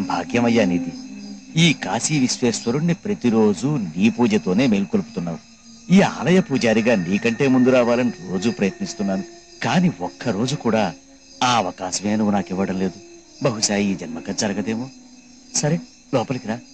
భాగ్యమయ్యా నీది ఈ కాశీ విశ్వేశ్వరుణ్ణి ప్రతిరోజు నీ పూజతోనే మేల్కొల్పుతున్నావు ఈ ఆలయ పూజారిగా నీకంటే ముందు రావాలని రోజు ప్రయత్నిస్తున్నాను కాని ఒక్క రోజు కూడా ఆ అవకాశమే నువ్వు నాకు ఇవ్వడం లేదు బహుశా ఈ జన్మక జరగదేమో సరే లోపలికి రా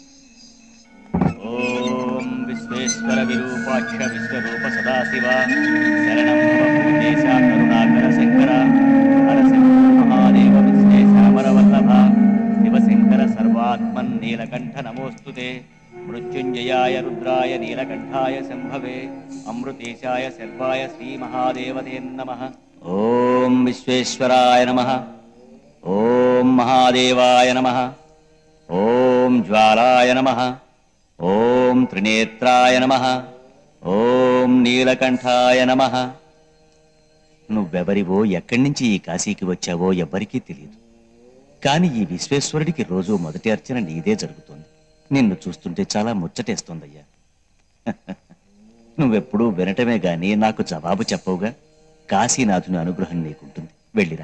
ఓం విశ్వేశ్వర విరూపాక్ష విశ్వరూప సదాశివ శరణం భూతేశ కరుణాకర శంకర హరసింహ మహాదేవ విశ్వేశామర వల్లభ శివశంకర సర్వాత్మన్ నీలకంఠ నమోస్తుతే మృత్యుంజయాయ రుద్రాయ నీలకంఠాయ శంభవే అమృతేశాయ శర్వాయ శ్రీ మహాదేవతే నమ ఓం విశ్వేశ్వరాయ నమ ఓం మహాదేవాయ నమ ఓం జ్వాలాయ నమ ఓం త్రినేత్రాయ నమ ఓం నీలకంఠాయ నమ నువ్వెవరివో ఎక్కడి నుంచి ఈ కాశీకి వచ్చావో ఎవ్వరికీ తెలియదు కాని ఈ విశ్వేశ్వరుడికి రోజు మొదటి అర్చన నీదే జరుగుతుంది నిన్ను చూస్తుంటే చాలా ముచ్చటేస్తోందయ్యా నువ్వెప్పుడూ వినటమే గాని నాకు జవాబు చెప్పవుగా కాశీనాథుని అనుగ్రహం నీకుంటుంది వెళ్ళిరా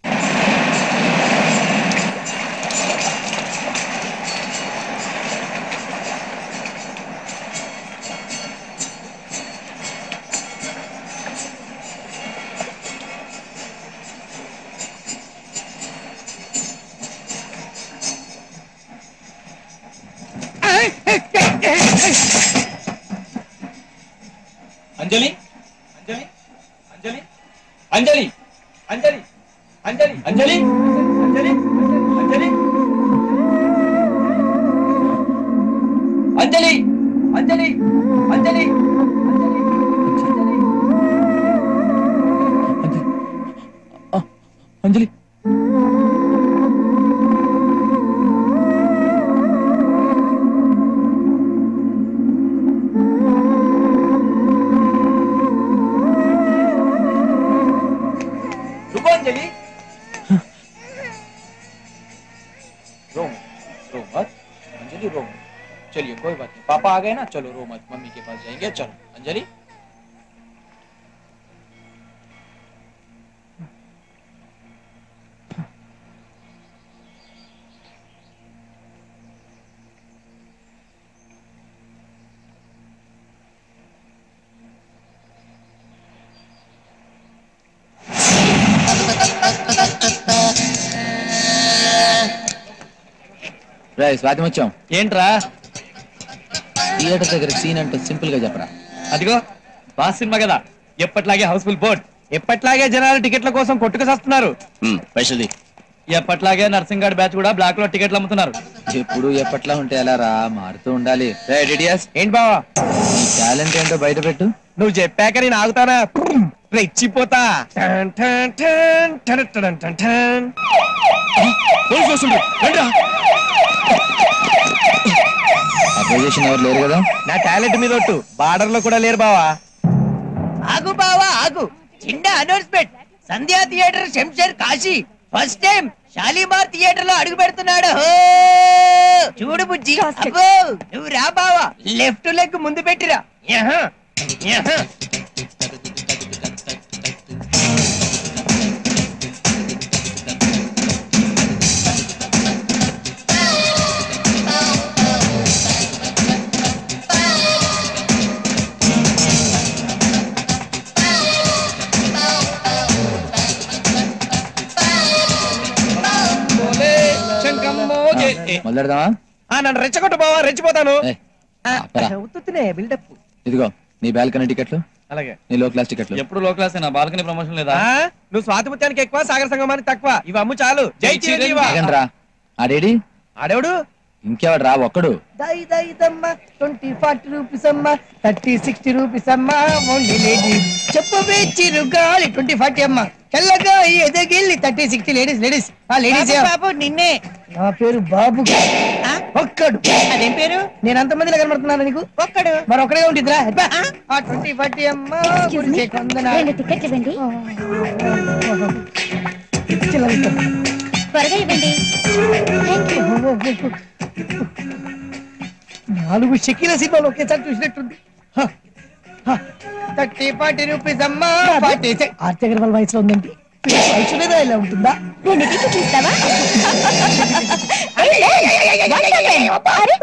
అంజలి అంజలి అంజలి అంజలి అంజలి అంజలి అంజలి అంజలి అంజలి అంజలి అంజలి అంజలి అంజలి रुको अंजलि रो मत, रो मत अंजलि रो मत चलिए कोई बात नहीं पापा आ गए ना चलो रो मत मम्मी के पास जाएंगे चलो अंजलि రాయ్ స్వాతి వచ్చాం ఏంట్రా థియేటర్ దగ్గర సీన్ అంటే సింపుల్ గా చెప్పరా అదిగో బాస్ సినిమా కదా ఎప్పట్లాగే హౌస్ఫుల్ బోర్డ్ ఎప్పట్లాగే జనాలు టికెట్ల కోసం కొట్టుకు వస్తున్నారు పైసది ఎప్పట్లాగే నర్సింగ్ గార్డ్ బ్యాచ్ కూడా బ్లాక్ లో టికెట్లు అమ్ముతున్నారు ఎప్పుడు ఎప్పట్లా ఉంటే ఎలా రా మారుతూ ఉండాలి రేయ్ డిడియస్ ఏంటి బావా నీ టాలెంట్ ఏంటో బయట పెట్టు నువ్వు చెప్పాక నేను ఆగుతానా రెచ్చిపోతా టన్ టన్ టన్ టన్ టన్ టన్ టన్. పోలీసులు వస్తుండ్రు. రండిరా. అపోజిషన్ ఎవరు లేరు కదా నా టాలెంట్ మీద ఒట్టు బార్డర్ లో కూడా లేరు బావా ఆగు బావా ఆగు చిన్న announcement Sandhya theatre Shamsher Kashi first time Shalimar theatre లో అడుగు పెడుతున్నాడు హో! చూడు బుజ్జి అబ్బో నువ్వు రా బావా లెఫ్ట్ లెగ్ ముందు పెట్టిరా యహ, యహ. ఓలే, శంకమ్మో జై- ఏ, మొదలెడదామా ఆ, నన్ను రెచ్చగొట్టు బావా రెచ్చిపోతాను ఏయ్, ఆపరా. ఉత్తునే బిల్డప్ ఇదిగో నీ బాల్కనీ టికెట్లు అలాగే నీ లో క్లాస్ టికెట్లు ఎప్పుడు లో క్లాస్ అయినా బాల్కనీ ప్రమోషన్ లేదా నువ్వు స్వాతిముత్యానికి ఎక్కువ సాగర సంగమానికి తక్కువ ఇవి అమ్ము చాలు జై చిరంజీవ ఆగండి రా ఆడేడి ఆడేవుడు ఇంకెవడు రా ఒక్కడు దై దై దమ్మ ట్వంటీ ఫార్టీ రూపీస్ అమ్మ థర్టీ సిక్స్టీ రూపీస్ అమ్మ ఓన్లీ లేడీస్ చెప్పు బేచిరు గాలి ట్వంటీ ఫార్టీ అమ్మ తెల్లగా ఎదగిల్లి థర్టీ సిక్స్టీ లేడీస్ లేడీస్ ఆ లేడీస్ బాబు నిన్నే నా పేరు బాబు ఒక్కడు అదేం పేరు నేను అంతమందిలో కనబడుతున్నాను నీకు ఒక్కడు మరి ఒక్కడే ఉంటుందిరా ఆ ట్వంటీ ఫార్టీ అమ్మ గుడిసె కొందన రెండు టికెట్లు ఇవ్వండి చిల్లర త్వరగా ఇవ్వండి థ్యాంక్ యూ నాలుగు షకీల సినిమాలు ఒకేసారి చూసినట్టుంది థర్టీ ఫార్టీ రూపీస్ అమ్మా ఫార్టీ ఆర్తి అగర్వాల్ వయసులో ఉందండి వయసు లేదా ఇలా ఉంటుందా రెండు టికెట్లు ఇస్తావా ఏయ్, ఏయ్, what happened? అరే,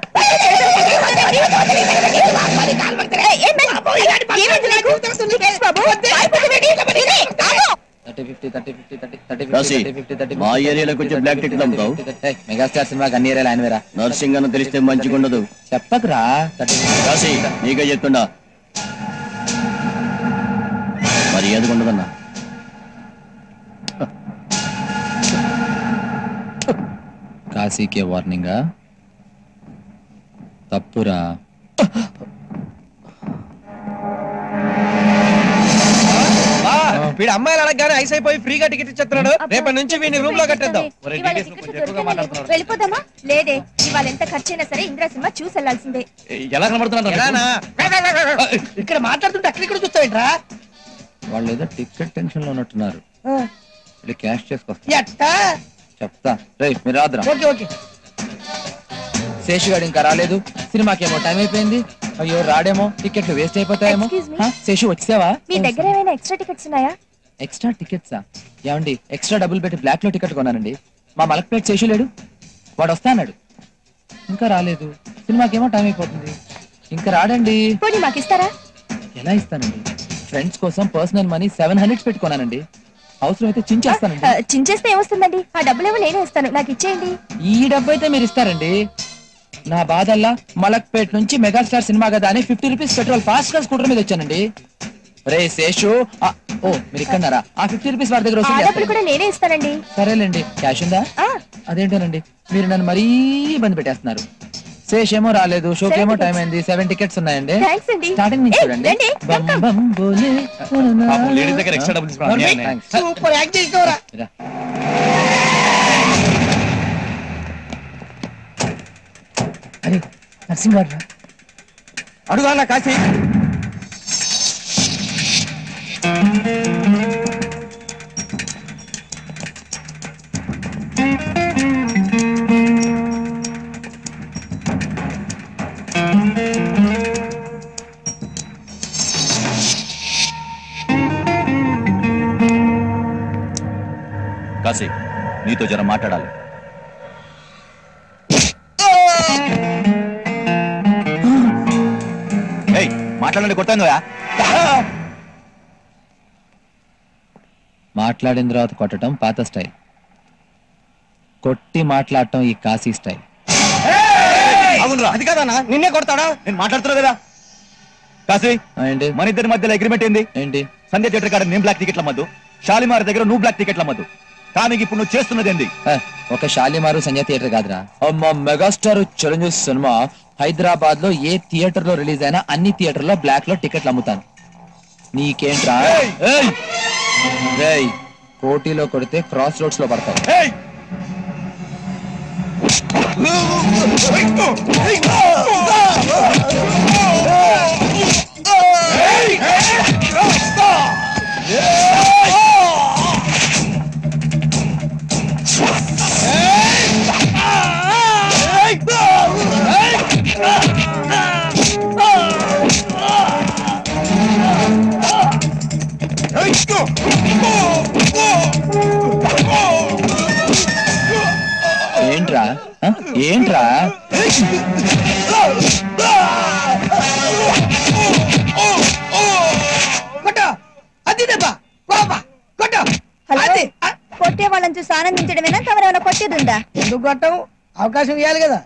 ఏయ్, ఏం మరి? ఏమైంది నీకు? టికెట్స్ బాబు, పారిపోతున్నాడు. వినయ్, ఆగు. Thirty fifty thirty fifty thirty thirty రాసి, థర్టీ ఫిఫ్టీ థర్టీ మా ఏరియాలోకి వచ్చి బ్లాక్ టికెట్లు అమ్ముతావు? మెగాస్టార్ సినిమాకి అన్ని ఏరియాలు ఆయన వేరా నర్సింగ్ అని తెలిస్తే మంచిగుండదు చెప్పకురా థర్టీ రాసి నీకే చెప్తుండా మరి ఏదిగుండదన్నా కాశీకే వార్నింగా తప్పురా బా, వీడు అమ్మాయిలు అడగగానే ఐస్ అయిపోయి ఫ్రీగా టికెట్ ఇచ్చేస్తున్నాడు రేపటి నుంచి వీడిని రూమ్ లో కట్టేద్దాం ఒరేయ్, ఇవాళ డీటెయిల్స్ టికెట్లు కొంచెం ఎక్కువగా దొరికితే మాట్లాడుతున్నారు. వెళ్ళిపోదామా లేదే ఇవాళ ఎంత ఖర్చైనా సరే ఇంద్ర సినిమా చూసి వెళ్ళాల్సిందే ఎలా కనబడుతున్నా ఎలానా? ఇక్కడ మాట్లాడుతుంటే అక్కడ ఇక్కడ చూస్తావేంట్రా వాళ్ళు ఏదో టికెట్ టెన్షన్ లో ఉన్నట్టున్నారు వెళ్ళి క్యాష్ చేసుకొస్తా ఎట్టా చెప్తా రే మీరు రాదురా ఓకే ఓకే శేషు గారు ఇంకా రాలేదు సినిమాకి ఏమో టైం అయిపోయింది అయ్యో రాడేమో టికెట్లు వేస్ట్ అయిపోతాయేమో Excuse me? హా, శేషు వచ్చావా మీ దగ్గర ఏమైనా ఎక్స్ట్రా టికెట్స్ ఉన్నాయా ఎక్స్ట్రా టికెట్సా ఏమండి ఎక్స్ట్రా డబ్బులు పెట్టి బ్లాక్ లో టికెట్ కొన్నానండి మా మలక్పేట శేషు లేడు వాడు వస్తా అన్నాడు ఇంకా రాలేదు సినిమాకేమో టైం అయిపోతుంది ఇంకా రాడండి పోనీ మాకు ఇస్తారా ఎలా ఇస్తానండి ఫ్రెండ్స్ కోసం పర్సనల్ మనీ సెవెన్ హండ్రెడ్స్ పెట్టుకున్నానండి అవసరం అయితే చించేస్తానండి ఆ, చించేస్తే ఏమొస్తుందండి ఆ డబ్బులేమో నేనే ఇస్తాను నాకు ఇచ్చేయండి ఈ డబ్బు అయితే మీరు ఇస్తారండి నా బాధల్లా మలక్పేట్ నుంచి మెగాస్టార్ సినిమా కదా అని ఫిఫ్టీ రూపీస్ పెట్రోల్ ఫాస్ట్ గా స్కూటర్ మీద వచ్చానండి రే శేషు ఆ, ఓ మీరు ఇక్కడన్నారా ఆ ఫిఫ్టీ రూపీస్ వాడి దగ్గర ఆ వసూలు డబ్బులు చేస్తాను. కూడా నేనే ఇస్తానండి సరేలేండి క్యాష్ ఉందా ఆ, అదేంటోనండి మీరు నన్ను మరీ ఇబ్బంది పెట్టేస్తున్నారు శేష్ ఏమో రాలేదు షోకి ఏమో Seven టైం అయింది సెవెన్ టికెట్స్ ఉన్నాయండి థ్యాంక్స్ అండి స్టార్టింగ్ నుంచి ఏయ్, చూడండి రండి, బం come, come. బం బోలే, పాపం లేడీస్ దగ్గర ఎక్స్ట్రా డబ్బులు తీసుకున్నాను నోర్మి. అన్యాయం. థాంక్స్. సూపర్ యాక్ట్ చేసినవరా రా. అరే నర్సింగ్ గారు అడుగు అన్న కాశీ కాశీ నీతో జర మాట్లాడాలి ఏయ్ మాట్లాడండి కొట్టాను కదా మాట్లాడిన తర్వాత కొట్టడం పాత స్టైల్ కొట్టి మాట్లాడటం ఈ కాశీ స్టైల్ అవునురా అది కాదన్నా నిన్నే కొడతాడా నేను మాట్లాడుతున్నా కదా కాశీ ఆ, ఏంటి మన ఇద్దరి మధ్యలో అగ్రిమెంట్ ఏంది ఏంటి సంధ్య థియేటర్ కాడ నేను బ్లాక్ టికెట్ల మద్దు షాలిమార్ దగ్గర నువ్వు బ్లాక్ టికెట్ల మద్దు కానీ ఇప్పుడు నువ్వు చేస్తున్నది ఏంది ఆ, ఒక షాలిమారు సంజయ్ థియేటర్ కాదురా అమ్మ మెగాస్టార్ చిరంజీవి సినిమా హైదరాబాద్ లో ఏ థియేటర్ లో రిలీజ్ అయినా అన్ని థియేటర్ లో బ్లాక్ లో టికెట్లు అమ్ముతాను నీకేంట్రా ఏయ్! రేయ్ కోటిలో కొడితే క్రాస్ రోడ్స్ లో పడతావు ఏయ్! ఏంట్రా ఆ? ఏంట్రా కొట్ట అది దెబ్బ కోప కొట్ట హలో అది ఆ, కొట్టే వాళ్ళని చూసి ఆనందించడమేనా తమరేమైనా కొట్టేది ఉందా ఎందుకు కొట్టం అవకాశం ఇవ్వాలి కదా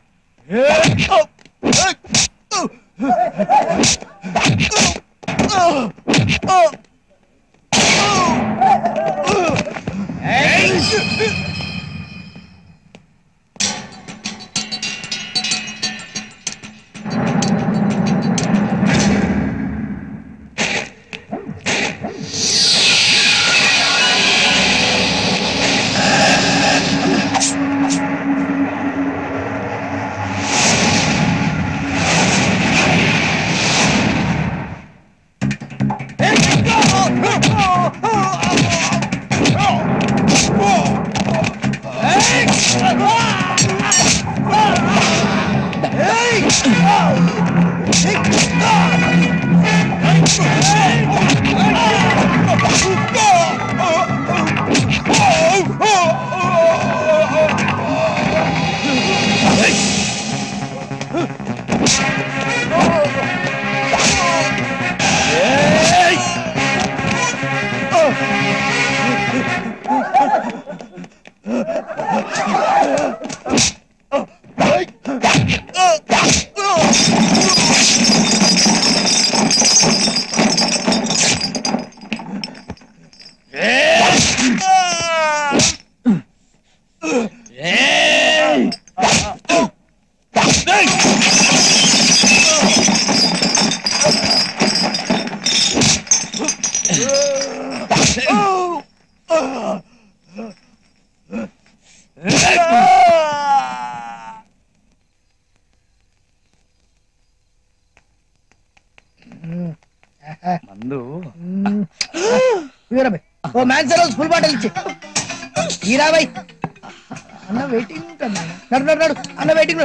మందు ఇదిగోరా భయ్. ఓ మ్యాన్స్ రోజు ఫుల్ బాటిల్ ఇచ్చి ఈరా భయ్ అన్న వెయిటింగ్ ఉంటుంది నడు నడు నడు అన్న వెయిటింగ్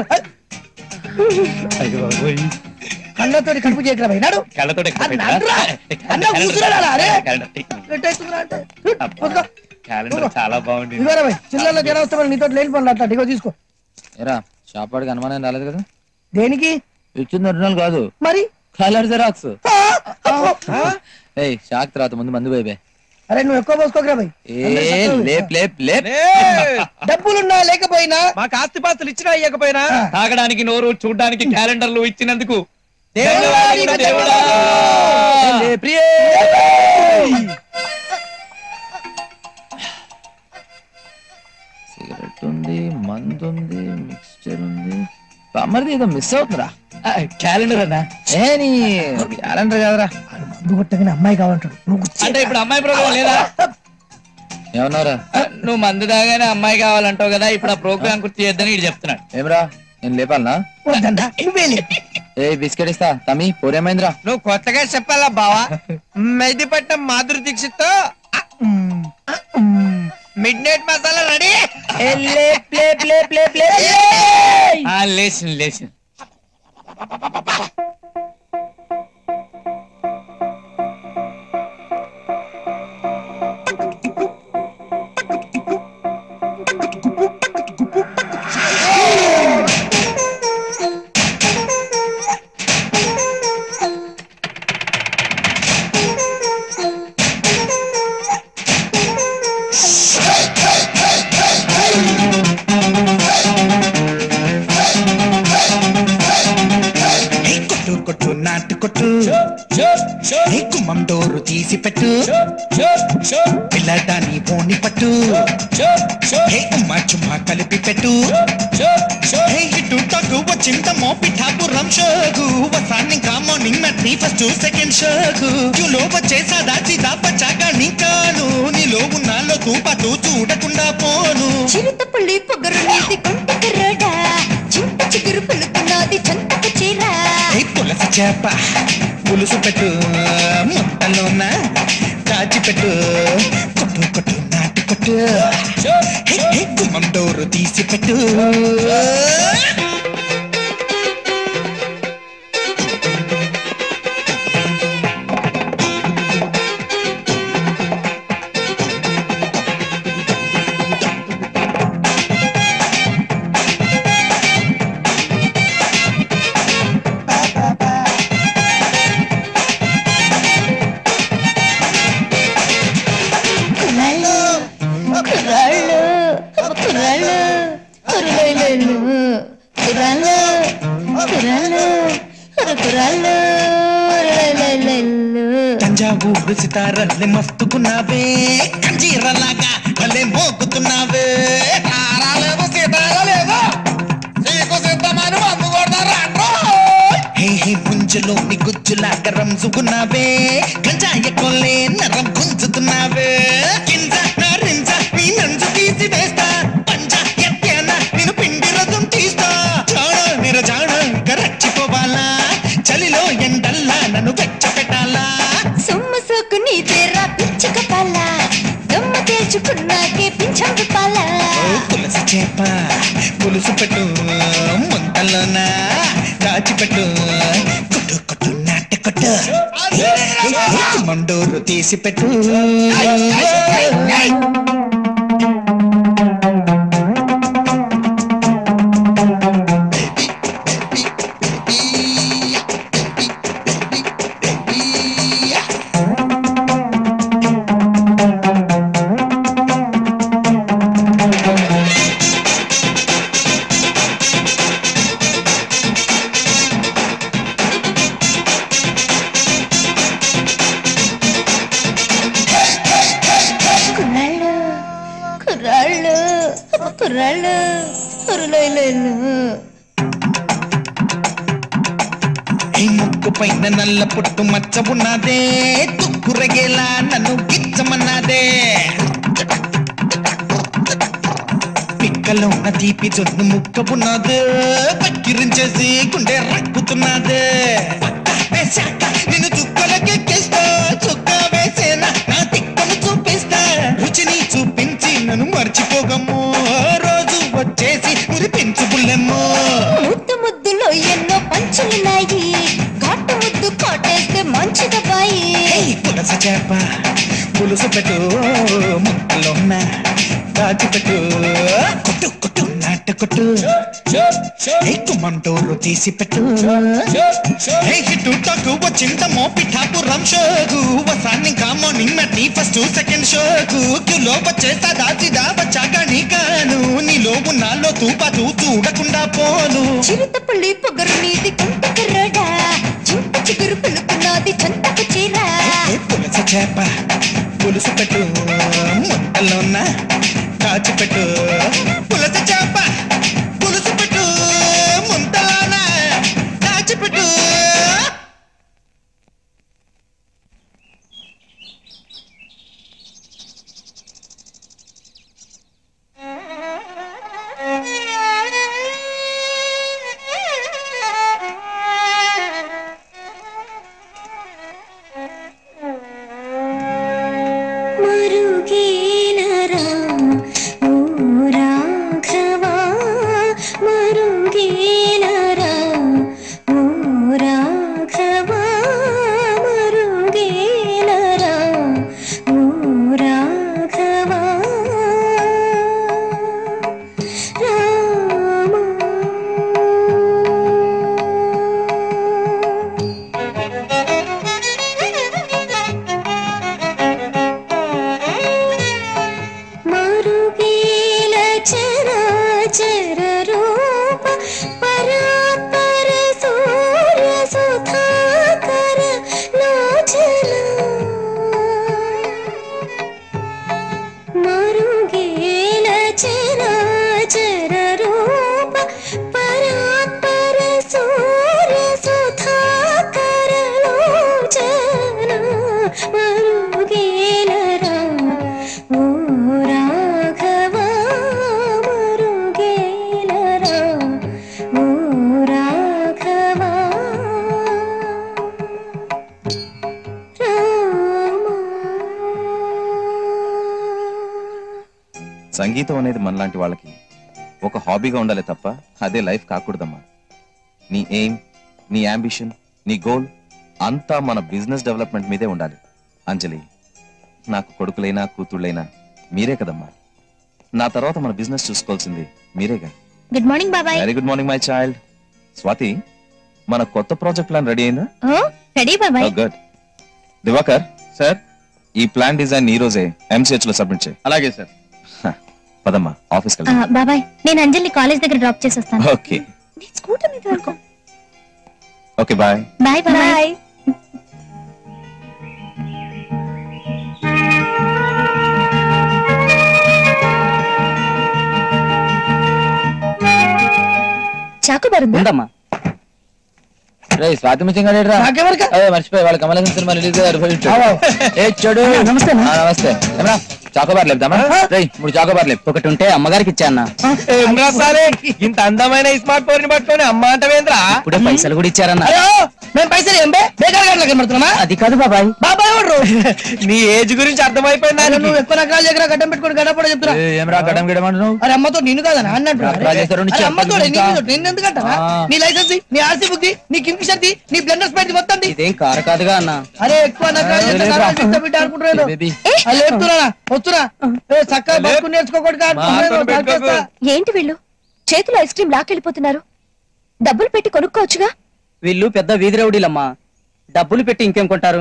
కళ్ళతో కడుపు చేయకరా భయ్ నడు కళ్ళతో అన్న నడురా. అన్న కూర్చున్నాడా అరే ఎటు అవుతుందిరా అంటే వద్దుకో. క్యాలెండర్ చాలా బాగుంది ఇదిగోరా భయ్ చిల్లర్లో జనం వస్తే మరి నీతో లేని పనులు అట్లా ఇగో తీసుకో ఏరా షాప్ వాడికి అనుమానం రాలేదు కదా దేనికి ఇచ్చింది ఒరిజినల్ కాదు మరి కలర్ జెరాక్స్ ఆ, ఆ, ఏయ్ షాక్ తర్వాత ముందు మందు బైబే అరే నువ్వు ఎక్కువ పోసుకోకరా భయ్ ఏ లేప్ లేప్ లేప్ డబ్బులున్నా లేకపోయినా మాకు ఆస్తిపాస్తులు ఇచ్చినా ఇవ్వకపోయినా తాగడానికి నోరు చూడడానికి క్యాలెండర్లు ఇచ్చినందుకు దేవుడా, దేవుడా. లే ప్రియే సిగరెట్ ఉంది మందు ఉంది మిక్స్చర్ ఉంది బామ్మర్ది ఏదో మిస్ అవుతుందిరా క్యాలెండర్ అన్నా ఏ నీ క్యాలెండర్ కాదురా మందు కొట్టగానే అమ్మాయి కావాలంటాడు నువ్వు గుచ్చి. అంటే ఇప్పుడు అమ్మాయి ప్రోగ్రామ్ లేదా ఏమన్నారా నువ్వు మందు తాగానే అమ్మాయి కావాలంటావు కదా ఇప్పుడు ఆ ప్రోగ్రామ్ గుర్తు చేద్దని ఇటు చెప్తున్నాడు ఏమరా నేను లేపాలనా వద్దన్నా నువ్వే లేదు ఏ బిస్కెట్ ఇస్తా తమ్మి పోరేమైందిరా నువ్వు కొత్తగా చెప్పాలా బావా Mehdipatnam Madhuri Dixit midnight masala ready లేచిన లేచిన ఏ కొట్టు కొట్టు నాటు కొట్టు ఏ కుమ్మం డోరు తీసి పెట్టు పిల్లదాని బోని పట్టు ఏ ఉమ్మ చుమ్మ కలిపి పెట్టు ఏ ఇటు తగు వచ్చిందమ్మో పిఠాపురం షోగు వసాన్ని కా మార్నింగ్ మ్యాట్ని ఫస్ట్ సెకండ్ షోగు క్యూలో వచ్చేసా దాచి దాపచ్చాగా నీకాను నీలో ఉన్నాలో తూపాటు చూడకుండా పోను చిరుత పులి పొగరు నీది కొంటకు రోడా చింత చిగురు పులుకున్నది చంతకు చీరా ఏ పులస చేప పులుసు పెట్టు మొట్టలోన దాచిపెట్టు కొట్టు కొట్టు నాటు కొట్టు హే, హే, గుమ్మం డోరు తీసి పెట్టు కుర్రాళ్ళు కుర్రాళ్ళు కుర్రాళ్ళు కుర్రాళ్ళు కుర్రాళ్ళు కుర్రాళ్ళు కుర్రాళ్ళు తంజావూరు సితారల్లే మస్తుకున్నావే కంజీరలాగా భలే మోగుతున్నావే తారాలేవు సీతారాలేవు నీకు సిద్ధమని మందు కొడతారా హే హే పుంజలోని గుజ్జులాగా రంజుకున్నావే గంజాయ కొల్లే నరం గుంజుతున్నావే కింజ నరింజ నీ నంజు తీసి వేస్తా పంజ ఎత్తాన నేను పిండి రథం తీస్తా జాడ నిరజాడ ఇక రచ్చిపోవాలా చలిలో ఎండల్లా నన్ను వెచ్చ పెట్టాలా సొమ్ము సోకు నీ తీరా పిచ్చుక పాల దొమ్మ తేల్చుకున్నాకే పింఛం పాల పులస చేప పులుసు పెట్టు ముంతలోన దాచిపెట్టు కొట్టు కొట్టు నాటి కొట్టు మండోరు తీసి పెట్టు లైలైలు ఈ ముక్కు పైన నల్ల పుట్టు మచ్చ ఉన్నదే తుక్కురగేలా నన్ను గిచ్చమన్నదే పిక్కలో ఉన్న తీపి జొన్ను ముక్క ఉన్నదే పక్కిరించేసి గుండె రక్కుతున్నదే వేశాక నిన్ను చుక్కలకెక్కిస్తా చుక్క వేసేనా నా తిక్కను చూపిస్తా రుచిని చూపించి నన్ను మర్చిపోగమ్మో రోజు వచ్చేసి మురిపించు బుల్లెమ్మో ముద్దు ముద్దులో ఎన్నో పంచులున్నాయి ఘాటు ముద్దు కాటేస్తే మంచిదబ్బాయి ఏయ్ పులస చేప పులుసు పెట్టు ముక్కలో ఉన్న దాచిపెట్టు కొట్టు కొట్టు నాట కొట్టు ఏయ్ కుమ్మంటూరు తీసి పెట్టు ఏయ్ హిట్టు టాకు వచ్చిందమ్మో పిఠాపురం షోకు వసాన్ని కా మార్నింగ్ మ్యాట్ని ఫస్ట్ సెకండ్ షోకు క్యూలో వచ్చేస్తా దాచిదా వచ్చాక నీ కాను నీలో నాలో తూపాతూ చూడకుండా పోను చిరుత పుల్లి పొగరు నీది కొంట కుర్రడా చింత చిగురు పులుకున్నది చంతకు చీర ఏ పులస చేప పులుసు పెట్టు ముద్దలోన కాచిపెట్టు పులస చేప పులుసు పెట్టు ముంతలోన కాచిపెట్టు మరుగేలరా ఓ రాఘవా మరుగేలరా ఓ రాఘవా మరుగేలరా ఓ రాఘవా రామా మరుగేల చరాచర రూప పరాత్పర సూర్య సుధాకర లోచన మరుగేల చరాచర రూప పరాత్పర సూర్య సుధాకర లోచన మరుగేలరా ఓ రాఘవా మరుగేలరా ఓ రాఘవా రామా సంగీతం అనేది మనలాంటి వాళ్ళకి ఒక హాబీగా ఉండాలి తప్ప అదే లైఫ్ కాకూడదమ్మా నీ ఎయిమ్ నీ అంబిషన్ నీ గోల్ అంతా మన బిజినెస్ డెవలప్మెంట్ మీదే ఉండాలి అంజలి నాకు కొడుకులైనా కూతుళ్ళైనా మీరే కదమ్మా నా తర్వాత మన బిజినెస్ చూసుకోవాల్సింది మీరేగా గుడ్ మార్నింగ్ బాబాయ్ very good morning my child Swathi మన కొత్త ప్రాజెక్ట్ ప్లాన్ రెడీ అయిందా ఓ రెడీ బాబాయ్ గుడ్ దివాకర్ సార్ ఈ ప్లాన్ డిజైన్ ఈ రోజే ఎంసీహెచ్ లో సబ్మిట్ చేయి అలాగే సార్ పదమ్మా ఆఫీస్కి ఆ, వెళ్దాం బాబాయ్ నేను అంజలిని కాలేజ్ దగ్గర డ్రాప్ చేసి వస్తాను ఓకే నీ స్కూటర్ మీద వరకు ఓకే బాయ్ బాయ్ బాయ్ చాకు బరుందా ఉందమ్మా రే స్వాతి ముత్యం గారు నాకెవరికా అదే మర్చిపోయి వాళ్ళ కమల సినిమా రిలీజ్ ఏ చెడు నమస్తే అన్న. నమస్తే ఏమరా చాకోబార్ లేపుదామా రే మూడు చాకోబార్ లేపు ఒకటి ఉంటే అమ్మగారికి ఇచ్చాన్న ఏం రాసాలే ఇంత అందమైన స్మార్ట్ ఫోన్ పట్టుకొని అమ్మ అంటవేంద్రా ఇప్పుడే పైసలు కూడా ఇచ్చారన్న అయ్యో మేము పైసలు ఏం బే బేకార్ గారు కనబడుతున్నా అది కాదు బాబాయ్ బాబాయ్ ఎవరు నీ ఏజ్ గురించి అర్థమైపోయిందా అరే నువ్వు ఎక్కువ నకరాలు దగ్గర గడ్డం పెట్టుకుని గడపడ చెప్తున్నా ఏ, ఏమరా గడం గిడం అంటున్నావు అరే అమ్మతో నిన్ను కాదనా అన్నట్టు నకరాలు చేస్తారు, నీ అరే అమ్మతో చెప్పలు నేను ఇంకా. నేను ఎందుకంటారా ఆ. నీ లైసెన్స్ నీ ఆర్సీ బుక్ నీ కింగ్ షర్ట్ నీ బ్లెండర్ స్పైట్ మొత్తం తీ. ఇదేం కారు కాదుగా అన్న అరే ఎక్కువ నకరాలు చేస్తే లేదురా. నకరాలు చేస్తే బిడ్డ అనుకుంటున్నారు బేబీ అరే లేపుతున్నా వస్తున్నా ఏ చక్కగా బతుకు నేర్చుకోకూడదు మాతో పెట్టుకోకు. ఏంటి వీళ్ళు చేతిలో ఐస్ క్రీమ్ లాక్కెళ్ళిపోతున్నారు డబ్బులు పెట్టి కొనుక్కోవచ్చుగా వీళ్ళు పెద్ద వీధి రౌడీలమ్మా డబ్బులు పెట్టి ఇంకేం కొంటారు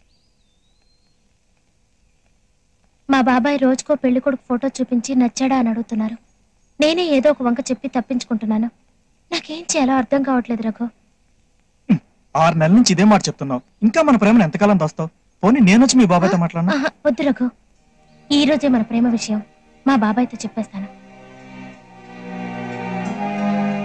మా బాబాయ్ రోజుకో పెళ్లి కొడుకు ఫోటో చూపించి నచ్చాడా అని అడుగుతున్నారు నేనే ఏదో ఒక వంక చెప్పి తప్పించుకుంటున్నాను నాకేం చేయాలో అర్థం కావట్లేదు రఘు ఆరు నెలల నుంచి ఇదే మాట చెప్తున్నావు ఇంకా మన ప్రేమను ఎంతకాలం దాస్తావు పోనీ నేను వచ్చి మీ బాబాయ్తో మాట్లాడినా ఆహా, వద్దు రఘు ఈ రోజే మన ప్రేమ విషయం మా బాబాయ్తో చెప్పేస్తాను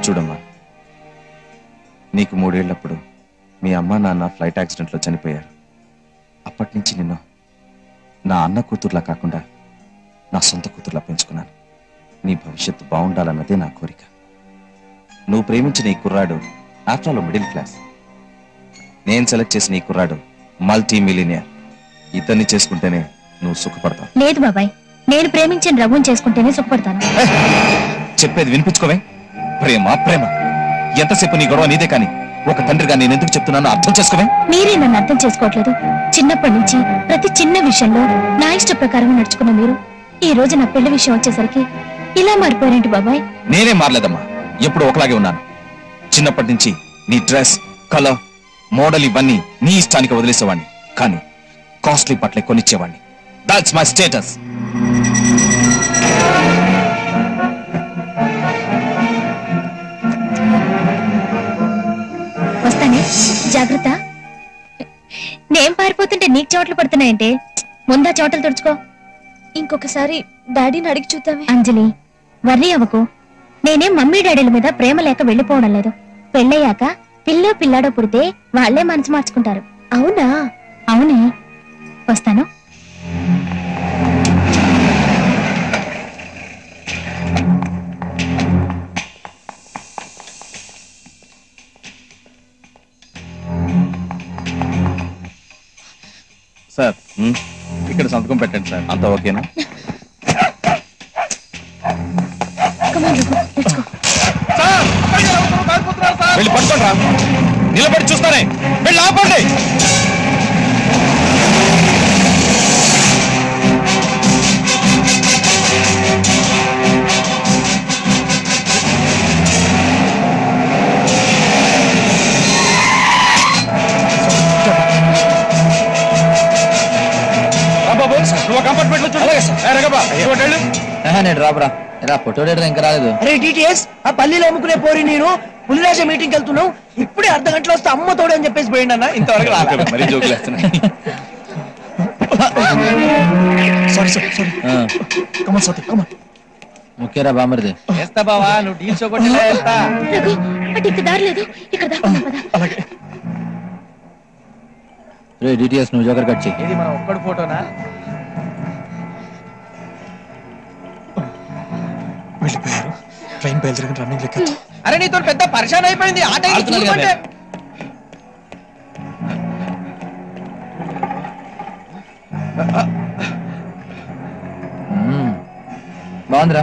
చూడమ్మా నీకు మూడేళ్లప్పుడు మీ అమ్మ నాన్న ఫ్లైట్ యాక్సిడెంట్లో చనిపోయారు అప్పటి నుంచి నిన్ను నా అన్న కూతుర్లా కాకుండా నా సొంత కూతుర్లా పెంచుకున్నాను నీ భవిష్యత్తు బాగుండాలన్నదే నా కోరిక నువ్వు ప్రేమించిన ఈ కుర్రాడు ఆఫ్టర్ ఆల్ మిడిల్ క్లాస్ నేను సెలెక్ట్ చేసిన ఈ కుర్రాడు మల్టీ మిలీనియర్ ఇతన్ని చేసుకుంటేనే నువ్వు సుఖపడతావు లేదు బాబాయ్ నేను ప్రేమించిన రఘుని చేసుకుంటేనే సుఖపడతాను చెప్పేది వినిపించుకోవే ప్రేమ ప్రేమ ఎంతసేపు నీ గొడవ నీదే కానీ ఒక తండ్రిగా నేను ఎందుకు చెప్తున్నానో అర్థం చేసుకోవే మీరే నన్ను అర్థం చేసుకోవట్లేదు చిన్నప్పటి నుంచి ప్రతి చిన్న విషయంలో నా ఇష్ట ప్రకారం నడుచుకున్న మీరు ఈ రోజు నా పెళ్లి విషయం వచ్చేసరికి ఇలా మారిపోయారేంటి బాబాయ్ నేనే మారలేదమ్మా ఎప్పుడు ఒకలాగే ఉన్నాను చిన్నప్పటి నుంచి నీ డ్రెస్ కలర్ మోడల్ ఇవన్నీ నీ ఇష్టానికి వదిలేసేవాడిని కానీ కాస్ట్లీ బట్టలే కొనిచ్చేవాడిని దాట్స్ మై స్టేటస్ వస్తానే జాగ్రత్త నేను పారిపోతుంటే నీకు చోట్లు పడుతున్నాయంటే ముందా చోటలు తుడుచుకో ఇంకొకసారి డాడీని అడిగి చూద్దామే అంజలి వర్రీ అవ్వకు నేనేం మమ్మీ డాడీల మీద ప్రేమ లేక వెళ్ళిపోవడం లేదు పెళ్ళయ్యాక పిల్లో పిల్లాడో పుడితే వాళ్లే మనసు మార్చుకుంటారు అవునా అవునే వస్తాను సార్ ఇక్కడ సంతకం పెట్టండి సార్ అంత ఓకేనా వెళ్ళి పట్టుకోండి రా నిలబడి చూస్తానే వెళ్ళి ఆపండి నువ్వు కంపార్ట్మెంట్ లో చూడు ఆహా, నేను రాబరా రా ఫోటో డేటర్ ఇంకా రాలేదు అరే డిటిఎస్ ఆ పల్లీలో అమ్ముకునే పోరి నేను పులిరాజ మీటింగ్ వెళ్తున్నావు ఇప్పుడే అర్ధ గంటలో వస్తే అమ్మ తోడు అని చెప్పేసి పోయిండు అన్న ఇంతవరకు రాలే. మరీ జోకులు వేస్తున్నాయి సారీ సార్ సారీ ఆ, కమన్ సార్ కమన్ ముఖ్యరా బామరిది వేస్తా బావా నువ్వు డీల్ చోకొట్టిలా వేస్తా రఘు అటు ఇక్కడ దారి లేదు ఇక్కడ దాకా పద అలాగే రే డిటిఎస్ నువ్వు జోకర్ కట్ చెయ్యి ఇది మన ఒక్కడి ఫోటోనా వెళ్ళిపోయారు ట్రైన్ బయలుదేరిన రన్నింగ్ లెక్క అరే నీతో పెద్ద పరిశాన్ అయిపోయింది ఆ టైం ఆడుతున్నారు చూడమంటే మ్మ్. బాగుందిరా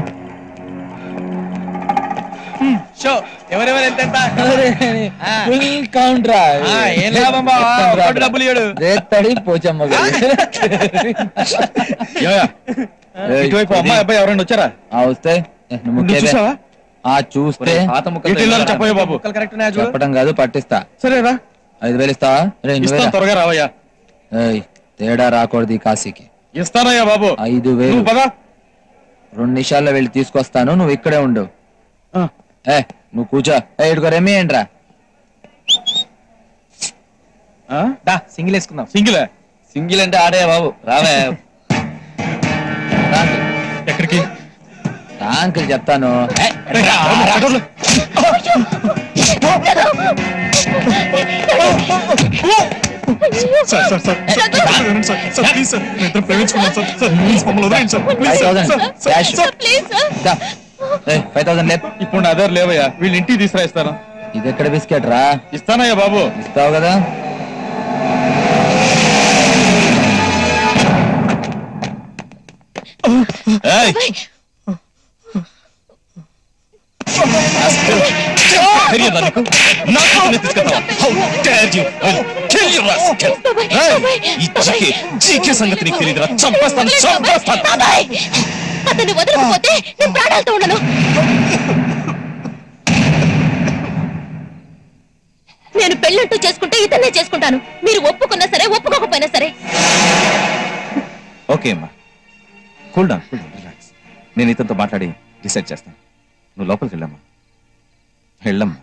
షో ఎవరెవరు ఎంత ఎంత ఆ. ఫుల్ కౌంట్ రా ఆ, ఏం లాభం బావా? ఒక్కటి డబ్బులు ఇయ్యడు. రేత్తడి పోచమ్మ గారు. ఏయ్, ఇటువైపు అమ్మాయి అబ్బాయి ఎవరైనా వచ్చారా ఆ వస్తే ఏ, నువ్వు నువ్వు ముఖ్యవే. చూసావా ఆ చూస్తే పాత ముక్కలు చెప్పయ్య బాబు ముక్కలు కరెక్ట్ ఉన్నాయా చూడు చెప్పడం కాదు పట్టిస్తా సరేరా ఐదు వేలు ఇస్తావా రే నువ్వే ఇస్తాను రా. త్వరగా రావయ్యా ఏయ్, తేడా రాకూడదు ఈ కాశీకి ఇస్తానయ్యా బాబు ఐదు వేలు నువ్వు పదా రెండు నిమిషాల్లో వెళ్ళి తీసుకొస్తాను నువ్వు ఇక్కడే ఉండు ఆ. ఏ నువ్వు కూర్చో ఏ ఇటుకో రెమ్మి ఏంట్రా దా సింగిల్ వేసుకుందాం సింగిల్ సింగిల్ అంటే ఆడే బాబు రావే రా. ఎక్కడికి రా అంకుల్ చెప్తాను ఏ, సార్ సార్ సార్ సార్ వినండి సార్ సార్ ప్లీజ్ సార్ మేము ఇద్దరం ప్రేమించుకున్నాం సార్ సార్ ప్లీజ్ మమ్మల్ని వదిలేయండి sir please sir 5,000 sir sir cash దా. ఏ, 5,000 లేప్ ఇప్పుడు నా దగ్గర లేవయ్యా వీళ్ళు ఇంటికి తీసుకురా ఇస్తాను ఇది ఎక్కడ బిస్కెట్ రా ఇస్తానయ్యా బాబు ఇస్తావు కదా ఏయ్! ధైర్యం రా నీకు? నా కూతుర్ని తీసుకెళ్తావా? How dare you? I'll kill you, rascal! ఏయ్! ఈ జీకే జీకే సంగతి నీకు తెలియదురా చంపేస్తాను చంపేస్తాను అతన్ని వదలకపోతే నేను ప్రాణాలతో ఉండను నేను పెళ్ళంటూ చేసుకుంటే ఇతన్నే చేసుకుంటాను మీరు ఒప్పుకున్నా సరే ఒప్పుకోకపోయినా సరే ఓకే అమ్మా cool down cool down relax నేను ఇతనితో మాట్లాడి డిసైడ్ చేస్తాను నువ్వు లోపలికి వెళ్ళమ్మా వెళ్ళమ్మా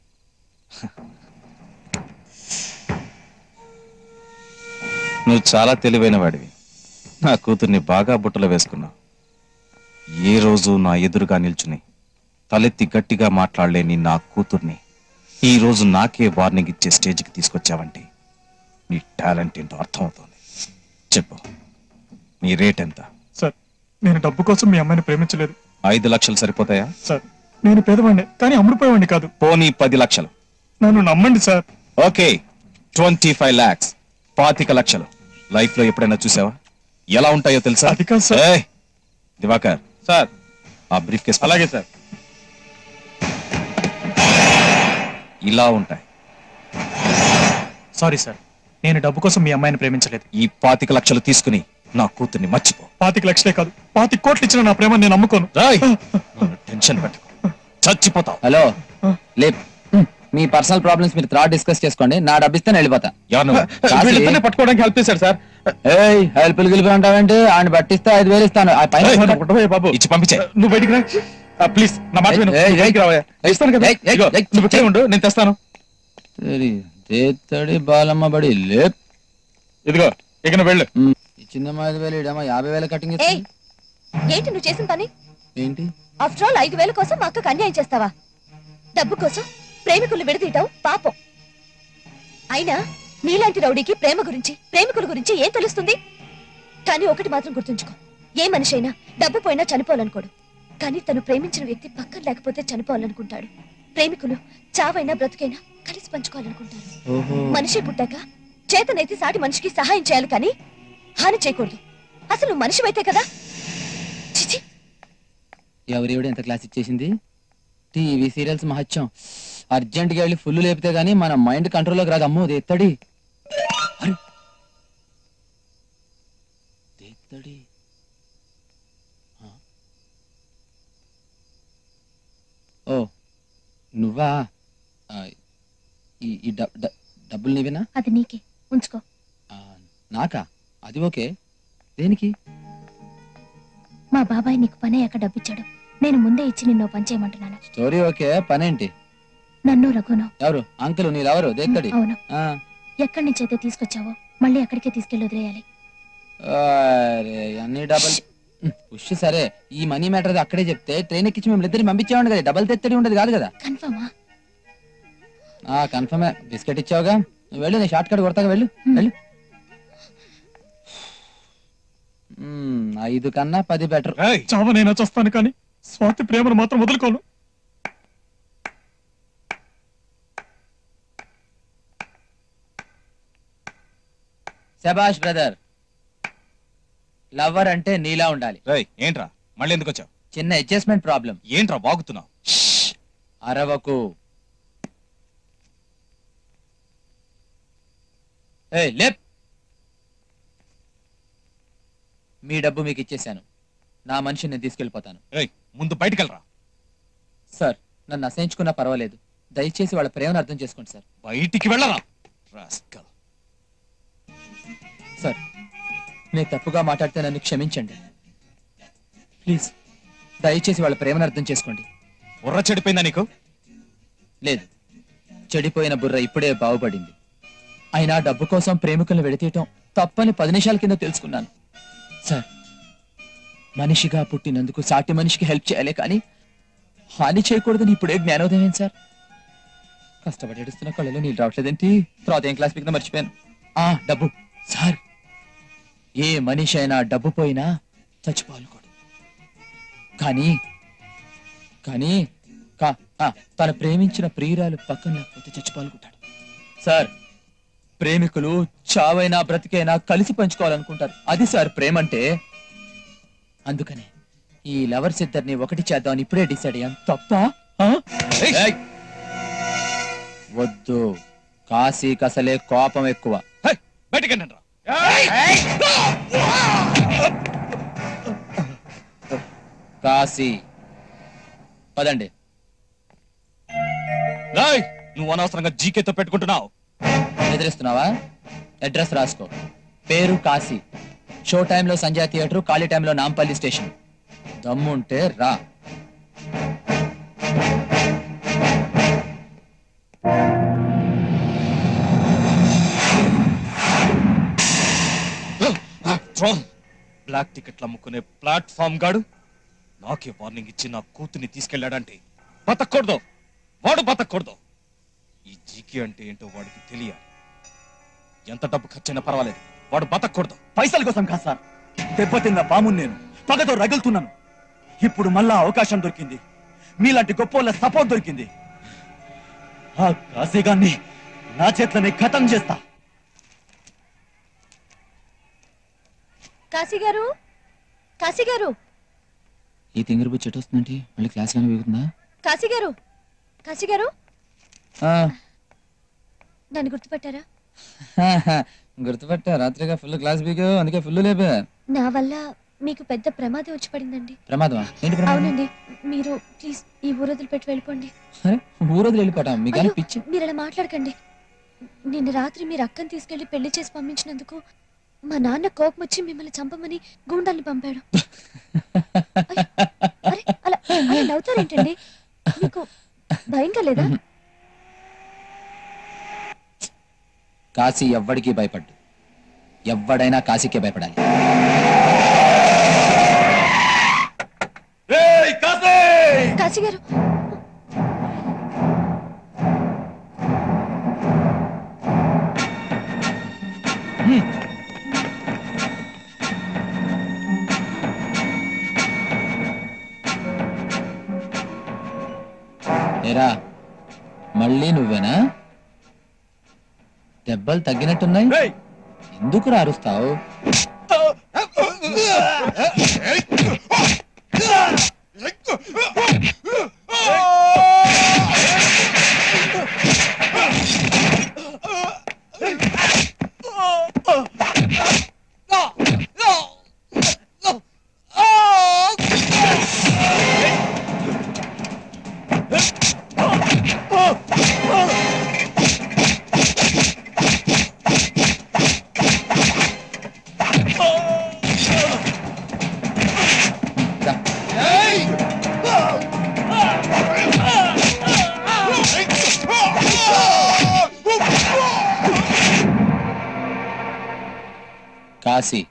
నువ్వు చాలా తెలివైన వాడివి నా కూతుర్ని బాగా బుట్టలో వేసుకున్నావు ఏ రోజు నా ఎదురుగా నిల్చుని తలెత్తి గట్టిగా మాట్లాడలేని నా కూతుర్ని ఈ రోజు నాకే వార్నింగ్ ఇచ్చే స్టేజ్కి తీసుకొచ్చావంటే నీ టాలెంట్ ఏంటో అర్థమవుతోంది చెప్పు నీ రేట్ ఎంత సార్ నేను డబ్బు కోసం మీ అమ్మాయిని ప్రేమించలేదు ఐదు లక్షలు సరిపోతాయా సార్ నేను పేదవాడిని కానీ అమ్ముడుపోయేవాడిని కాదు పోనీ పది లక్షలు నన్ను నమ్మండి sir okay twenty five lakhs పాతిక లక్షలు లైఫ్ లో ఎప్పుడైనా చూసావా ఎలా ఉంటాయో తెలుసా అది కాదు సార్. ఏయ్, దివాకర్ సార్ ఆ బ్రీఫ్ కేస్ అలాగే సార్ ఇలా ఉంటాయి సారీ సార్ నేను డబ్బు కోసం మీ అమ్మాయిని ప్రేమించలేదు ఈ పాతిక లక్షలు తీసుకుని నా కూతుర్ని మర్చిపో పాతిక లక్షలే కాదు పాతి కోట్లు ఇచ్చిన నా ప్రేమ నేను అమ్ముకోను రాయ్ నన్ను టెన్షన్ పెట్టకు చచ్చిపోతావు హలో లేప్ హ్మ్. మీ పర్సనల్ ప్రాబ్లమ్స్ మీరు తర్వాత డిస్కస్ చేసుకోండి నా డబ్బు ఇస్తే నేను వెళ్ళిపోతా ఎవరు నువ్వు? కాశీ. వీళ్ళిద్దరిని పట్టుకోవడానికి హెల్ప్ చేశారు సార్ ఏయ్ హెల్ప్ గిలిపి అంటావేంటి ఆయన పట్టిస్తే ఐదు వేలు ఇస్తాను ఆ పైన ఏయ్, ఉండవే బాబు ఇచ్చి పంపించే నువ్వు బయటికి రా ప్లీజ్ నా మాట విను ఏయ్, ఏయ్, బయటికి రావయ్యా ఇస్తాను కదా ఏయ్, ఏయ్, ఇదిగో, ఏయ్, నువ్వు ఇక్కడే ఉండు నేను తెస్తాను సరి, దేత్తడి బాలమ్మ బడి లేప్ ఇదిగో ఇక నువ్వు వెళ్ళు హ్మ్. ఇచ్చిందేమో ఐదు వేలు ఇడేమో యాభై వేల కటింగ్ ఏయ్ ఏంటి నువ్వు చేసిన పని ఏంటి ఆఫ్టర్ ఆల్ ఐదు వేల కోసం మా అక్కకు అన్యాయం చేస్తావా డబ్బు కోసం ప్రేమికులు విడదీయటం పాపం అయినా నీలాంటి రౌడీకి ప్రేమ గురించి ప్రేమికుల గురించి ఏం తెలుస్తుంది కానీ ఒకటి మాత్రం గుర్తుంచుకో ఏ మనిషి అయినా డబ్బు పోయినా చనిపోవాలనుకోడు కానీ తను ప్రేమించిన వ్యక్తి పక్కన లేకపోతే చనిపోవాలనుకుంటాడు ప్రేమికులు చావైనా బ్రతుకైనా కలిసి పంచుకోవాలనుకుంటారు ఓహో మనిషి పుట్టాక చేతనైతే సాటి మనిషికి సహాయం చేయాలి కానీ హాని చేయకూడదు అసలు నువ్వు మనిషివైతే కదా చిచి ఎవరెవడు ఎంత క్లాస్ ఇచ్చేసింది టీవీ సీరియల్స్ మహత్యం అర్జెంట్ గా వెళ్ళి ఫుల్ లేపితే గానీ మన మైండ్ కంట్రోల్లోకి రాదు అమ్మో దేత్తడి అరే. దేత్తడి ఆ. ఓ నువ్వా ఆ, ఈ ఈ డబ్- డ- డబ్బులు నీవేనా అది నీకే ఉంచుకో ఆ, నాకా అది ఓకే దేనికి మా బాబాయ్ నీకు పని అయ్యాక డబ్బిచ్చాడు నేను ముందే ఇచ్చి నిన్ను పని చేయమంటున్నాను స్టోరీ ఓకే పనేంటి నన్ను రఘును ఎవరు అంకుల్ నీళ్ళెవరు దేత్తడి అవును ఆ ఎక్కడి నుంచి అయితే తీసుకొచ్చావో మళ్ళీ అక్కడికే తీసుకెళ్లి వదిలేయాలి అరే అన్ని డబల్ పుష్ సరే ఈ మనీ మ్యాటర్ అక్కడే చెప్తే ట్రైన్ ఎక్కించి మేము ఇద్దరిని పంపించేవాడు కదా డబల్ తెత్తడి ఉండదు కాదు కదా కన్ఫర్మా ఆ కన్ఫర్మే బిస్కెట్ ఇచ్చావుగా నువ్వు వెళ్ళు నేను షార్ట్ కట్ కొడతాగా వెళ్ళు వెళ్ళు మ్మ్, ఐదు కన్నా పది బెటర్ ఏయ్, చావనైనా చస్తాను కానీ స్వాతి ప్రేమను మాత్రం వదులుకోను శబాష్ బ్రదర్ లవర్ అంటే నీలా ఉండాలి రేయ్, ఏంట్రా మళ్ళీ ఎందుకు వచ్చావు చిన్న అడ్జస్ట్మెంట్ ప్రాబ్లం ఏంట్రా బాగుతున్నావు అరవకు ఏయ్ లేప్ మీ డబ్బు మీకు ఇచ్చేశాను నా మనిషిని నేను తీసుకెళ్ళిపోతాను ఏయ్, ముందు బయటకెళ్ళరా సార్ నన్ను అసహించుకున్నా పర్వాలేదు దయచేసి వాళ్ళ ప్రేమను అర్థం చేసుకోండి సార్ బయటికి వెళ్ళరా రాస్కల్. సార్ నేను తప్పుగా మాట్లాడితే నన్ను క్షమించండి ప్లీజ్ దయచేసి వాళ్ళ ప్రేమను అర్థం చేసుకోండి బుర్ర చెడిపోయిందా నీకు లేదు చెడిపోయిన బుర్ర ఇప్పుడే బాగుపడింది అయినా డబ్బు కోసం ప్రేమికులను విడతీయటం తప్పని పది నిమిషాల కింద తెలుసుకున్నాను సార్ మనిషిగా పుట్టినందుకు సాటి మనిషికి హెల్ప్ చేయాలి కానీ హాని చేయకూడదని ఇప్పుడే జ్ఞానోదయం సార్ కష్టపడి ఏడుస్తున్న కళ్ళలో నీళ్ళు రావట్లేదేంటి తర్వాత ఏం క్లాస్ పిక్న మర్చిపోయాను ఆ డబ్బు సార్ ఏ మనిషి అయినా డబ్బు పోయినా చచ్చిపోవాలనుకోడు కానీ కానీ కా- ఆ, తను ప్రేమించిన ప్రియురాలు పక్కన లేకపోతే చచ్చిపోవాలనుకుంటాడు సార్ ప్రేమికులు చావైనా బ్రతికైనా కలిసి పంచుకోవాలనుకుంటారు అది సార్ ప్రేమ అంటే అందుకనే ఈ లవర్స్ ఇద్దరిని ఒకటి చేద్దామని ఇప్పుడే డిసైడ్ అయ్యాను తప్ప ఏయ్, వద్దు కాశీ కసలే కోపం ఎక్కువ ఏయ్, బయటికి వెళ్ళండి రా. కాశీ పదండి ఏయ్, నువ్వు అనవసరంగా జీకేతో పెట్టుకుంటున్నావు ఎదిరిస్తున్నావా అడ్రస్ రాసుకో పేరు కాశీ షో టైంలో సంజయ్ థియేటర్ ఖాళీ టైంలో నాంపల్లి స్టేషన్ దమ్ముంటే రా ట్రోల్ బ్లాక్ టికెట్లు అమ్ముకునే ప్లాట్ఫామ్ గాడు నాకే వార్నింగ్ ఇచ్చి నా కూతుర్ని తీసుకెళ్ళాడంటే బతకూడదు వాడు బతకూడదు ఈ జీకి అంటే ఏంటో వాడికి తెలియాలి ఎంత డబ్బు ఖర్చైనా పర్వాలేదు వాడు బతకూడదు పైసల కోసం కాదు సార్ దెబ్బతిన్న పాము నేను పగతో రగులుతున్నాను ఇప్పుడు మళ్ళా అవకాశం దొరికింది మీలాంటి గొప్పోళ్ళ సపోర్ట్ దొరికింది ఆ కాశీగాన్ని నా చేతులని ఖతం చేస్తా కాశీ గారు కాశీ గారు ఈ తింగరబు చెట్టు వస్తుందంటే మళ్ళీ క్లాస్ కానీ వీగుతుందా కాశీ గారు కాశీ గారు ఆ, నన్ను గుర్తుపట్టారా గుర్తుపట్టా రాత్రిగా ఫుల్ క్లాస్ బీగా అందుకే ఫుల్ లేపా నా వల్ల మీకు పెద్ద ప్రమాదం వచ్చి పడిందండి ప్రమాదమా ఏంటి ప్రమాదం అవునండి మీరు ప్లీజ్ ఈ ఊరు వదిలిపెట్టి వెళ్ళిపోండి అరే, ఊరొదిలి వెళ్ళిపోవటం మీకు అయ్యో, పిచ్చి మీరు అలా మాట్లాడకండి నిన్న రాత్రి మీరు అక్కని తీసుకెళ్లి పెళ్లి చేసి పంపించినందుకు మా నాన్న కోపం వచ్చి మిమ్మల్ని చంపమని గూండాల్ని పంపాడు అయ్యో, అరే, అలా అలా నవ్వుతారేంటండి మీకు భయంగా లేదా కాశీ ఎవ్వడికి భయపడ్డు ఎవ్వడైనా కాశీకే భయపడాలి కాశీ గారు ఏరా మళ్ళీ నువ్వేనా దెబ్బలు తగ్గినట్టున్నాయి ఎందుకు రారుస్తావు కాశీ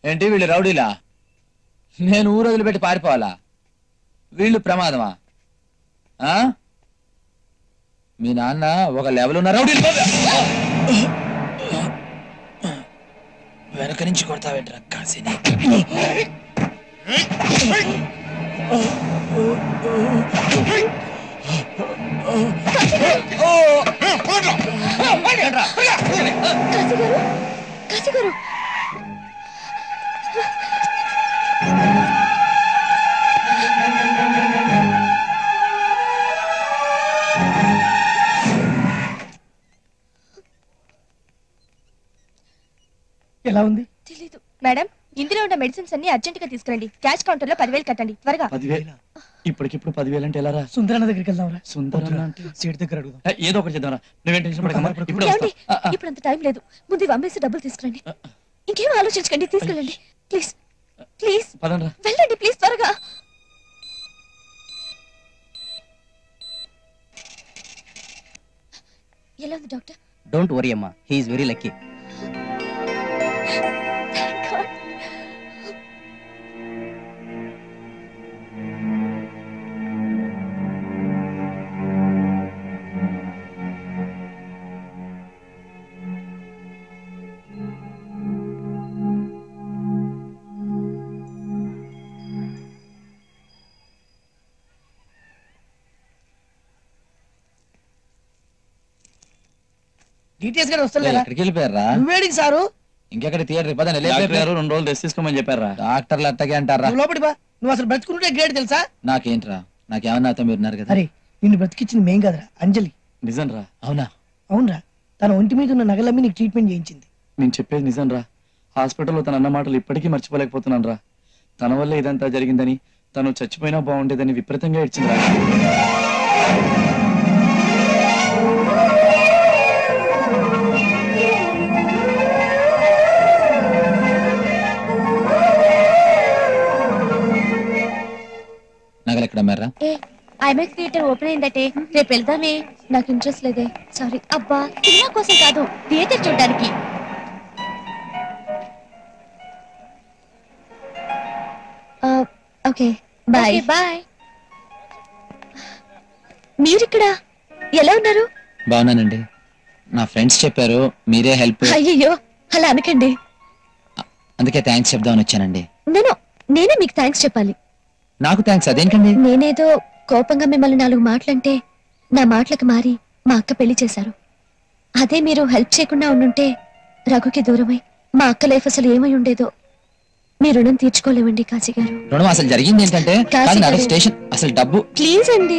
ఏంటి వీళ్ళు రౌడీలా నేను ఊరు వదిలిపెట్టి పారిపోవాలా వీళ్ళు ప్రమాదమా ఆ మీ నాన్న ఒక లెవెల్ ఉన్న రౌడీలు వెనక నుంచి కొడతావేంట్రా కాసిని కాశీ గారు కాశీ గారు ఎలా ఉంది తెలీదు మేడం ఇందులో ఉన్న మెడిసిన్స్ అన్ని అర్జెంట్ గా తీసుకురండి క్యాష్ కౌంటర్ లో పదివేలు కట్టండి త్వరగా పదివేల ఇప్పటికిప్పుడు పదివేలు అంటే ఎలా రా సుందరన్న దగ్గరికి వెళ్దాంరా సుందరన్న అంటే సీట్ దగ్గర అడుగుదాం ఏ, ఏదో ఒకటి చేద్దాంరా నువ్వేం టెన్షన్ పడకమ్మా ఇప్పుడు ఏమండి ఇప్పుడు అంత టైం లేదు ముందు ఇవి అమ్మేసి డబ్బులు తీసుకురండి ఇంకేం ఆలోచించకండి తీసుకెళ్ళండి ప్లీజ్ ప్లీజ్ పదండ్రా వెళ్ళండి ప్లీజ్ త్వరగా ఎలా ఉంది డాక్టర్ డోంట్ వరీ అమ్మా హీఈస్ వెరీ లక్కీ డీటెయిల్స్ గానీ వస్తలేరా ఎక్కడికి వెళ్ళిపోయారా నువ్వేడికి సారు ఇంకెక్కడ థియేటర్ పదండి డాక్టర్ గారు రెండు రోజులు రెస్ట్ తీసుకోమని చెప్పారా డాక్టర్లు అట్టగే అంటారా నువ్వు లోపడి బా నువ్వు అసలు బ్రతుకుంటే గ్రేట్ తెలుసా నాకేంట్రా నాకేమన్నా నాతో మీరు ఉన్నారు కదా అరే నిన్ను బ్రతికిచ్చింది మేం కదరా అంజలి నిజం రా అవునా అవునరా తన ఒంటి మీద ఉన్న నగలమ్మి నీకు ట్రీట్మెంట్ చేయించింది నేను చెప్పేది నిజం రా హాస్పిటల్లో తన అన్న మాటలు ఇప్పటికీ మర్చిపోలేకపోతున్నాను రా తన వల్ల ఇదంతా జరిగిందని తను చచ్చిపోయినా బాగుండేదని విపరీతంగా ఇచ్చింది రా నగలు ఎక్కడ అమ్మారా ఏ ఐమాక్స్ థియేటర్ ఓపెన్ అయిందటే రేపు వెళ్దామే నాకు ఇంట్రెస్ట్ లేదే సారీ అబ్బా సినిమా కోసం కాదు థియేటర్ చూడడానికి ఓకే బాయ్ బాయ్ మీరిక్కడ ఎలా ఉన్నారు బాగున్నానండి నా ఫ్రెండ్స్ చెప్పారు మీరే హెల్ప్ అయ్యయ్యో అలా అనకండి అందుకే థ్యాంక్స్ చెప్దామని వచ్చానండి నేను నేనే మీకు థ్యాంక్స్ చెప్పాలి నాకు థ్యాంక్స్ అదేంటండి నేనేదో కోపంగా మిమ్మల్ని నాలుగు మాటలంటే నా మాటలకు మారి మా అక్క పెళ్లి చేశారు అదే మీరు హెల్ప్ చేయకుండా ఉండుంటే రఘుకి దూరమై మా అక్క లైఫ్ అసలు ఏమై ఉండేదో మీ రుణం తీర్చుకోలేమండి కాశీ గారు రుణం అసలు జరిగింది ఏంటంటే కాశీ కాదు నాది గారు. స్టేషన్ అసలు డబ్బు ప్లీజ్ అండి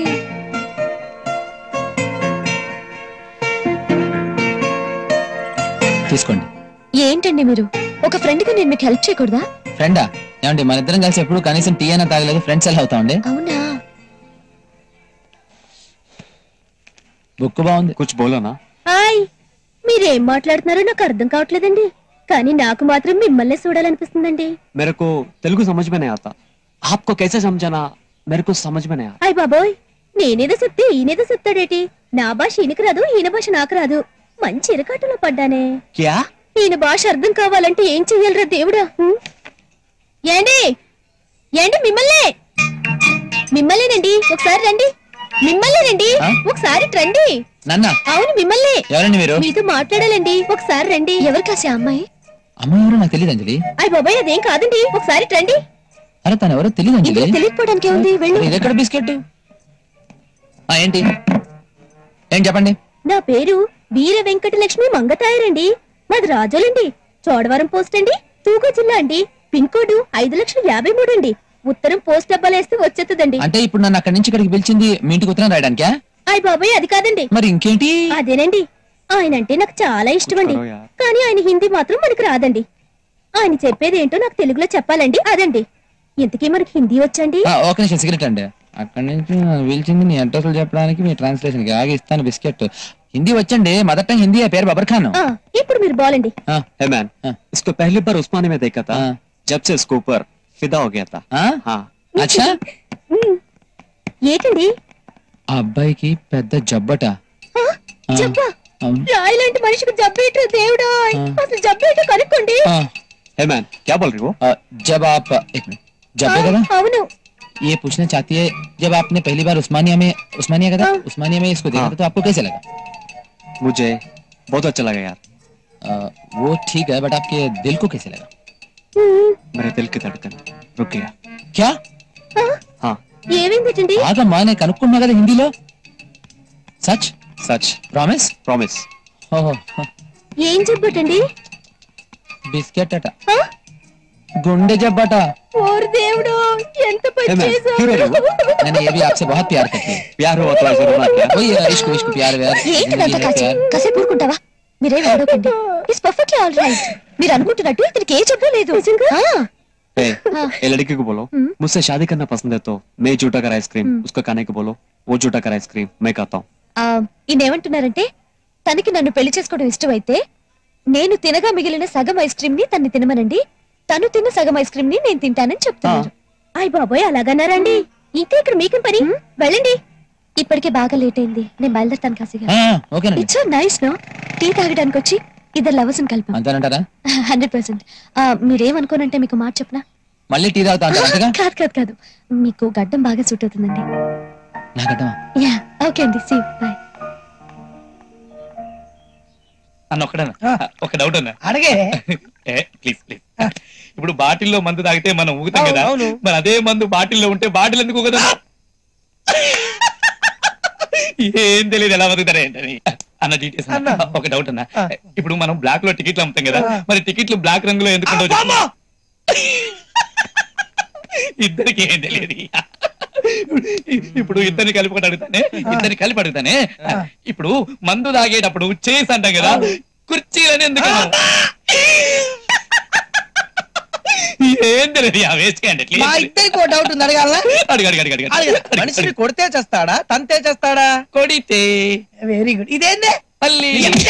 తీసుకోండి ఏంటండి మీరు ఒక ఫ్రెండ్ గా నేను మీకు హెల్ప్ చేయకూడదా ఫ్రెండా ఏమండి మన ఇద్దరం కలిసి ఎప్పుడు కనీసం టీ అయినా తాగలేదు ఫ్రెండ్స్ ఎలా అవుతామండి అవునా బుక్ బాగుంది కుచ్ బోలానా హాయ్ మీరేం మాట్లాడుతున్నారో నాకు అర్థం కావట్లేదండి కానీ నాకు మాత్రం మిమ్మల్ని చూడాలనిపిస్తుందండి मेरे को तेलुगु समझ में नहीं आता आपको कैसे समझाना मेरे को समझ में नहीं आता అయ్ బాబోయ్ నేనేదో చెప్తే ఈయనేదో చెప్తాడేటి నా భాష ఈయనకు రాదు ఈయన భాష నాకు రాదు మంచి ఇరకాటంలో పడ్డానే क्या ఈయన భాష అర్థం కావాలంటే ఏం చెయ్యాలరా దేవుడా హ్మ్? ఏండి ఏండి మిమ్మల్నే మిమ్మల్నేనండి ఒకసారి రండి మిమ్మల్నేనండి ఆ? ఒకసారి రండి నన్న అవును మిమ్మల్ని ఎవరండి మీరు మీతో మాట్లాడాలండి ఒకసారి రండి ఎవరు కాసే అమ్మాయి అమ్మ ఎవరో నాకు తెలియదు అంజలి అయ్య బాబాయ్ అదేం కాదండి ఒకసారి రండి అరే తను ఎవరో తెలియదు అంజలి ఇందులో తెలియకపోవడానికి ఉంది వెళ్ళు ఇది ఎక్కడ బిస్కెట్ ఆ, ఏంటి ఏం చెప్పండి నా పేరు వీర వెంకటలక్ష్మి మంగతాయరండి మాది రాజోలండి చోడవరం పోస్ట్ అండి తూగు జిల్లా అండి పిన్ కోడ్ ఐదు లక్షల యాభై మూడు అండి ఉత్తరం పోస్ట్ డబ్బాలేస్తే వచ్చేస్తుందండి అంటే ఇప్పుడు నన్ను అక్కడి నుంచి ఇక్కడికి పిలిచింది మీ ఇంటికి ఉత్తరం రాయడానికా అయ్ బాబాయ్ అది కాదండి మరి ఇంకేంటి అదేనండి ఆయన అంటే నాకు చాలా ఇష్టం అండి కానీ ఆయన హిందీ మాత్రం మనకు రాదండి ఆయన చెప్పేది ఏంటో నాకు తెలుగులో చెప్పాలండి అదండి ఇంతకీ మనకి హిందీ వచ్చండి ఆ, ఒక నిమిషం సిగరెట్ అండి అక్కడి నుంచి నన్ను పిలిచింది నీ అడ్రస్లు చెప్పడానికి మీ ట్రాన్స్లేషన్ కి ఆగి ఇస్తాను బిస్కెట్ హిందీ వచ్చండి మదర్ టంగ్ హిందీ పేరు బబర్ ఖాన్ ఆ, ఇప్పుడు మీరు బాలండి ఆ, है मैन हाँ। इसको पहली बार उस्मानी में देखा था हाँ। जब से इसको ऊपर फिदा हो गया था ఆ? हाँ అచ్చా ఉమ్. ఏంటండి ఆ అబ్బాయికి పెద్ద జబ్బట ఆ, ఆ. జబ్బా అవును. రాయలాంటి మనిషికి జబ్బేటో దేవుడా ఆ. అసలు జబ్బేటో కనుక్కోండి ఆ, हे मैन क्या बोल रही हो अ, जब आप एक मिनट जब है కదా అవును ये पूछना चाहती है जब आपने पहली बार उस्मानिया में उस्मानिया का था उस्मानिया में इसको देखा हाँ। था तो आपको कैसे लगा मुझे बहुत अच्छा लगा यार अ, वो ठीक है बट आपके दिल को कैसे लगा मेरे दिल की धड़कन रुक गया क्या हाँ ఏమైంది ఆగమ్మా నేను కనుక్కున్నా కదా హిందీలో సచ్ सच ప్రామిస్ प्रॉमिस ఓహో ఏం చెప్పటండి బిస్కెట్ అట గుండె జబ్బట ఓరి దేవుడు ఎంత పని ఏ మ్యామ్, చేశావు? क्यों रो रही हो? मैंने ये भी आपसे बहुत प्यार करती है प्यार हुआ तो ऐसे रोना क्या वही है, इश्क इश्क प्यार व्यार ఏంటిదంతా जिंदगी है కాచి प्यार కాసేపు ఊరుకుంటావా మీరేం ఆడోకండి ఇట్స్ పర్ఫెక్ట్లీ ఆల్ రైట్ మీరు అనుకుంటున్నట్టు ఇతనికి ఏ చెప్పడం లేదు ఆ, ए, ए लड़की को बोलो मुझसे शादी करना पसंद है तो मैं जूटा कर आइसक्रीम उसको खाने को बोलो वो जूटा कर आइसक्रीम मैं खाता हूँ ఆ, ఈయన ఏమంటున్నారంటే తనకి నన్ను పెళ్లి చేసుకోవడం ఇష్టమైతే నేను తినగా మిగిలిన సగం ఐస్ క్రీమ్ ని తన్ని తినమనండి తను తిన్న సగం ఐస్ క్రీమ్ ని నేను తింటానని చెప్తున్నాను అయ్ బాబోయ్ అలాగన్నారండి ఇంకా ఇక్కడ మీకు పని వెళ్ళండి ఇప్పటికే బాగా లేట్ అయింది నేను బయలుదేరుతాను కాశీగా ఆ, ఓకేనండి ఇట్స్ నైస్ నో టీ తాగడానికి వచ్చి ఇద్దరు లవర్స్ కలిపాం అంతేనంటారా హండ్రెడ్ పర్సెంట్ మీరేమనుకోనంటే మీకు మాట చెప్పనా మళ్ళీ టీ తాగుతా అంటారా అంతేగా కాదు కాదు కాదు మీకు గడ్డం బాగా సూట్ అవుతుందండి నాకటమా యా ఓకే అండి సీ బాయ్ అన్న ఒకడన్నా ఒక డౌట్ అన్న అడిగే ఏ ప్లీజ్ ప్లీజ్ ఇప్పుడు బాటిల్లో మందు తాగితే మనం ఊగుతాం కదా అవును. మరి అదే మందు బాటిల్లో ఉంటే బాటిల్ ఎందుకు ఊగదా ఏం తెలియదు ఎలా బతుకుతారా ఏంటని అన్న డీటెయిల్స్ అన్న. ఒక డౌట్ అన్న ఇప్పుడు మనం బ్లాక్ లో టికెట్లు అమ్ముతాం కదా మరి టికెట్లు బ్లాక్ రంగులో ఎందుకు ఉండవు చెప్పు? ఇద్దరికి ఏం తెలియదు ఇప్పుడు ఇద్దరిని కలిపి ఒకటి అడుగుతానే ఇద్దరిని కలిపి అడుగుతానే ఇప్పుడు మందు తాగేటప్పుడు చేసి అంటాం కదా కుర్చీలని ఎందుకు అన్నావు? ఏం తెలియదు ఆ వేస్ట్ క్యాండిడేట్ మా ఇద్దరికి ఒక డౌట్ ఉంది అడగాల అడిగి అడిగి అడిగి అడగ. మనిషిని కొడితే చేస్తాడా తంతే చేస్తాడా కొడితే వెరీ గుడ్ ఇదేందే మళ్ళీ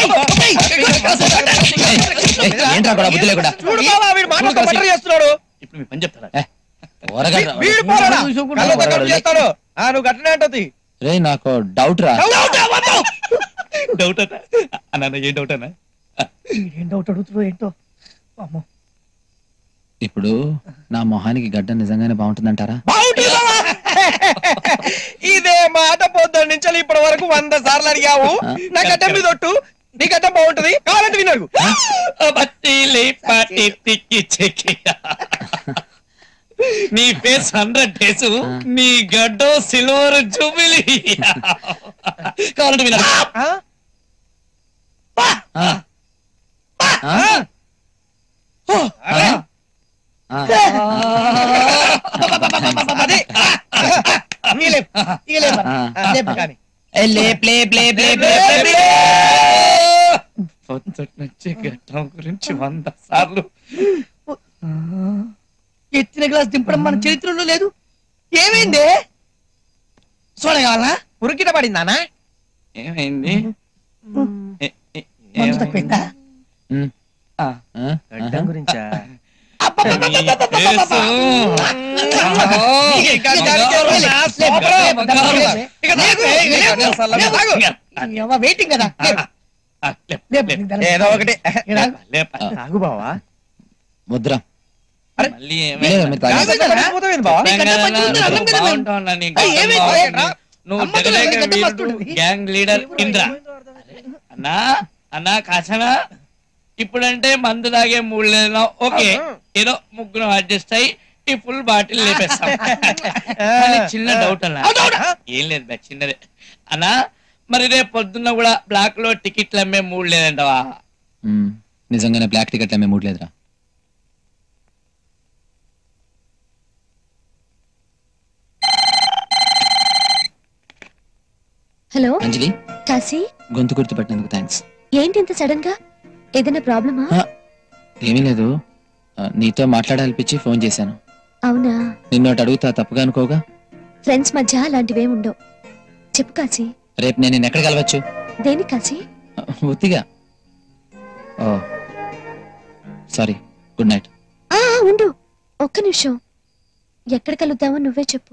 ఏంట్రా కూడా బుద్ధి లేకుండా చూడు బావా వీడు మాటలతో మటర్ చేస్తున్నాడు ఇప్పుడు మీ పని చెప్తారా ఊరగడ్డ వీడు పోరాడా కళ్ళతో కట్టు చేస్తాడు ఆ నువ్వు గట్టనే అంటది రే నాకు డౌట్ రా డౌట్ అన్న అన్న ఏం డౌట్ అన్న ఏం డౌట్ అడుగుతున్నావు ఏంటో అమ్మో ఇప్పుడు నా మొహానికి గడ్డ నిజంగానే బాగుంటుందంటారా బాగుంటుంది బావా. ఇదే మాట పొద్దున్న నుంచి ఇప్పటి వరకు వంద సార్లు అడిగావు నా గడ్డం మీద ఒట్టు నీ గడ్డం బాగుంటది కావాలంటే వినడు బత్తీలి పాటి తిక్కి చెక్కి నీ ఫేస్ హండ్రెడ్ డేస్ నీ గడ్డో సిల్వర్ జూబిలీ కావాలంటే వినాలి ఆ. ఆ? ఆ? ఆ. అదే ఇక లేపు, ఇక లేపు అన్న. ఆ. లేపు కానీ ఏ, లేప్ లేప్ లేప్ లేప్ లేప్ లేప్ లేప్. పొద్దుటి నుంచి గడ్డం గురించి వంద సార్లు ఎత్తిన గ్లాస్ దింపడం మన చరిత్రలో లేదు ఏమైంది చూడగలనా ఉరికిట పడిందానా ఏమైంది ఏ- ఏ- మందు ఏమైంది? తక్కువైందా ఉమ్. ఆ. ఆ? గడ్డం గురించా నీ ఫేసు. ఇంకా దానికి ఎవరు నా సోపరం. ఇక నాకు, ఇక నాకు సల్లగా తాగు. వెయిటింగ్ కదా లేపు, ఆ, లేపు, లేపు, లేపు, నీకు దండం. ఏదో ఒకటి ఇక్కడ ఆగు. లేపు. తాగు బావా ముద్ర మళ్ళీ లేదు, ఏమైంది? మీరు తాగండి. తాగు, తాగు, పోతావేంది బావా నీ గడ్డం మంచిగా ఉంది, అన్నం కదా మేము. బాగుంటావు అన్న, నీ అయ్య, గడ్డం ఏమైంది? బాగుంటుంది. నువ్వు అమ్మతో జగదేక గడ్డం వీరుడు, మస్తుంటుంది. గ్యాంగ్ లీడర్ ఇంద్ర అన్నా అన్నా కాచనా ఇప్పుడంటే మందు తాగే మూడు లేదు ఓకే ఏదో ముగ్గురు అడ్జస్ట్ అయ్యి ఈ ఫుల్ బాటిల్ లేపేస్తాం కానీ చిన్న డౌట్ అన్నా ఏం లేదు బా చిన్నదే అన్నా మరి రేపు పొద్దున్న కూడా బ్లాక్ లో టికెట్లు అమ్మే మూడు లేదంటవా ఉమ్. నిజంగానే బ్లాక్ టికెట్ అమ్మే మూడ్ లేదురా హలో అంజలి కాశీ గొంతు గుర్తు పెట్టినందుకు థ్యాంక్స్ ఏంటి ఇంత సడన్ గా ఏదైనా ప్రాబ్లమా ఏమీ లేదు ఆ, నీతో మాట్లాడాలనిపించి ఫోన్ చేశాను అవునా నిన్నోటి అడుగుతా తప్పుగా అనుకోగా ఫ్రెండ్స్ మధ్య అలాంటివేం ఉండవు చెప్పు కాశీ రేపు నేను నిన్ను ఎక్కడ కలవచ్చు దేని కాశీ ఆ, ఉత్తిగా ఓ సారీ గుడ్ నైట్ ఆ ఆ, ఉండు ఒక్క నిమిషం ఎక్కడ కలుద్దామో నువ్వే చెప్పు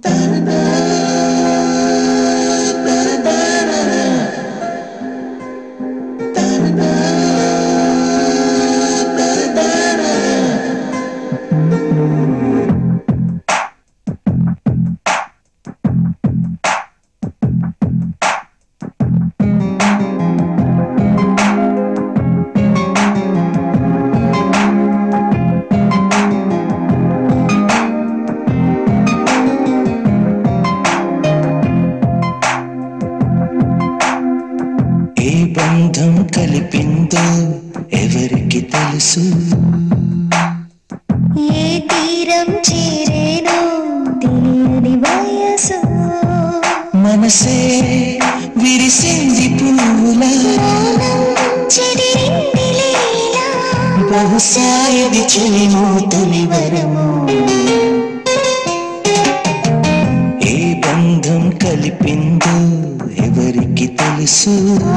కలిపిందో ఎవరికి తెలుసు ఏ తీరం చేరేనో తెలియని వయసు మనసే విరిసింది పువ్వులా చెదిరింది లీలా బహుశా ఇది చెలిమో తొలి వరము ఏ బంధం కలిపిందో ఎవరికి తెలుసు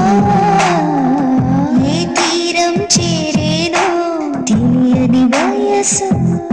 ఏ తీరం చేరేనో తెలియని వయసు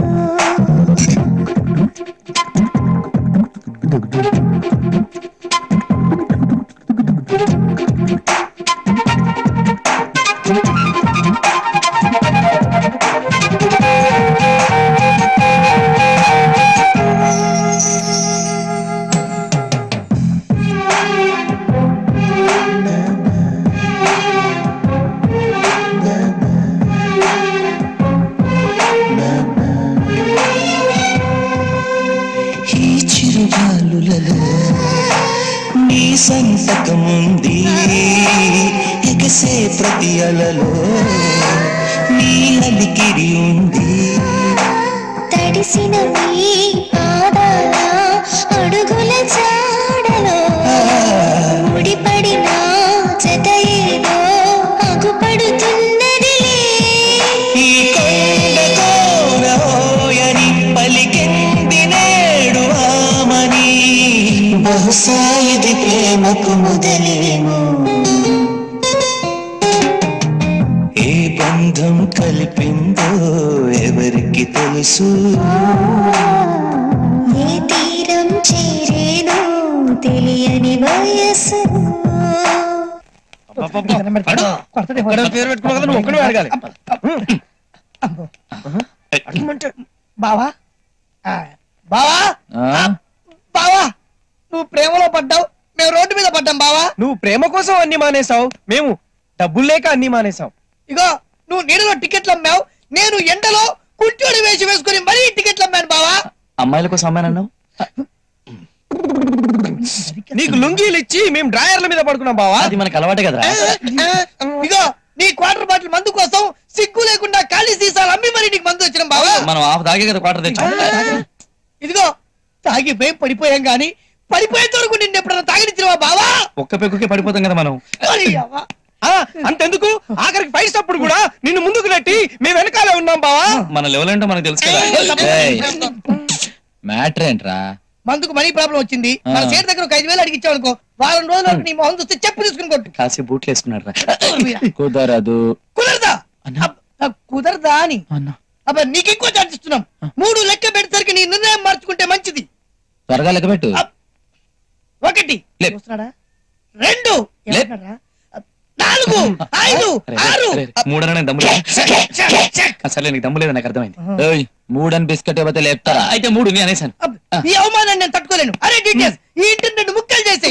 ఈ చిరుగాలులలో నీ సంతకముంది ఎగసే ప్రతి అలలో నీ అలికిడి ఉంది తడిసిన మీ పాదాల అడుగుల జాడలో ముడిపడిన జత ఏదో అగుపడుతున్నదిలే ఈ కొండ కోనోయని పలికింది నేడు ఆమని బహుశా ఇది ప్రేమకు మొదలేమో ఏ బంధం కలిపిందో ఎవరికి తెలుసు ఏ తీరం చేరేనో తెలియని వయసు పేరు పెట్టుకున్నావు కదా నువ్వు ఒక్కడే అడగాలి అడగమంటే బావా ఆ, బావా ఆ? బావా నువ్వు ప్రేమలో పడ్డావు మేము రోడ్డు మీద పడ్డాం బావా నువ్వు ప్రేమ కోసం అన్ని మానేసావు మేము డబ్బులు లేక అన్ని మానేసాం ఇగో నువ్వు నీడలో టికెట్లు అమ్మావు నేను ఎండలో కుంటోడి వేసి వేసుకుని మరీ టికెట్లు అమ్మాను బావా అమ్మాయిల కోసం అమ్మానన్నావు నీకు లుంగీలు ఇచ్చి మేము డ్రాయర్ల మీద పడుకున్నాం బావా అది మనకు అలవాటే కదరా ఇగో నీ క్వార్టర్ బాటిల్ మందు కోసం సిగ్గు లేకుండా ఖాళీ సీసాలు అమ్మి మరి నీకు మందు వచ్చిన బావా మనం హాఫ్ దాగే కదా క్వార్టర్ తెచ్చాం ఇదిగో తాగిపోయి పడిపోయాం గాని పడిపోయేంత వరకు నిన్ను ఎప్పుడన్నా తాగినిచ్చినవా బావా ఒక్క పెక్కుకే పడిపోతాం కదా మనం అరే అవ్వ. ఆ, అంతెందుకు ఆఖరికి ఫైట్ అప్పుడు కూడా నిన్ను ముందుకు నెట్టి మేము వెనకాలే ఉన్నాం బావా మన లెవెల్ ఏంటో మనకు తెలుసు కదా మ్యాటర్ ఏంట్రా మందుకు మనీ ప్రాబ్లం వచ్చింది మన ఆ. సేట్ దగ్గర ఒక ఐదు వేలు అడిగిచ్చావు అనుకో వారం రోజుల వరకు నీ మొహం చూస్తే చెప్పు తీసుకుని కొట్టు కాసి బూట్లు వేసుకున్నాడు కుదరదు కుదరదా అబ్బ, ఆ, కుదరదా అని అబ్బా నీకు ఎక్కువ ఛాన్స్ ఇస్తున్నాం మూడు లెక్క పెట్టేసరికి నీ నిర్ణయం మార్చుకుంటే మంచిది త్వరగా లెక్క పెట్టు ఒకటి లే. చూస్తున్నాడా రెండు లే. ఏమంటారా? నాలుగు ఐదు ఆరు మూడన నాకు దమ్ము లేదు. అసలే నీకు దమ్ము లేదు నాకు అర్థమైంది ఏయ్, మూడని బిస్కెట్ ఇవ్వతే లేపుతారా అయితే మూడు నేను అనేసాను అబ్బ, ఈ అవమానాన్ని నేను తట్టుకోలేను అరే డీటెయిల్స్ ఈ ఇంటిని రెండు ముక్కలు చేసి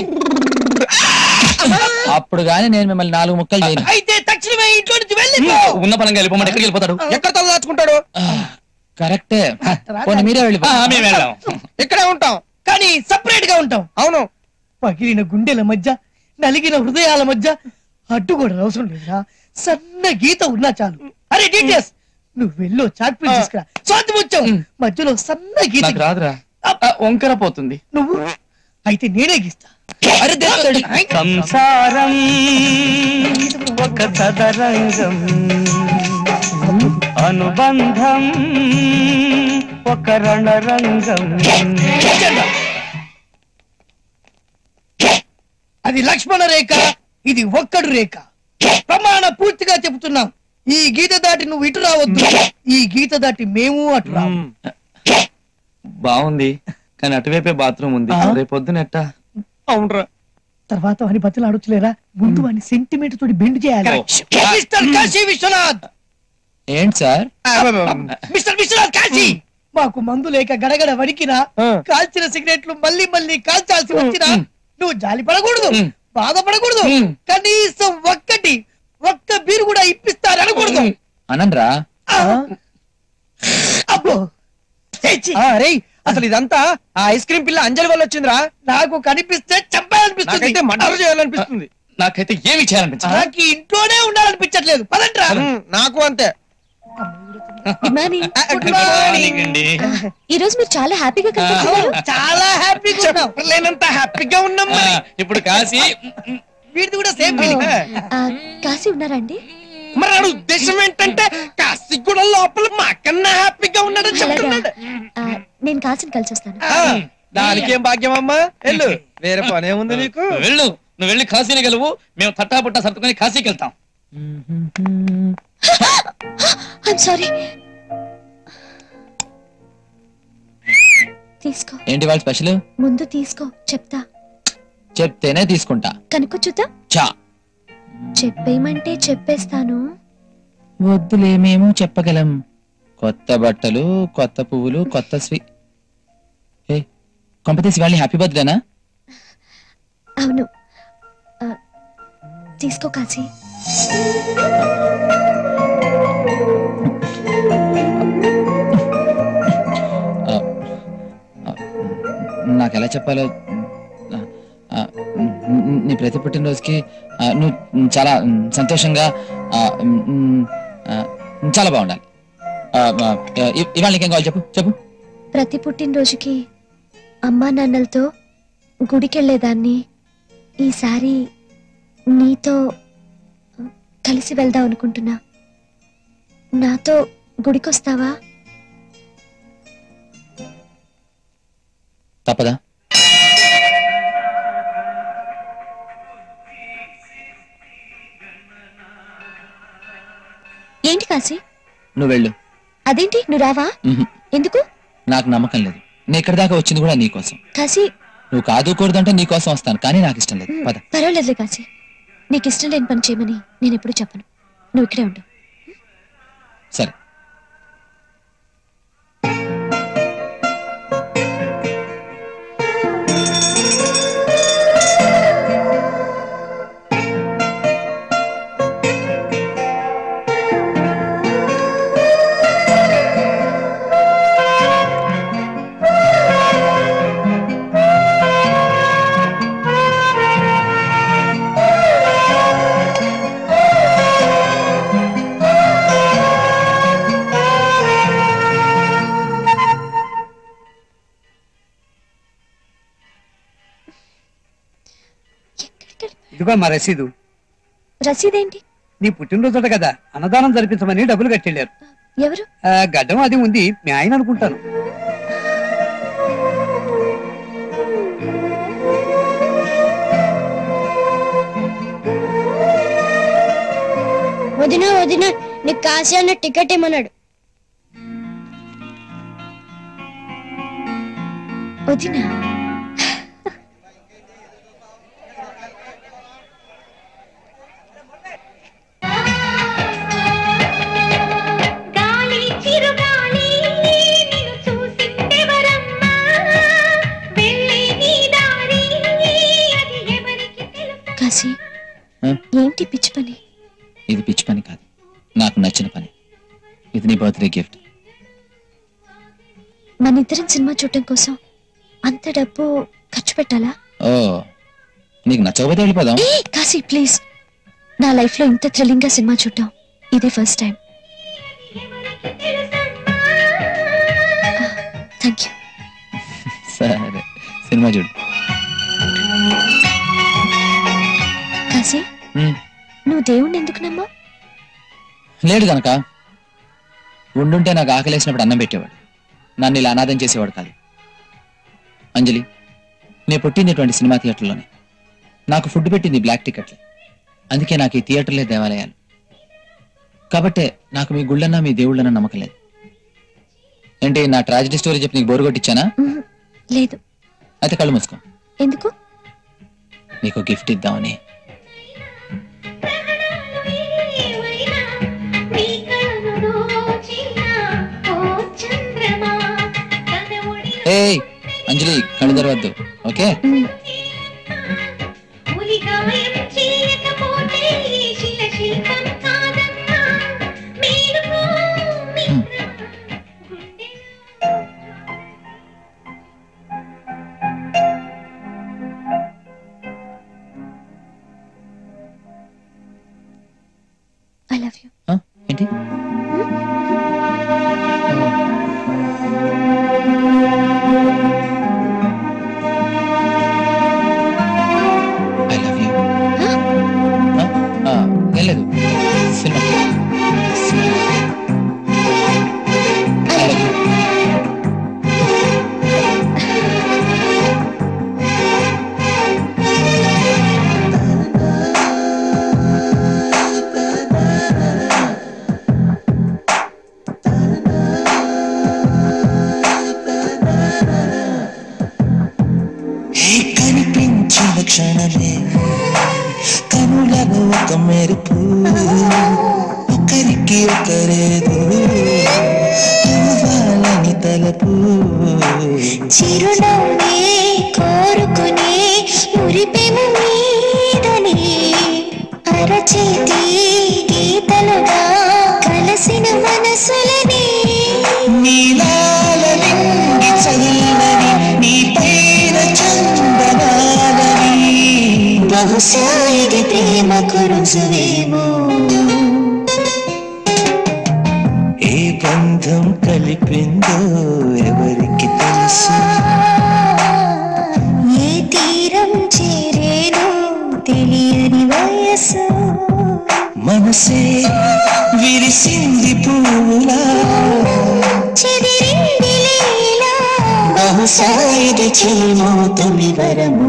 అప్పుడు గానీ నేను మిమ్మల్ని నాలుగు ముక్కలు చేయను అయితే తక్షణమే ఈ ఇంట్లో నుంచి వెళ్ళిపో ఉన్న పనంగా వెళ్ళిపోమంటే ఎక్కడికి వెళ్ళిపోతాడు ఎక్కడ తల దాచుకుంటాడు కరెక్టే పోనీ మీరే వెళ్ళిపో మేము వెళ్దాం ఇక్కడే ఉంటాం కానీ సపరేట్ గా ఉంటాం అవును పగిలిన గుండెల మధ్య నలిగిన హృదయాల మధ్య అడ్డు కూడా అవసరం లేదురా సన్న గీత ఉన్నా చాలు అరే డీటెయిల్స్ నువ్వు వెళ్ళు చాక్ పీస్ తీసుకురా స్వాతి వచ్చావు మధ్యలో సన్న గీత నాకు రాదురా ఆ, వంకర పోతుంది నువ్వు అయితే నేనే గీస్తా అరే దేస్తాడు. సంసారం ఒక తదరంగం అనుబంధం ఒక రణరంగం అది లక్ష్మణ రేఖ ఇది ఒక్కడు రేఖ ప్రమాణ పూర్తిగా చెబుతున్నాం ఈ గీత దాటి నువ్వు ఇటు రావద్దు ఈ గీత దాటి మేము అటు రావు బాగుంది కానీ అటువైపే బాత్రూమ్ ఉంది రేపు పొద్దున ఎట్టా అవునరా తర్వాత వాని బతులు ఆడొచ్చులేరా ముందు వాని సెంటిమెంట్ తోటి బెండ్ చేయాలి మిస్టర్ కాశీ విశ్వనాథ్ ఏంటి సార్ మిస్టర్ విశ్వనాథ్ కాశీ మాకు మందు లేక గడగడ వణికినా కాల్చిన సిగరెట్లు మళ్ళీ మళ్ళీ కాల్చాల్సి వచ్చినా నువ్వు జాలి పడకూడదు బాధపడకూడదు కనీసం ఒక్కటి ఒక్క బీరు కూడా ఇప్పిస్తారు అనకూడదు అనండ్రా అబ్బో అరే అసలు ఇదంతా ఆ ఐస్ క్రీమ్ పిల్ల అంజలి వల్ల వచ్చిందిరా నాకు కనిపిస్తే నాకైతే చంపాలనిపిస్తుంది మర్డర్ చేయాలనిపిస్తుంది నాకైతే ఏమి చేయాలనిపించదు నాకు ఈ ఇంట్లోనే ఉండాలనిపించట్లేదు పదంట్రా నాకు అంతే గుడ్ మార్నింగ్ గుడ్ మార్నింగ్ అండి ఈ రోజు మీరు చాలా హ్యాపీగా కనిపిస్తున్నారు చాలా హ్యాపీగా ఉన్నాం లేనంత హ్యాపీగా ఉన్నాం ఆ, ఇప్పుడు కాశీ వీడిది కూడా సేమ్ ఫీలింగ్ ఆ, కాశీ ఉన్నారా అండి మరి వాడి ఉద్దేశం ఏంటంటే కాశీ కూడా లోపల మాకన్నా హ్యాపీగా ఉన్నాడని అలాగా చెప్తున్నాడు ఆ, నేను కాశీని కలిసి వస్తాను ఆ, దానికేం భాగ్యం అమ్మా వెళ్ళు వేరే పని ఏముంది నీకు నువ్వు వెళ్ళు నువ్వు వెళ్ళి కాశీని గెలువు మేము తట్టాపుట్టా సర్దుకొని కాశీకి వెళ్తాం ఐఎమ్ సారీ తీసుకో ఏంటి వాళ్ళ స్పెషల్ ముందు తీసుకో చెప్తా చెప్తేనే తీసుకుంటా కనుక్కో చూద్దాం చా చెప్పేయమంటే చెప్పేస్తాను వద్దులే మేము చెప్పగలం కొత్త బట్టలు కొత్త పువ్వులు కొత్త స్వీ ఏ కొంపతీసి వాళ్ళని హ్యాపీ బర్త్డేనా అవును ఆ, తీసుకో కాశీ నాకు ఎలా చెప్పాలో ఆ, ఆ, నీ ప్రతి పుట్టినరోజుకి ఆ, నువ్వు చాలా సంతోషంగా ఆ, మ్, ఆ, చాలా బాగుండాలి ఆ, ఆ, ఇ- ఇవాళ నీకేం కావాలి చెప్పు చెప్పు ప్రతి పుట్టినరోజుకి అమ్మా నాన్నలతో గుడికెళ్ళేదాన్ని ఈసారి నీతో కలిసి వెళ్దాం అనుకుంటున్నా నాతో గుడికొస్తావా తప్పదా ఏంటి కాశీ నువ్వు వెళ్ళు అదేంటి నువ్వు రావా మ్హూ. ఎందుకు నాకు నమ్మకం లేదు నేను ఇక్కడి దాకా వచ్చింది కూడా నీకోసం కాశీ నువ్వు కాదు కూడదంటే నీకోసం వస్తాను కానీ నాకు ఇష్టం లేదు పద పర్వాలేదులే కాశీ నీకు ఇష్టం లేని పని చేయమని నేను ఎప్పుడు చెప్పను నువ్వు ఇక్కడే ఉండు సరే ఇదిగో మా రసీదు రసీదేంటి నీ పుట్టినరోజుట కదా అన్నదానం జరిపించమని డబ్బులు కట్టెళ్ళారు ఎవరు ఆ, గడ్డం అది ఉంది మీ ఆయన అనుకుంటాను వదిన వదిన నీకు కాశీ అన్న టికెట్ ఇమ్మన్నాడు వదినా గాలి చిరుగాలి నిన్ను చూసిందెవరమ్మా వెళ్ళే నీ దారి అది ఎవరికి తెలుసు కాశీ ఆ? ఏంటి పిచ్చి పని ఇది పిచ్చి పని కాదు నాకు నచ్చిన పని ఇది నీ బర్త్డే గిఫ్ట్ మన ఇద్దరం సినిమా చూడటం కోసం అంత డబ్బు ఖర్చు పెట్టాలా ఓ నీకు నచ్చకపోతే వెళ్ళిపోదాం ఏ కాశీ ప్లీజ్ నా లైఫ్ లో ఇంత థ్రిల్లింగ్ గా సినిమా చూడటం ఇదే ఫస్ట్ టైం థ్యాంక్ యూ సరే సినిమా చూడు కాశీ ఉమ్, నువ్వు దేవుణ్ణి ఎందుకు నమ్మా లేడు కనుక ఉండుంటే నాకు ఆకలేసినప్పుడు అన్నం పెట్టేవాడు నన్ను ఇలా అనాథం చేసేవాడు కాదు అంజలి నేను పుట్టినటువంటి సినిమా థియేటర్లోనే నాకు ఫుడ్ పెట్టింది బ్లాక్ టికెట్లే అందుకే నాకు ఈ థియేటర్లే దేవాలయాలు కాబట్టే నాకు మీ గుళ్ళన్నా మీ దేవుళ్ళన్నా నమ్మకం లేదు ఏంటి నా ట్రాజడీ స్టోరీ చెప్పి నీకు బోరు కొట్టించానా మ్మ్. లేదు అయితే కళ్ళు మూసుకో ఎందుకు నీకు గిఫ్ట్ ఇద్దామని నీ కళను దోచిన ఓ చంద్రమా తన ఒడి ఏయ్ అంజలి కళ్ళు తెరవద్దు ఓకే మ్మ్. ఉలిగాయం చేయకపోతే ఈ శిల శిల్పం కాదన్నా మేలుకో మిత్రమా గుండె క్షణమే కనులలో ఒక మెరుపు ఒకరికి ఒకరేదు అవ్వాలని తలపు చిరునవ్వే కోరుకునే మురిపెము మీదనే అరచేతి గీతలుగా కలసిన మనసులనే నీలాల నిండి చల్లని నీ పైన చందనాలని బహుశా ఇది ప్రేమకు రుజువేమో ఏ బంధం కలిపిందో ఎవరికి తెలుసు ఏ తీరం చేరేదో తెలియని వయసు మనసే విరిసింది పూలా చెదిరింది లీలా బహుశా ఇది చెల్మో తొలి వరము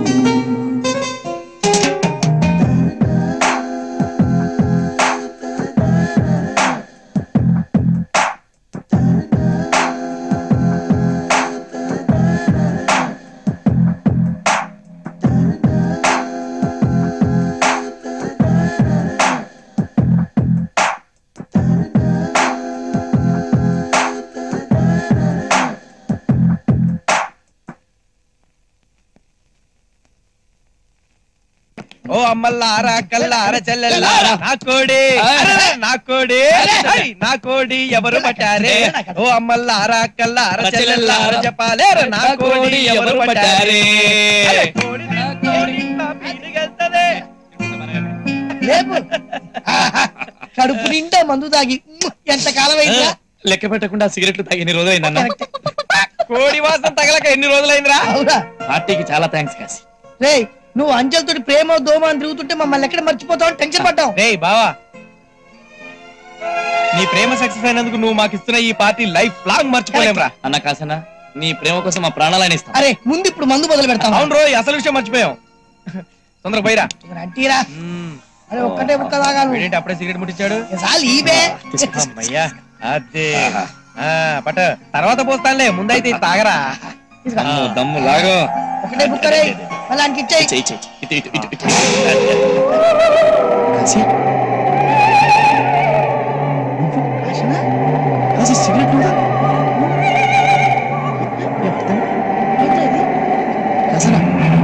ఓ అమ్మల్లారా కల్లార చెల్లెల్లారా నా కోడి అరెరే, నా కోడి ఐ, నా కోడి ఎవరు పట్టారే ఓ అమ్మల్లారా కల్లార చెల్లెల్లార చెప్పాలేర నా కోడి ఎవరు పట్టారే అరే, కోడి నా కోడి నా పీనుగెత్తదే. లేపు ఆహా, కడుపు నిండా మందు తాగి ఉమ్మ్, ఎంత కాలం అయిందా లెక్క పెట్టకుండా సిగరెట్లు తాగి ఎన్ని రోజులైందన్న కోడి వాసన తగలక ఎన్ని రోజులైందిరా అవునా పార్టీకి చాలా థ్యాంక్స్ కాసి రేయ్ నువ్వు అంజలితోటి ప్రేమ దోమ అని తిరుగుతుంటే మమ్మల్ని ఎక్కడ మర్చిపోతావు అని టెన్షన్ పడ్డావు రేయ్ బావా నీ ప్రేమ సక్సెస్ అయినందుకు నువ్వు మాకు ఇస్తున్న ఈ పార్టీ లైఫ్ లాంగ్ మర్చిపోలేంరా అన్న కాసన నీ ప్రేమ కోసం మా ప్రాణాలని ఇస్తాం అరే ముందు ఇప్పుడు మందు మొదలు పెడతాం అవును రోయ్ అసలు విషయం మర్చిపోయాం తొందర పోయిరా అంటీరా అరే ఒక్కటే ఒక్క దాగాను వీడేంటి అప్పుడే సిగరెట్ ముట్టించాడు చాలు ఈబే అమ్మయ్యా అదే ఆ, పట తర్వాత పోస్తానులే ముందైతే ఇది తాగరా దమ్ము దమ్ము లాగో ఒకటే బుక్క రే మళ్ళీ ఆయనకి ఇచ్చేయి చెయ్యి చెయ్యి ఇటు ఇటు ఇటు ఇటు కాశీ నువ్వు కాశీనా కాశీ సిగరెట్ నువ్వా ఎవరితో? ఏంట్రా ఇది? కాశీనా?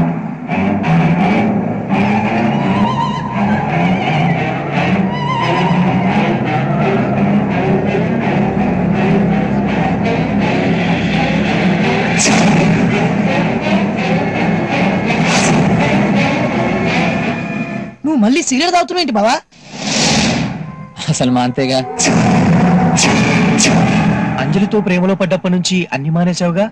నువ్వు మళ్ళీ సిగరెట్ తాగుతున్నావు ఏంటి బావా అసలు మా అంతేగా అంజలితో ప్రేమలో పడ్డప్పటి నుంచి అన్ని మానేసావుగా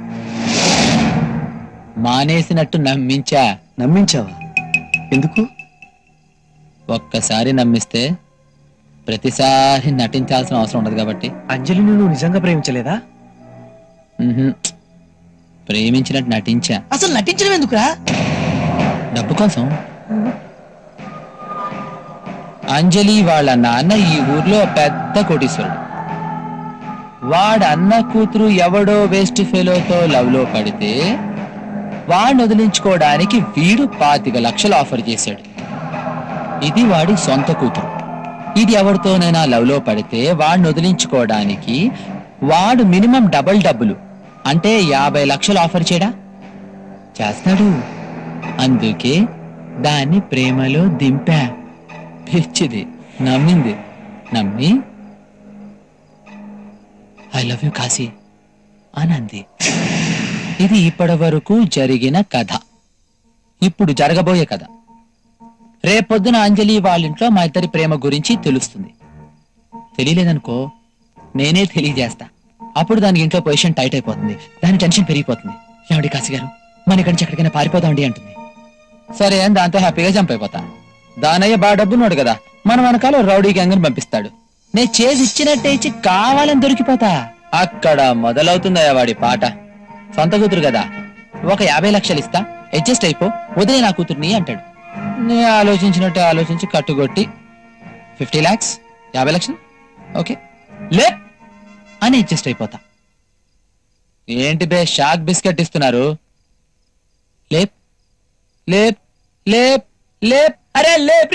మానేసినట్టు నమ్మించా నమ్మించావా ఎందుకు ఒక్కసారి నమ్మిస్తే ప్రతిసారి నటించాల్సిన అవసరం ఉండదు కాబట్టి అంజలిని నువ్వు నిజంగా ప్రేమించలేదా మ్హూ. ప్రేమించినట్టు నటించా అసలు నటించడం ఎందుకురా డబ్బు కోసం అంజలి వాళ్ళ నాన్న ఈ ఊర్లో పెద్ద కోటీశ్వరుడు వాడు అన్న కూతురు ఎవడో వేస్ట్ ఫెలోతో లవ్ లో పడితే వాడిని వదిలించుకోవడానికి వీడు పాతిక లక్షలు ఆఫర్ చేశాడు ఇది వాడి సొంత కూతురు ఇది ఎవరితోనైనా లవ్ లో పడితే వాడిని వదిలించుకోవడానికి వాడు మినిమం డబల్ డబ్బులు అంటే యాభై లక్షలు ఆఫర్ చేయడా చేస్తాడు అందుకే దాన్ని ప్రేమలో దింపా పిచ్చిది నమ్మింది నమ్మి ఐ లవ్ యు కాశీ అనంది ఇది ఇప్పటి వరకు జరిగిన కథ ఇప్పుడు జరగబోయే కథ రేపొద్దున అంజలి వాళ్ళింట్లో మా ఇద్దరి ప్రేమ గురించి తెలుస్తుంది తెలియలేదనుకో నేనే తెలియజేస్తా అప్పుడు దాని ఇంట్లో పొజిషన్ టైట్ అయిపోతుంది దాని టెన్షన్ పెరిగిపోతుంది ఏమండి కాశీ గారు మన ఇక్కడి నుంచి ఎక్కడికైనా పారిపోదామండి అంటుంది సరే అని దాంతో హ్యాపీగా జంప్ అయిపోతా దానయ్య బాగా డబ్బున్నాడు కదా మన వెనకాల రౌడీ గ్యాంగ్ ని పంపిస్తాడు నే చేసి ఇచ్చినట్టే ఇచ్చి కావాలని దొరికిపోతా అక్కడ మొదలవుతుందయ్యా వాడి పాట సొంత కూతురు కదా ఒక యాభై లక్షలు ఇస్తా అడ్జస్ట్ అయిపో వదిలే నా కూతుర్ని అంటాడు నే ఆలోచించినట్టే ఆలోచించి కట్టుకొట్టి ఫిఫ్టీ లాక్స్ యాభై లక్షలు ఓకే లే అని అడ్జస్ట్ అయిపోతా ఏంటి బే షాక్ బిస్కెట్ ఇస్తున్నారు లేప్ లేప్ లేప్ లేప్ అరే లేప్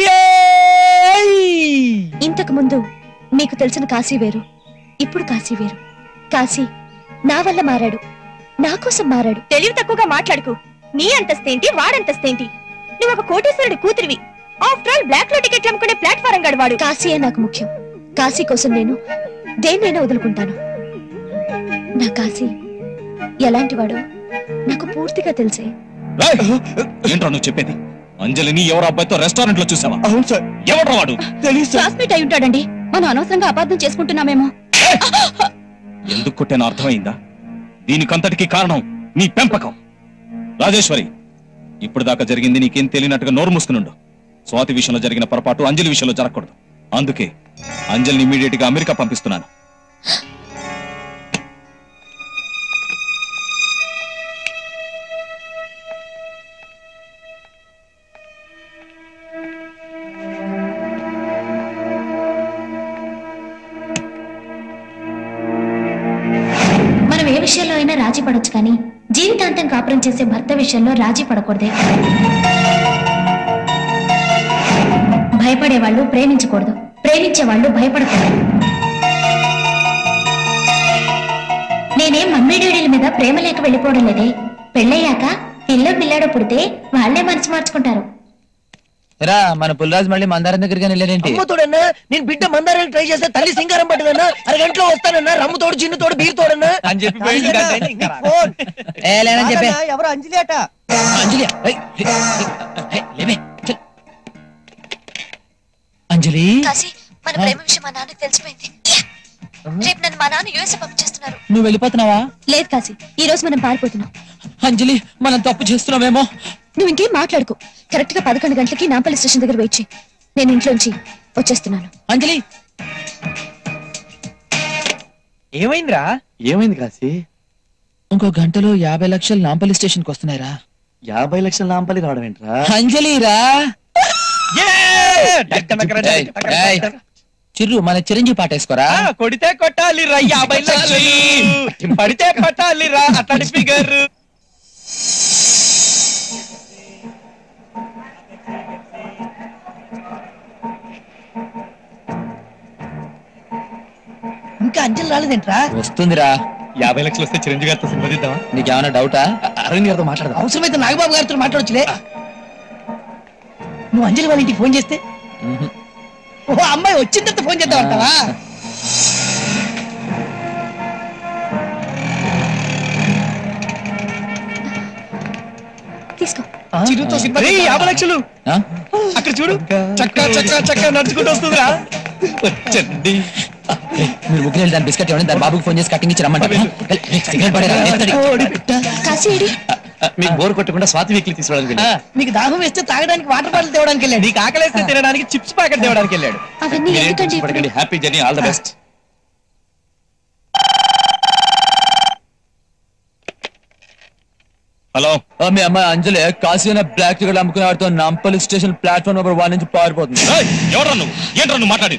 ఇంతకు ముందు మీకు తెలిసిన కాశీ వేరు ఇప్పుడు కాశీ వేరు కాశీ నా వల్ల మారాడు నా కోసం మారాడు తెలివి తక్కువగా మాట్లాడుకు నీ అంతస్తేంటి వాడంతస్తేంటి నువ్వు ఒక కోటేశ్వరుడి కూతురివి ఆఫ్టర్ ఆల్ బ్లాక్ లో టికెట్లు అమ్ముకునే ప్లాట్ఫారం గడవాడు కాశీయే నాకు ముఖ్యం కాశీ కోసం నేను దేన్నైనా వదులుకుంటాను నా కాశీ ఎలాంటివాడో నాకు పూర్తిగా తెలిసే ఏంట్రా నువ్వు చెప్పేది అంజలిని ఎవరు అబ్బాయితో రెస్టారెంట్ లో చూసావా అవును సార్ ఎవరు వాడు క్లాస్మేట్ అయి ఉంటాడండి మనం అనవసరంగా అబద్ధం చేసుకుంటున్నామేమో ఎందుకు కొట్టానో అర్థమైందా దీనికంతటికి కారణం నీ పెంపకం రాజేశ్వరి ఇప్పుడు దాకా జరిగింది నీకేం తెలియనట్టుగా నోరు మూసుకునుండు స్వాతి విషయంలో జరిగిన పొరపాటు అంజలి విషయంలో జరగకూడదు అందుకే అంజలిని ఇమీడియట్ గా అమెరికా పంపిస్తున్నాను మనం ఏ విషయంలో అయినా రాజీ పడొచ్చు కానీ జీవితాంతం కాపురం చేసే భర్త విషయంలో రాజీ పడకూడదే భయపడే వాళ్ళు ప్రేమించకూడదు ప్రేమించే వాళ్ళు భయపడకూడదు నేనేం మమ్మీ డాడీల మీద ప్రేమ లేక వెళ్ళిపోవడం లేదే పెళ్ళయ్యాక పిల్ల పిల్లాడో పుడితే వాళ్ళే మనసు మార్చుకుంటారు రా మన పుల్లరాజు మళ్ళీ మందారం దగ్గరికి వెళ్ళారేంటి అమ్మతోడన్నా నేను బిడ్డ మందారాన్ని ట్రై చేస్తే తల్లి సింగారం పట్టదన్నా అరగంటలో వస్తానన్నా రమ్ము తోడు జిన్ను తోడు బీర్ తోడన్నా అని చెప్పి పోయింది కదా, ఇంకా రా. ఫోన్. ఏ లేనని చెప్పే ఆగన్నా, ఎవరు అంజలి అట అంజలి ఏయ్, ఏయ్, ఏయ్, లేవే, చల్. అంజలి కాశీ మన ప్రేమ విషయం మా నాన్నకి తెలిసిపోయింది రేపు నన్ను మా నాన్న యూఎస్ పంపించేస్తున్నారు నువ్వు వెళ్ళిపోతున్నావా లేదు కాశీ ఈ రోజు మనం పారిపోతున్నాం అంజలి మనం తప్పు చేస్తున్నామేమో నువ్వు ఇంకేం మాట్లాడుకో కరెక్ట్ గా పదకొండు గంటలకి నాంపల్లి స్టేషన్ దగ్గర వెయిట్ చేయి నేను ఇంట్లోంచి వచ్చేస్తున్నాను అంజలి ఏమైందిరా ఏమైంది కాశీ ఇంకో గంటలో యాభై లక్షలు నాంపల్లి స్టేషన్ కి వస్తున్నాయిరా యాభై లక్షల నాంపల్లి రావడం ఏంట్రా అంజలి రా ఏయ్! డక్ డక్ డక్ ఏయ్, డక్ డక్ ఏయ్, డక్. చిర్రు మన చిరంజీవి పాట వేసుకోరా ఆ, కొడితే కొట్టాలి రా యాభై లక్షలు పడితే పట్టాలి రా అట్లాంటి ఫిగర్ ఇంకా అంజలి రాలేదేంట్రా వస్తుందిరా యాభై లక్షలు వస్తే చిరంజీవి గారితో సినిమా తీద్దామా నీకేమైనా డౌటా అరవింద్ గారితో మాట్లాడదాం అవసరమైతే నాగబాబు గారితో మాట్లాడొచ్చులే నువ్వు అంజలి వాళ్ళ ఇంటికి ఫోన్ చేస్తే ఓ అమ్మాయి వచ్చిన తర్వాత ఫోన్ చేద్దాం అంటావా తీసుకో చిరుతో సినిమా రేయ్, యాభై లక్షలు ఆ? అక్కడ చూడు చక్క చక్క చక్క నడుచుకుంటూ వస్తుందిరా వచ్చండి ఏయ్, మీరు ముగ్గురు వెళ్ళి దాని బిస్కెట్ ఇవ్వండి దాని బాబుకి ఫోన్ చేసి కటింగ్ ఇచ్చి రమ్మంటారు సిగరెట్ పడేరా వేస్తాడు. కాశీ ఏడి మీకు బోర్ కొట్టకుండా స్వాతి వీక్లీ తీసుకోవడానికి ఆ, నీకు దాహం వేస్తే తాగడానికి వాటర్ బాటిల్ తేవడానికి వెళ్ళాడు నీకు ఆకలేస్తే తినడానికి చిప్స్ ప్యాకెట్ తేవడానికి వెళ్ళాడు అవన్నీ ఎందుకండి ఇప్పుడు? పడకండి happy journey all the best hello ఆ, మీ అమ్మాయి అంజలి కాశీ అనే బ్లాక్ టికెట్ అమ్ముకునే వాడితో Nampally station platform number one నుంచి పారిపోతుంది ఎవరా నువ్వు ఏంట్రా నువ్వు మాట్లాడేది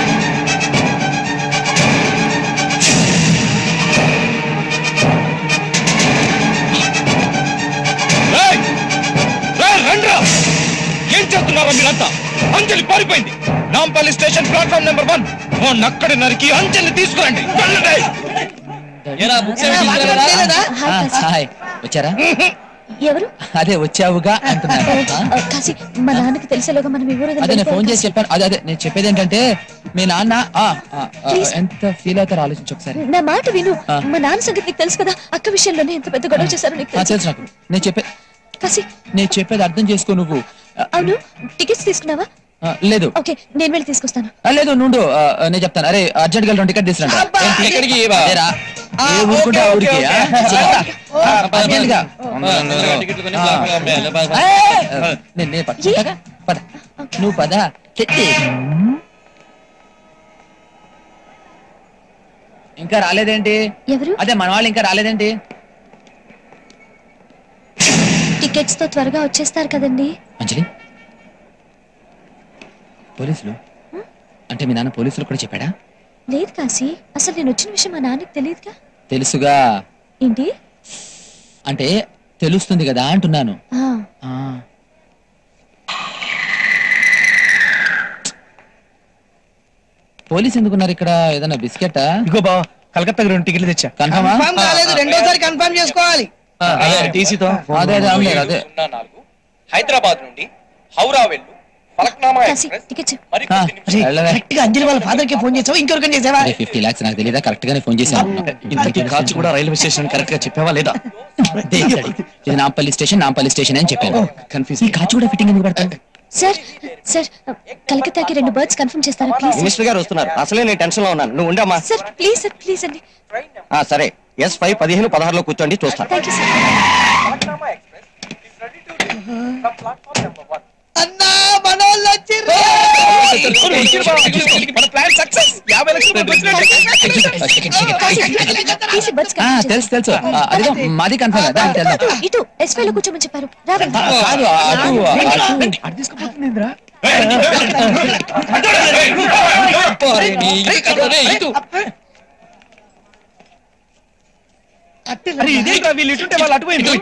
ఏయ్! ఏయ్, రండ్రా! ఏం చేస్తున్నారా మీరంతా అంజలి పారిపోయింది Nampally station platform number one నక్కడి నరికి అంజలి తీసుకురండి వెళ్ళండి ఏరా, books ఏమి ఏరా, తీసుకురాలేదా? మాట్లాడలేదా? ఆ, హాయ్ వచ్చారా ఎవరు అదే వచ్చావుగా అంటున్నాను ఆ? ఆ, కాశీ మా నాన్నకి తెలిసేలోగా మనం ఎవరు అదే నేను ఫోన్ చేసి చెప్పాను అదే అదే నేను చెప్పేది ఏంటంటే మీ నాన్న ఆ, ఆ, ఆ, Please. ఎంత ఫీల్ అవుతారో ఆలోచించు ఒకసారి నా మాట విను ఆ. మా నాన్న సంగతి నీకు తెలుసు కదా అక్క విషయంలోనే ఎంత పెద్ద గొడవ చేశారో నీకు ఆ, తెలుసు తెలుసు నాకు నేను చెప్పే కాశీ నేను చెప్పేది అర్థం చేసుకో నువ్వు ఆ, అవును టికెట్స్ తీసుకున్నావా ఆ, లేదు ఓకే నేను వెళ్ళి తీసుకొస్తాను ఆ, లేదు నుండు ఆ, నేను చెప్తాను అరే అర్జెంట్ గా రెండు టికెట్ తీసుకురండి అబ్బా! ఏంటి? ఎక్కడికి? అదేరా. ఆ, ఏ ఊరుకుంటే ఆ ఓకే, ఊరికి ఓకే, ఆ? ఓకే. చెప్తా. ఓ, ఆ, అర్జెంట్ గా. ఆ, ఏ, నేను నేను పట్టుకుంటాగా పద నువ్వు పద చెట్టి ఇంకా రాలేదేంటి ఎవరు అదే మన వాళ్ళు ఇంకా రాలేదేంటి టికెట్స్ తో త్వరగా వచ్చేస్తారు కదండి అంజలి పోలీసులు అంటే మీ నాన్న పోలీసులు కూడా చెప్పాడా లేదు కాశీ అసలు నేను వచ్చిన విషయం మా నాన్నకి తెలియదుగా తెలుసుగా ఏంటి అంటే తెలుస్తుంది కదా అంటున్నాను ఆ, ఆ, పోలీస్ ఎందుకున్నారు ఇక్కడ ఏదైనా బిస్కెటా ఇగో బావ కలకత్తా రెండు టికెట్లు తెచ్చా కన్ఫర్మా కన్ఫర్మ్ కాలేదు రెండోసారి కన్ఫర్మ్ చేసుకోవాలి టీసీతో అదే అదే అవునులే, అదే హైదరాబాద్ నుండి హౌరా వెళ్ళు ఫలక్నామా కాశీ టికెట్ చెప్పు ఆ, వెళ్ళవే. కరెక్ట్ గా అంజలి వాళ్ళ ఫాదర్ కి ఫోన్ చేసావు ఇంకెవరికైనా చేసావా అరే ఫిఫ్టీ లాక్స్ నాకు తెలియదా కరెక్ట్ గానే ఫోన్ చేశాను ఇంతకీ కార్చి కూడా రైల్వే స్టేషన్ కరెక్ట్ గా చెప్పావా లేదా ఇది నాంపల్లి స్టేషన్ నాంపల్లి స్టేషన్ అని చెప్పాను కన్ఫ్యూజ్ ఈ కాచు కూడా ఫిట్టింగ్ ఎందుకు పడతాను సార్ సార్ కలకత్తాకి రెండు బర్డ్స్ కన్ఫర్మ్ చేస్తారా ప్లీజ్ మినిస్టర్ గారు వస్తున్నారు అసలే నేను టెన్షన్ లో ఉన్నాను నువ్వు ఉండమ్మా సార్ ప్లీజ్ సార్ ప్లీజ్ అండి ఆ, సరే ఎస్ ఫైవ్ పదిహేను పదహారులో కూర్చోండి చూస్తాను థ్యాంక్ యూ సార్ అన్నా మనోళ్ళు వచ్చిర్రు మన ప్లాన్ సక్సెస్ యాభై లక్షలు టీసీ బర్డ్స్ ఆ, తెలుసు తెలుసు ఆ, అదిగో మాది కన్ఫర్మ్ కదా దానికి వెళ్దాం ఇటు ఎస్వై లో కూర్చోమని చెప్పారు రావండి కాదు అటు అటు అరే ఇదేంట్రా వీళ్ళు ఇటుంటే వాళ్ళు అటుపోయింది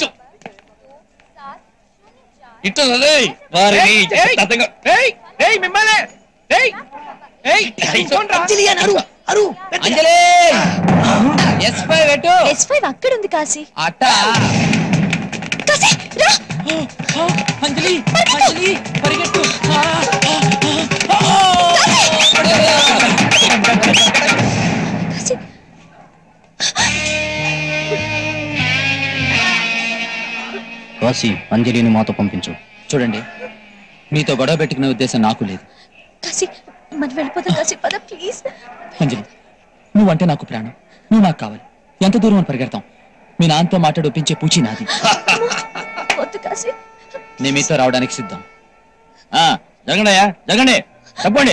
ఇటు రేయ్. వారిని చెప్తా. మిమ్మల్ని ఏయ్ ఏయ్ చూడండిరా. అంజలి అని అరు అరు అంజలి ఎస్ ఫైవ్ పెట్టు ఎస్ ఫైవ్ అక్కడ ఉంది కాశీ అట్ట కాశీ రా అంజలి అంజలి పరిగెట్టు కాశీ కాశీ అంజలిని మాతో పంపించు చూడండి మీతో గొడవ పెట్టుకునే ఉద్దేశం నాకు లేదు కాశీ మనం వెళ్ళిపోతాం కాశీ పద ప్లీజ్ అంజలి నువ్వంటే నాకు ప్రాణం నువ్వు నాకు కావాలి ఎంత దూరం అని పరిగెడతాం మీ నాన్నతో మాట్లాడి ఒప్పించే పూచి నాది వద్దు కాశీ నేను మీతో రావడానికి సిద్ధం ఆ, జరగండి అయ్యా జరగండి చెప్పండి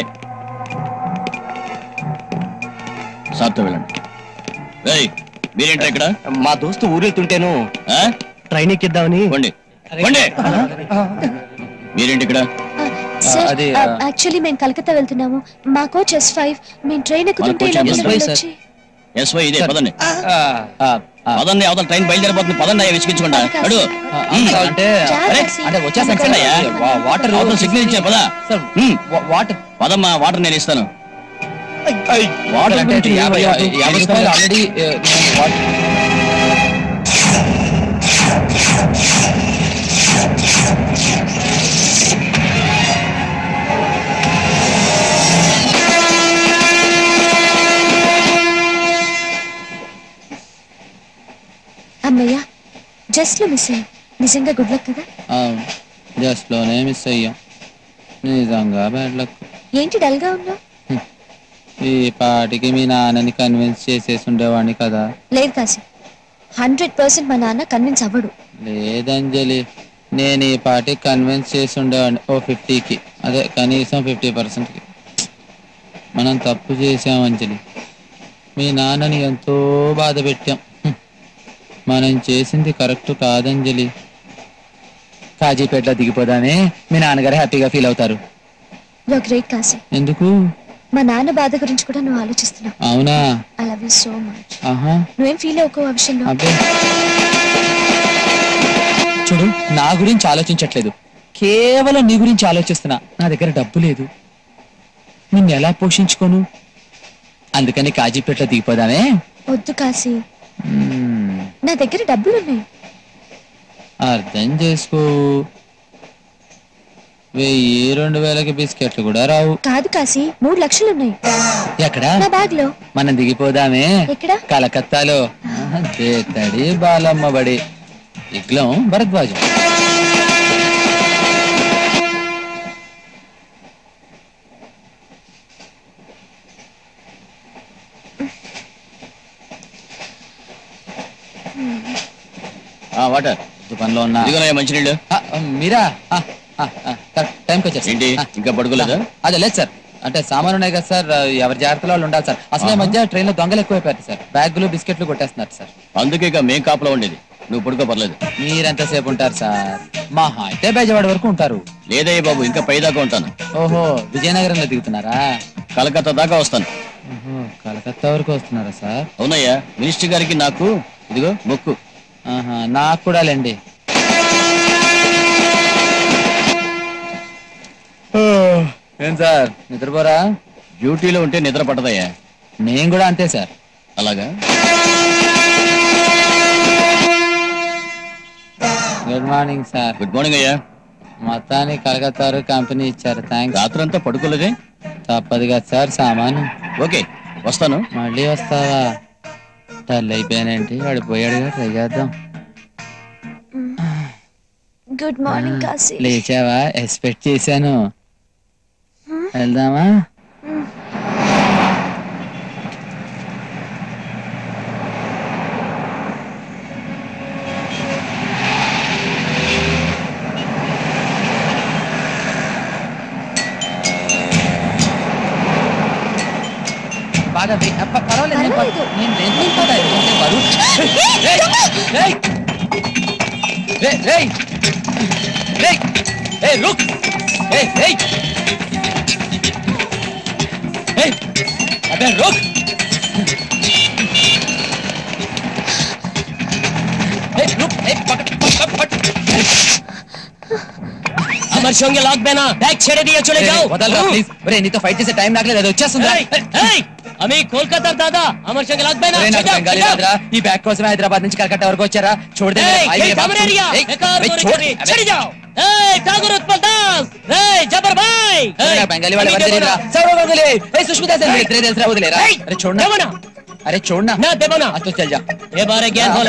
సార్తో వెళ్ళండి రేయ్ మీరేంటి ఇక్కడ మా దోస్తు ఊరెళ్తుంటేను ఆ? ట్రైన్ ఎక్కిద్దామని పోండి పోండి మీరేంటి ఇక్కడ సార్ అది, ఆ, యాక్చువల్లీ మేము కలకత్తా వెళ్తున్నాము మా కోచ్ ఎస్ ఫైవ్ మేము ట్రైన్ ఎక్కుతుంటే coach ఇలా S5, నిలబడి sir. వచ్చి ఎస్ వై ఇదే పదండి ఆ, ఆ, పదండి అవతల ట్రైన్ బయలుదేరిపోతుంది పదండి అయ్యా విసిగించకుండా అడు ఆ, ఆ, అంటే అరే, అంటే వచ్చేసాను ఎక్కండి అయ్యా. వాటర్ అవతల సిగ్నల్ ఇచ్చా పదా సార్ ఉమ్, వాటర్ పదమ్మా వాటర్ నేను ఇస్తాను వాటర్ అంటే గురించి యాభై ఏమయ్యా? యాభై రూపాయలు ఆల్రెడీ వాటర్ అమ్మయ్య జస్ట్ లో మిస్ అయ్యాం నిజంగా గుడ్ లక్ కదా జస్ట్ లోనే మిస్ అయ్యాం నిజంగా బ్యాడ్ లక్ ఏంటి డల్ గా ఉన్నావు ఈ పాటికి మీ నాన్నని కన్విన్స్ చేసేసి ఉండేవాడిని కదా లేదు కాశీ హండ్రెడ్ పర్సెంట్ మా నాన్న కన్విన్స్ అవ్వడు లేదంజలి నేను ఈ పాటి కన్విన్స్ చేసి ఉండేవాడిని ఓ ఫిఫ్టీకి అదే కనీసం ఫిఫ్టీ పర్సెంట్కి మనం తప్పు చేసాం అంజలి మీ నాన్నని ఎంతో బాధ పెట్టాం హ్మ్. మనం చేసింది కరెక్ట్ కాదంజలి కాజీపేటలో దిగిపోదామే మీ నాన్నగారు హ్యాపీగా ఫీల్ అవుతారు యో గ్రేట్ కాశీ ఎందుకు మా నాన్న బాధ గురించి కూడా నువ్వు ఆలోచిస్తున్నావు అవునా I love you so much ఆహా నువ్వేం ఫీల్ అవ్వకు ఆ విషయంలో అబ్బే చూడు నా గురించి ఆలోచించట్లేదు కేవలం నీ గురించి ఆలోచిస్తున్నా నా దగ్గర డబ్బు లేదు నిన్ను ఎలా పోషించుకోను అందుకని కాజీపేటలో దిగిపోదామే వద్దు కాశీ మ్మ్, నా దగ్గర డబ్బులు ఉన్నాయి అర్థం చేసుకో వెయ్యి రెండు వేలకి బిస్కెట్లు కూడా రావు కాదు కాశీ మూడు లక్షలు ఉన్నాయి ఎక్కడా నా బ్యాగ్ లో మనం దిగిపోదామే ఎక్కడ కలకత్తాలో ఆహా, దేతడి బాలమ్మ బడి ఇగ్లం భరద్వాజం ఆ, వాటర్ పనిలో ఉన్నా ఇదిగోనయ్యా మంచినీళ్ళు ఆ, ఆ, మీరా ఆ, ఆ, ఆ, కరెక్ట్ టైంకి వచ్చారు ఏంటి ఇంకా పడుకోలేదా అదే లేదు సార్ అంటే సామాన్ ఉన్నాయి కదా సార్ ఎవరి జాగ్రత్తలో వాళ్ళు ఉండాలి సార్ అసలు ఈ మధ్య ట్రైన్ లో దొంగలు ఎక్కువైపోయారు సార్ బ్యాగులు బిస్కెట్లు కొట్టేస్తున్నారు సార్ అందుకే ఇక మేం కాపలా ఉండేది నువ్వు పడుకో పర్లేదు మీరెంతసేపు ఉంటారు సార్ మహా అయితే బేజవాడ వరకు ఉంటారు లేదయ్య బాబు ఇంకా పైదాకా ఉంటాను ఓహో విజయనగరంలో దిగుతున్నారా కలకత్తా దాకా వస్తాను ఓహో కలకత్తా వరకు వస్తున్నారా సార్ అవునయ్యా మినిస్టర్ గారికి నాకు ఇదిగో మొక్కు ఆహా నాకు కూడా లేండి ఏం సార్ నిద్రపోరా డ్యూటీలో ఉంటే నిద్ర పట్టదయ్యా నేను కూడా అంతే సార్ అలాగా good morning sir good morning అయ్యా మొత్తానికి కలకత్తారు కంపెనీ ఇచ్చారు థ్యాంక్స్ రాత్రంతా పడుకోలేదే తప్పదు కదా సార్ సామాను ఓకే వస్తాను మళ్ళీ వస్తావా డల్ అయిపోయానేంటి వాడు పోయాడుగా ట్రై చేద్దాం గుడ్ మార్నింగ్ కాశీ లేచావా ఎక్స్పెక్ట్ చేశాను వెళ్దామా బాగా వే- అప్ప- పర్వాలేదు నేను పర్- నేను నేను చూసుకుంటా, ఎందుకంటే బరువు రేయ్, రేయ్, రేయ్, రేయ్, రేయ్, రేయ్, రుక్ రేయ్, రేయ్. రేయ్, అబ్బే రుక్ రేయ్, రుక్ రేయ్, పकड़ पकड़ पकड़ अमर सिंह लॉक बेना बैग छेड़े दिए चले जाओ వదలరా ప్లీజ్ ఒరేయ్ నీతో ఫైట్ చేసే టైం నాకు లేదు అది వచ్చేస్తుందా हमें कोलकाता दादा अमर सिंह लॉक बेना ఒరేయ్, నాకు బెంగాలీ రాదురా. ఈ బ్యాగ్ కోసమే హైదరాబాద్ నుంచి కలకత్తా వరకు వచ్చారా చూడదే छड़ जाओ ए ठाकुर उत्पल दास ए जबर भाई బెంగాలీ వాళ్ళు ఎవరు తెలియదురా సౌరవ్ వదిలే ఏ సుష్మితా సేన్ ఇద్దరే తెలుసురా వదిలేరా అరే చూడనా అరే చూడనా ना देवना అతో చల్ जा ये बारे ज्ञान बोलो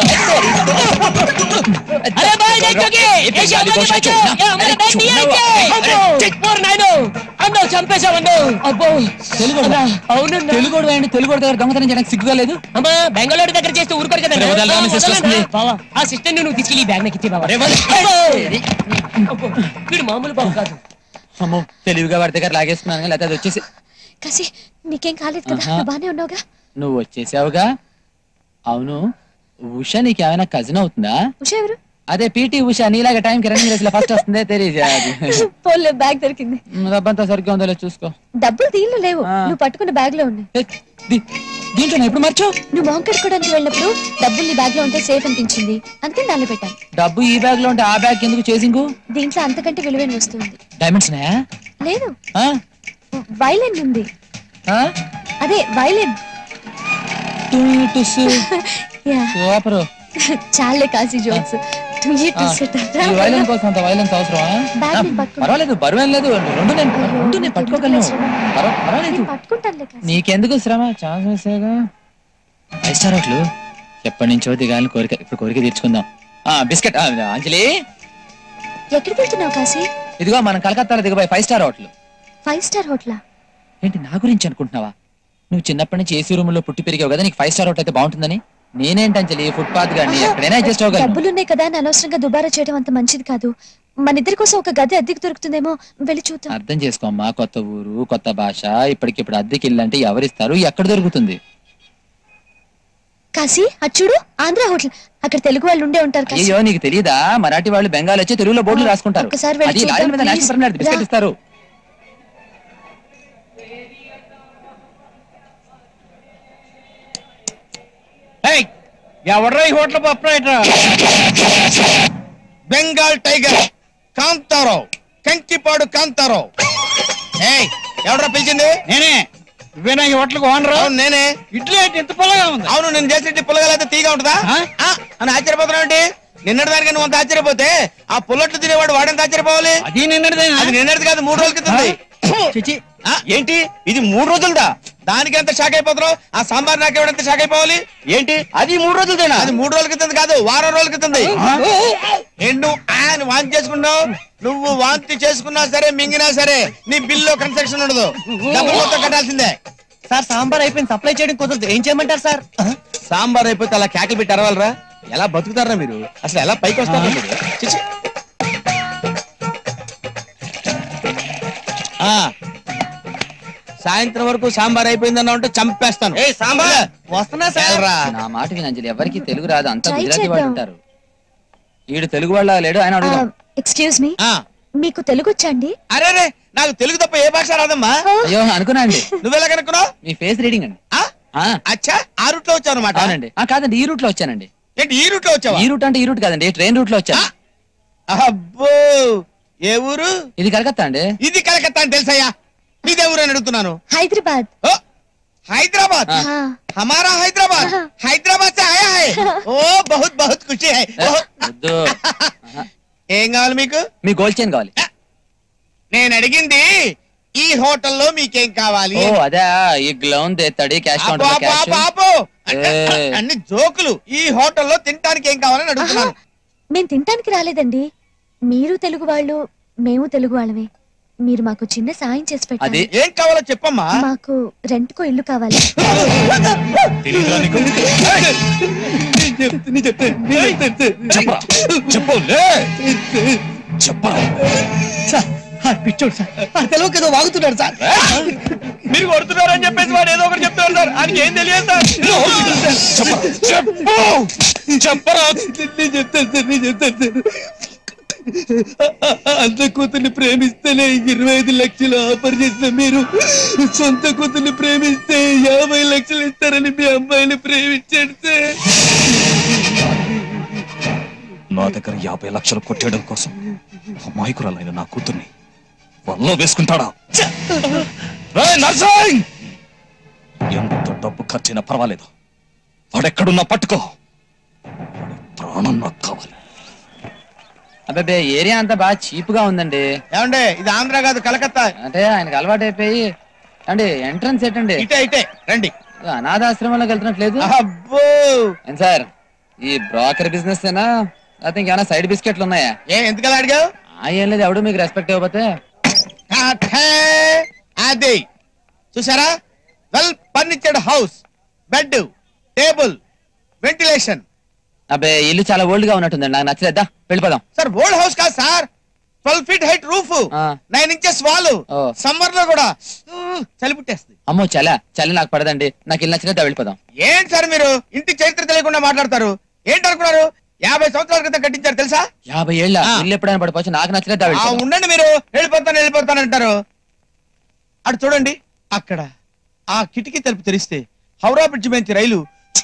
अरे भाई देख चुके ये शादी को बचो ये हमारे बैग नहीं है चिक फोर नाइनो अंदो చంపేశావండు అబ్బో తెలుగు అవును తెలుగు వేయండి తెలుగు దగ్గర దొంగతనం చేయడానికి సిగ్గుగా లేదు అమ్మా బెంగళూరు దగ్గర చేస్తే ఊరుకోరు కదా అరే వదలరా, మీ sister వస్తుంది. బావా ఆ సిస్టర్ నువ్వు తీసుకెళ్ళి బ్యాగ్ నాకు ఇచ్చే బావా అరే వదలు. అబ్బో, వీడు మామూలు బాబు కాదు అమ్మో తెలివిగా వాడి దగ్గర లాగేసుకున్నాను కానీ లేకపోతే అది వచ్చేసి కాశీ నీకేం కాలేదు కదా ఆహా. నువ్వు బానే ఉన్నావుగా నువ్వు వచ్చేసావుగా అవును ఉష నీకేమైనా కజిన్ అవుతుందా ఉషా ఎవరు అదే పీటీ ఉష నీలాగా టైం కి రన్నింగ్ రేస్ లో ఫస్ట్ వస్తుందే తెలియదు పోలే బ్యాగ్ దొరికింది డబ్బంతా సరిగ్గా ఉందో లేదో చూసుకో డబ్బులు దీనిలో లేవు నువ్వు పట్టుకున్న బ్యాగ్ లో ఉన్నాయి దీంట్లో ఎప్పుడు మర్చో నువ్వు మొహం కడుక్కోవడానికి వెళ్ళినప్పుడు డబ్బులు నీ బ్యాగ్ లో ఉంటే సేఫ్ అనిపించింది అందుకని దానిలో పెట్టాను డబ్బు ఈ బ్యాగ్ లో ఉంటే ఆ బ్యాగ్ ఎందుకు చేసింగు దీంట్లో అంతకంటే విలువైన వస్తువు ఉంది డైమండ్స్ ఉన్నాయా లేదు ఆ? వైలెన్ ఉంది ఆ? అదే వైలెన్ టుయ్ టుస్. యా సూపర్ చాలే కాశీ జోక్స్ టుయ్యి ఆ, ఈ వైలెన్ కోసం అంత వైలెన్స్ అవసరమా బ్యాగ్ ఆ, నేను పట్టుకుంటా. పర్వాలేదు బరువేం లేదు రెండు నేను రెండు నేను పట్టుకోగలను పర్వ- పర్వాలేదు పట్టుకుంటానులే కాశీ నీకెందుకు శ్రమ ఛాన్స్ వేసేగా ఫైవ్ స్టార్ హోటల్ ఎప్పటి నుంచో దిగాలని కోరిక ఇప్పుడు కోరిక తీర్చుకుందాం ఆ బిస్కెట్ ఆ, అంజలి ఎక్కడికి వెళ్తున్నావు కాశీ ఇదిగో మనం కలకత్తాలో దిగబోయే five star hotel five star హోటలా ఏంటి నా గురించి అనుకుంటున్నావా నువ్వు చిన్నప్పటి నుంచి ఏసీ రూమ్ లో పుట్టి పెరిగావు కదా నీకు ఫైవ్ స్టార్ హోటల్ అయితే బాగుంటుందని నేనేంటి అంజలి ఫుట్పాత్ గాని ఎక్కడైనా అడ్జస్ట్ అవ్వగలను డబ్బులున్నాయి కదా అని అనవసరంగా దుబారా చేయడం అంత మంచిది కాదు మన ఇద్దరి కోసం ఒక గది అద్దెకి దొరుకుతుందేమో వెళ్ళి చూద్దాం అర్థం చేసుకోమ్మా కొత్త ఊరు కొత్త భాష ఇప్పటికిప్పుడు అద్దెకి ఇల్లంటే ఎవరిస్తారు ఎక్కడ దొరుకుతుంది కాశీ అటు చూడు ఆంధ్ర హోటల్ అక్కడ తెలుగు వాళ్ళు ఉండే ఉంటారు కాశీ అయ్యో నీకు తెలియదా మరాఠీ వాళ్ళు బెంగాల్ వచ్చి తెలుగులో బోర్డులు రాసుకుంటారు ఒక్కసారి వెళ్ళి అది చూద్దాం, లారీ మీద please. నేషనల్ పర్మిట్ బిస్కెట్ రా. ఇస్తారు ఎవడ్రా ఈ hotel proprietor Bengal tiger Kantharao Kankipadu Kantharao ఏయ్ ఎవడ్రా పిలిచింది నేనే నువ్వేనా ఈ హోటల్ ఓనర్ అవును నేనే ఇడ్లీ ఏంటి ఇంత పుల్లగా ఉంది అవును నేను చేసిన ఇడ్లీ పుల్లగా అయితే తీగా ఉంటుందా ఆ, అని ఆశ్చర్యపోతున్నావు ఏంటి నిన్నటి దానికి నువ్వు అంత ఆశ్చర్యపోతే ఆ పుల్లట్లు తినేవాడు వాడెంత ఆశ్చర్యపోవాలి అది నిన్నటిదే అది నిన్నటిది కాదు మూడు రోజుల క్రితంది ఆ, ఏంటి ఇది మూడు రోజులదా దానికి ఎంత షాక్ అయిపోతున్నావు ఆ సాంబార్ నాకు ఎవడంత షాక్ అయిపోవాలి ఏంటి అది మూడు రోజులదేనా అది మూడు రోజుల క్రితం కాదు వారం రోజుల క్రితం ఎండు ఆయన వాంతి చేసుకున్నావు నువ్వు వాంతి చేసుకున్నా సరే మింగినా సరే నీ బిల్లో కన్స్ట్రక్షన్ ఉండదు డబ్బులు మొత్తం కట్టాల్సిందే సార్ సాంబార్ అయిపోయింది సప్లై చేయడం కుదరదు ఏం చేయమంటారు సార్ సాంబార్ అయిపోతే అలా కేకలు పెట్టి అరవాలరా ఎలా బతుకుతారా మీరు అసలు ఎలా పైకి వస్తారా మీరు చిచి. ఆ సాయంత్రం వరకు సాంబార్ అయిపోయిందన్నా ఉంటే చంపేస్తాను ఏ సాంబార్ వస్తున్నా నా మాట విని అంజలి ఎవరికి తెలుగు రాదు అంతా Try గుజరాతీ వాళ్ళు చేద్దాం. ఉంటారు ఈడు తెలుగు వాళ్ళ లేడు ఆయన అడుగుదాం ఎక్స్క్యూజ్ మీ మీకు తెలుగు వచ్చండి అరే రే నాకు తెలుగు తప్ప ఏ భాష రాదమ్మా అయ్యో అనుకున్నా అండి నువ్వెలా కనుక్కున్నావు మీ ఫేస్ రీడింగ్ అండి ఆ, అచ్చా ఆ రూట్ లో వచ్చావు అనమాట అవునండి ఆ, కాదండి ఈ రూట్ లో వచ్చానండి ఏంటి ఈ రూట్ లో వచ్చావా ఈ రూట్ అంటే ఈ రూట్ కాదండి ట్రైన్ రూట్ లో వచ్చాను అబ్బో ఏ ఊరు ఇది కలకత్తా అండి ఇది కలకత్తా అని తెలుసయ్యా మీదే ఊరు అని అడుగుతున్నాను హైదరాబాద్ ఓ, హైదరాబాద్ हाँ हमारा हैदराबाद हैदराबाद से आया है ओ बहुत बहुत खुशी है बहुत- వద్దు ఏం కావాలి మీకు మీ గోల్డ్ చైన్ కావాలి నేను అడిగింది ఈ హోటల్లో మీకేం కావాలి ఓ అదే ఈ గ్లౌన్ తెస్తాడు క్యాష్ ఆపు, కౌంటర్ ఆపు, క్యాష్ ఆపు, ఆపు. ఏయ్. అన్ని జోకులు ఈ హోటల్లో తినడానికి ఏం కావాలని అడుగుతున్నాను మేము తినటానికి రాలేదండి మీరు తెలుగు వాళ్ళు మేము తెలుగు వాళ్ళమే మీరు మాకు చిన్న సాయం చేసి పెట్టాలి ఏం కావాలో చెప్పమ్మా మాకు రెంట్కో ఇల్లు కావాలి సార్ పిచ్చోడు సార్ ఆ తెలవక ఏదో వాగుతున్నాడు సార్ మీరు కొడుతున్నారని చెప్పేసి వాడు ఏదో ఒకటి చెప్తాడు సార్ ఆయనకి ఏం తెలియదు సార్ చెప్పరా నేను చెప్తాను సార్ నేను చెప్తాను సార్ అంత కూతుర్ని ప్రేమిస్తేనే ఇరవై ఐదు లక్షలు ఆఫర్ చేసిన మీరు సొంత కూతుర్ని ప్రేమిస్తే యాభై లక్షలు ఇస్తారని మీ అమ్మాయిని ప్రేమించాడు సార్ నా దగ్గర యాభై లక్షలు కొట్టేయడం కోసం అమాయకురాలైన నా కూతుర్ని వల్లో వేసుకుంటాడా రేయ్ నర్సింగ్! ఎంత డబ్బు ఖర్చైనా పర్వాలేదు వాడెక్కడున్నా పట్టుకో వాడి ప్రాణం నాకు కావాలి అబ్బాబే ఏరియా అంతా బాగా చీప్ గా ఉందండి ఏమండే ఇది ఆంధ్ర కాదు కలకత్తా అంటే ఆయనకి అలవాటు అయిపోయి అంటే ఎంట్రన్స్ ఏంటండి ఇటే ఇటే రండి అనాథాశ్రమంలోకి వెళ్తున్నట్లేదు అబ్బో ఏం సార్ ఈ బ్రోకర్ బిజినెస్ ఏనా లేకపోతే ఇంకేమైనా సైడ్ బిస్కెట్లు ఉన్నాయా ఏ ఎందుకలా అడిగావు ఆ, ఏం లేదు ఎవడు మీకు రెస్పెక్ట్ ఇవ్వకపోతే ఠే, అది చూసారా well furnished house bed table ventilation అబ్బే ఇల్లు చాలా ఓల్డ్ గా ఉన్నట్టుందండి నాకు నచ్చలేదా వెళ్ళిపోదాం సార్ ఓల్డ్ హౌస్ కాదు sir twelve feet height roof nine inches wall ఓ. సమ్మర్ లో కూడా ఊ, చలి పుట్టేస్తుంది అమ్మో చల చలి నాకు పడదండి నాకు ఇల్లు నచ్చలేదా వెళ్ళిపోదాం ఏంటి సార్ మీరు ఇంటి చరిత్ర తెలియకుండా మాట్లాడతారు ఏంటి అనుకున్నారు యాభై సంవత్సరాల క్రితం కట్టించారు తెలుసా యాభై ఏళ్ళ ఇల్లు ఎప్పుడైనా పడిపోవచ్చు నాకు నచ్చలేదా ఆ, వెళ్ళిపోదాం ఉండండి మీరు వెళ్ళిపోతాను వెళ్ళిపోతాను అంటారు అటు చూడండి అక్కడ ఆ కిటికీ తలుపు తెరిస్తే హౌరా బ్రిడ్జ్ మీద రైలు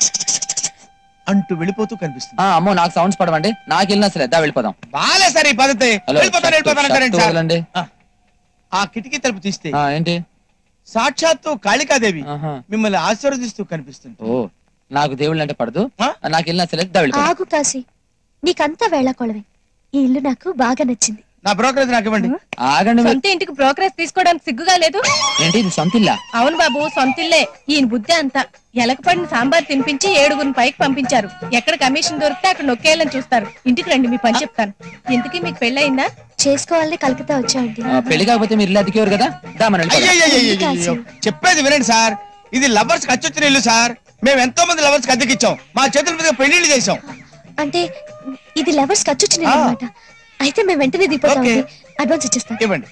అంటూ వెళ్ళిపోతూ కనిపిస్తుంది ఆ, అమ్మో నాకు సౌండ్స్ పడవండి నాకు ఇల్లు నచ్చలేదా వెళ్ళిపోదాం బాలే సార్ ఈ పద్ధతి హలో, వెళ్ళిపోతాను వెళ్ళిపోతాను షర్టు అంటారండి సార్ వదలండి. ఆ కిటికీ తలుపు తీస్తే ఆ, ఏంటి సాక్షాత్తు కాళికాదేవి మిమ్మల్ని ఆశీర్వదిస్తూ కనిపిస్తుంది ఓ నాకు దేవుళ్ళు అంటే పడదు నాకు ఇల్లు నచ్చలేదు వెళ్ళిపోదాం ఆగు కాశీ నీకంతా వేళాకోళమే ఈ ఇల్లు నాకు బాగా నచ్చింది నా బ్రోకరేజ్ నాకు ఇవ్వండి ఆగండి మీరు. సొంత ఇంటికి బ్రోకరేజ్ తీసుకోవడానికి సిగ్గుగా లేదు ఏంటి ఇది సొంత ఇల్లా అవును బాబు సొంత ఇల్లే ఈయన బుద్ధి అంతా ఎలకపడిన సాంబార్ తినిపించి ఏడుగురిని పైకి పంపించారు ఎక్కడ కమిషన్ దొరికితే అక్కడ నొక్కేయాలని చూస్తారు ఇంటికి రండి మీ పని చెప్తాను ఇంతకీ మీకు పెళ్ళయిందా చేసుకోవాలని కలకత్తా వచ్చాయండి ఆ, పెళ్లి కాకపోతే మీరు ఇల్లు అతికేవారు కదా దా మనం వెళ్ళిపోదాం. అయ్యయ్యయ్యయ్యయ్యో. చెప్పేది వినండి సార్ ఇది లవర్స్ ఖర్చొచ్చిన ఇల్లు సార్ మేము ఎంతో మంది లవర్స్ అద్దెకిచ్చాం మా చేతుల మీద పెళ్లిళ్ళు చేసాం అంటే ఇది లవర్స్ ఖర్చు వచ్చినాయి అనమాట అయితే మేము వెంటనే దిగిపోతాం అడ్వాన్స్ ఇచ్చేస్తాం ఇవ్వండి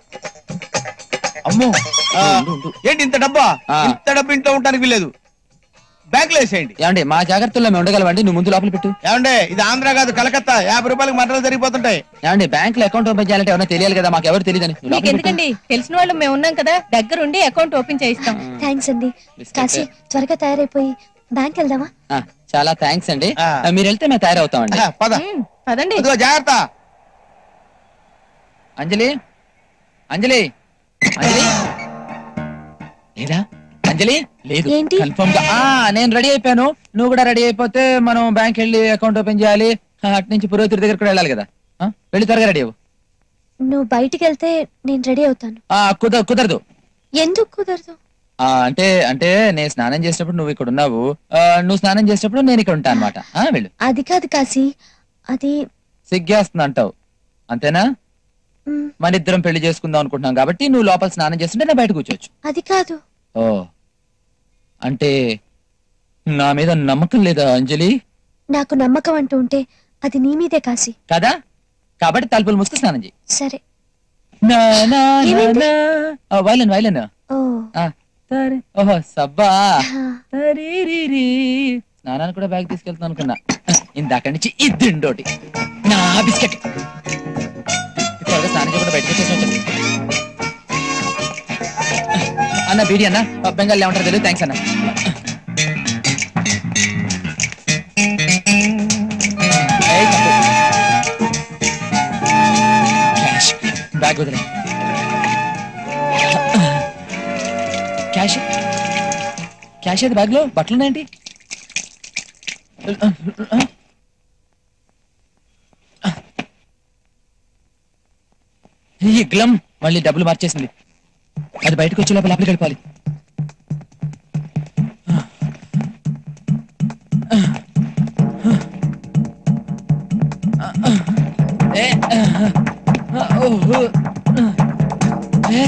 అమ్మో ఆ, ఏంటి ఇంత డబ్బా ఇంత డబ్బు ఇంట్లో ఉండడానికి వీలేదు బ్యాంక్ లో వేసేయండి ఏమండి మా జాగ్రత్తల్లో మేము ఉండగలమండి నువ్వు ముందు లోపల పెట్టు ఏమండే ఇది ఆంధ్ర కాదు కలకత్తా యాభై రూపాయలకు మంటలు జరిగిపోతుంటాయి ఏమండి బ్యాంక్ లో అకౌంట్ ఓపెన్ చేయాలంటే ఎవరైనా తెలియాలి కదా మాకు ఎవరు తెలియదని నువ్వు మీకు లోపల పెట్టు. ఎందుకండి తెలిసిన వాళ్ళు మేము ఉన్నాం కదా దగ్గరుండి అకౌంట్ ఓపెన్ చేయిస్తాం థ్యాంక్స్ అండి కాశీ త్వరగా తయారైపోయి బ్యాంక్ వెళ్దామా ఆ, చాలా థ్యాంక్స్ అండి ఆ, మీరు వెళ్తే మేము తయారవుతామండి పద పదండి ఇదిగో జాగ్రత్త అంజలి అంజలి అంజలి లేదా అంజలి లేదు ఏంటి? కన్ఫర్మ్ గా ఆ నేను రెడీ అయిపోయాను నువ్వు కూడా రెడీ అయిపోతే మనం బ్యాంక్ వెళ్ళి అకౌంట్ ఓపెన్ చేయాలి ఆ, అటు నుంచి పురోహితుడి దగ్గర కూడా వెళ్ళాలి కదా ఆ, వెళ్ళి త్వరగా రెడీ అవ్వు నువ్వు బయటికి వెళ్తే నేను రెడీ అవుతాను ఆ, కుద కుదరదు ఎందుకు కుదరదు ఆ, అంటే అంటే నేను స్నానం చేసినప్పుడు నువ్వు ఇక్కడ ఉన్నావు ఆ, నువ్వు స్నానం చేసినప్పుడు నేను ఇక్కడ ఉంటాను అనమాట వెళ్ళు అది కాదు కాశీ అది సిగ్గేస్తుంది అంటావు అంతేనా మ్, మన ఇద్దరం పెళ్లి చేసుకుందాం అనుకుంటున్నాం కాబట్టి నువ్వు లోపల స్నానం చేస్తుంటే నేను బయట కూర్చోవచ్చు అది కాదు ఓ అంటే నా మీద నమ్మకం లేదా అంజలి నాకు నమ్మకం అంటూ ఉంటే అది నీ మీదే కాశీ కదా కాబట్టి తలుపులు మూసుకు స్నానం చేయి సరే నా, నా, నా, నా. ఆ, వైలన్ వైలన్ ఓ ఆ, సరే. ఓహో సబ్బా తరీరిరి. స్నానానికి కూడా బ్యాగ్ తీసుకెళ్తాను అనుకున్నా ఇందాక నుంచి ఇద్దిండోటి నా బిస్కెట్ త్వరగా స్నానం చేయకుండా బయటకు వచ్చేసి అన్న బీడి అన్న బెంగాల్ ఏమంటారు తెలియదు థ్యాంక్స్ అన్న ఏయ్, తప్పు. క్యాష్ బ్యాగ్ వదిలే క్యాష్ అయితే బ్యాగ్ లో బట్టలు ఉన్నాయండి ఈ గ్లమ్ మళ్ళీ డబ్బులు మార్చేసింది అది బయటకు వచ్చే లోపల లోపలికి వెళ్ళిపోవాలి ఏ, ఓహో. ఏ.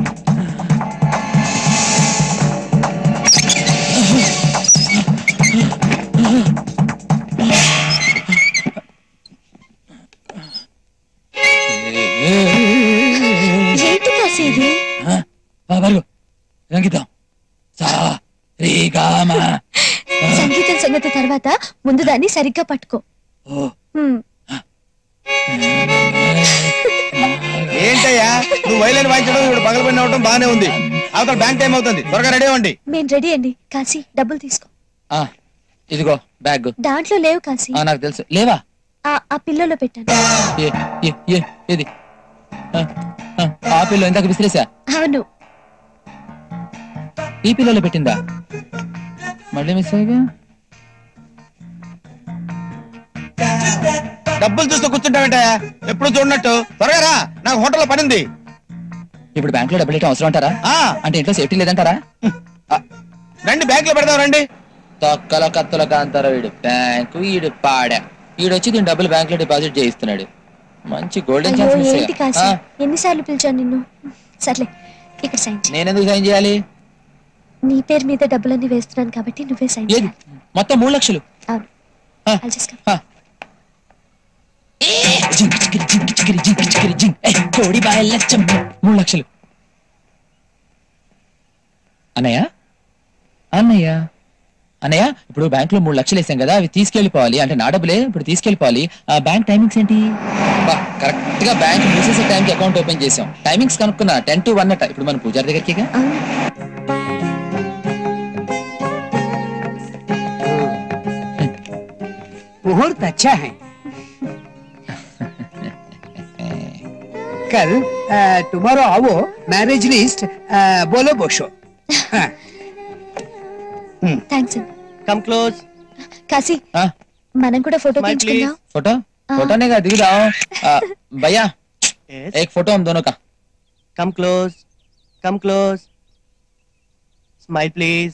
ఏంటి కాశీ ఇది బరుగు సంగీతం సా రీ గామ సంగీతం సంగతి తర్వాత ముందు దాన్ని సరిగ్గా పట్టుకో ఓ హ్మ్. ఏంటయ్యా నువ్వు వైలెన్ వాయించడం ఇప్పుడు పగలబడిన అవడం బాగానే ఉంది అవతల బ్యాంక్ టైం అవుతుంది త్వరగా రెడీ అవ్వండి మేము రెడీ అండి కాశీ డబ్బులు తీసుకో ఆ, ఇదిగో బ్యాగ్ దాంట్లో లేవు కాశీ ఆ, నాకు తెలుసు లేవా ఆ ఆ పిల్లలో పెట్టాను ఏ ఏ ఏ ఇది ఆ, ఆ, ఆ పిల్ల ఇందాక విసిరేసా అవును ఈ పిల్లలో పెట్టిందా మళ్ళీ మిస్ అయ్యగా డబ్బులు చూస్తూ కూర్చుంటావేంటయ్యా ఎప్పుడు చూడనట్టు త్వరగా రా నాకు హోటల్లో పనింది ఇప్పుడు బ్యాంక్ లో డబ్బులు ఇవ్వడం అవసరం అంటారా అంటే ఇంట్లో సేఫ్టీ లేదంటారా రండి బ్యాంక్ లో పెడదాం రండి తొక్కల కత్తల కాంతారా వీడు బ్యాంకు వీడు పాడా వీడు వచ్చి దీని డబ్బులు బ్యాంక్ లో డిపాజిట్ చేయిస్తున్నాడు మంచి గోల్డెన్ అయ్యో ఛాన్స్ మిస్ ఏంటి కాశీ అయ్యా. ఆ, ఎన్నిసార్లు పిలిచాను నిన్ను ఇక్కడ ఇక్కడ సైన్ చేయి. నేనెందుకు సైన్ చేయాలి నీ పేరు మీద డబ్బులన్నీ వేస్తున్నాను కాబట్టి నువ్వే సైన్ ఏది మొత్తం మూడు లక్షలు అవును I'll just come. జింక్ చికిరి జింక్ చికిరి జింక్ చికిరి జింక్ ఏ కోడి బాయ్ లచ్చం మూడు లక్షలు అన్నయ్య అన్నయ్య అన్నయ్య ఇప్పుడు బ్యాంక్ లో మూడు లక్షలు వేసాం కదా అవి తీసుకెళ్లిపోవాలి అంటే నా డబ్బులే ఇప్పుడు తీసుకెళ్లిపోవాలి ఆ బ్యాంక్ టైమింగ్స్ ఏంటి కరెక్ట్ గా బ్యాంక్ మూసేసే టైంకి అకౌంట్ ఓపెన్ చేసాం టైమింగ్స్ కనుక్కున్నా టెన్ టు వన్ అట ఇప్పుడు మన పూజారి దగ్గరికి मुहूर्त अच्छा है कल टुमारो आओ मैरिज लिस्ट बोलो बोशो థ్యాంక్స్ కమ్ క్లోజ్ కాశీ మనం కూడా ఫోటో Smile, తీసుకుందాం फोटो फोटो नहीं का दिख जाओ आ, भैया एक फोटो हम दोनों का come close come close smile please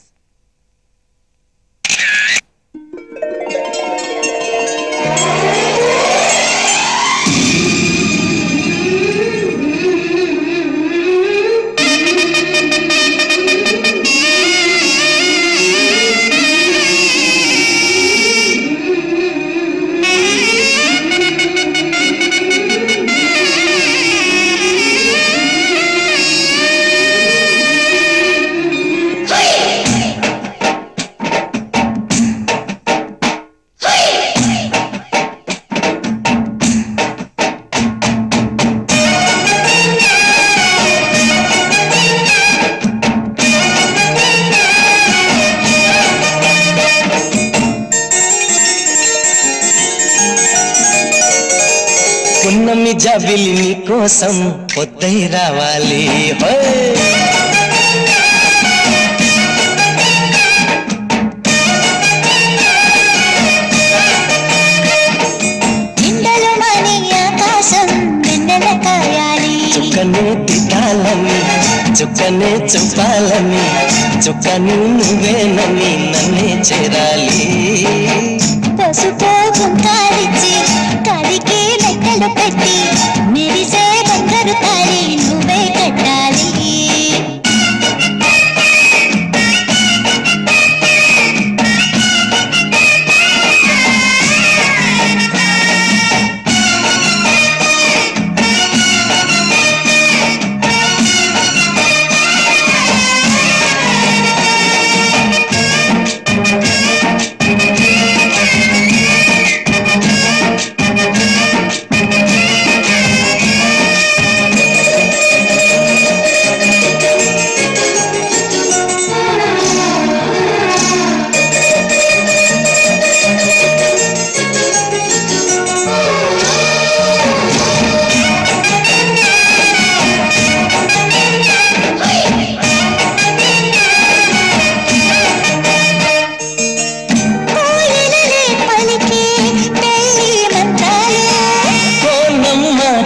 పున్నమి జాబిలి నీ కోసం పొద్దై రావాలి హోయ్ నిండలు మని ఆకాశం వెన్నెల కాయాలి చుక్కనే తిట్టాలని చుక్కనే చూపాలని చుక్కను నువ్వేనని నన్నే చేరాలి పసుపు కుంకాలిచ్చి కాలికి లెక్కలు పెట్టి మెరిసే బంగారు తాళి నువ్వే కట్టాలి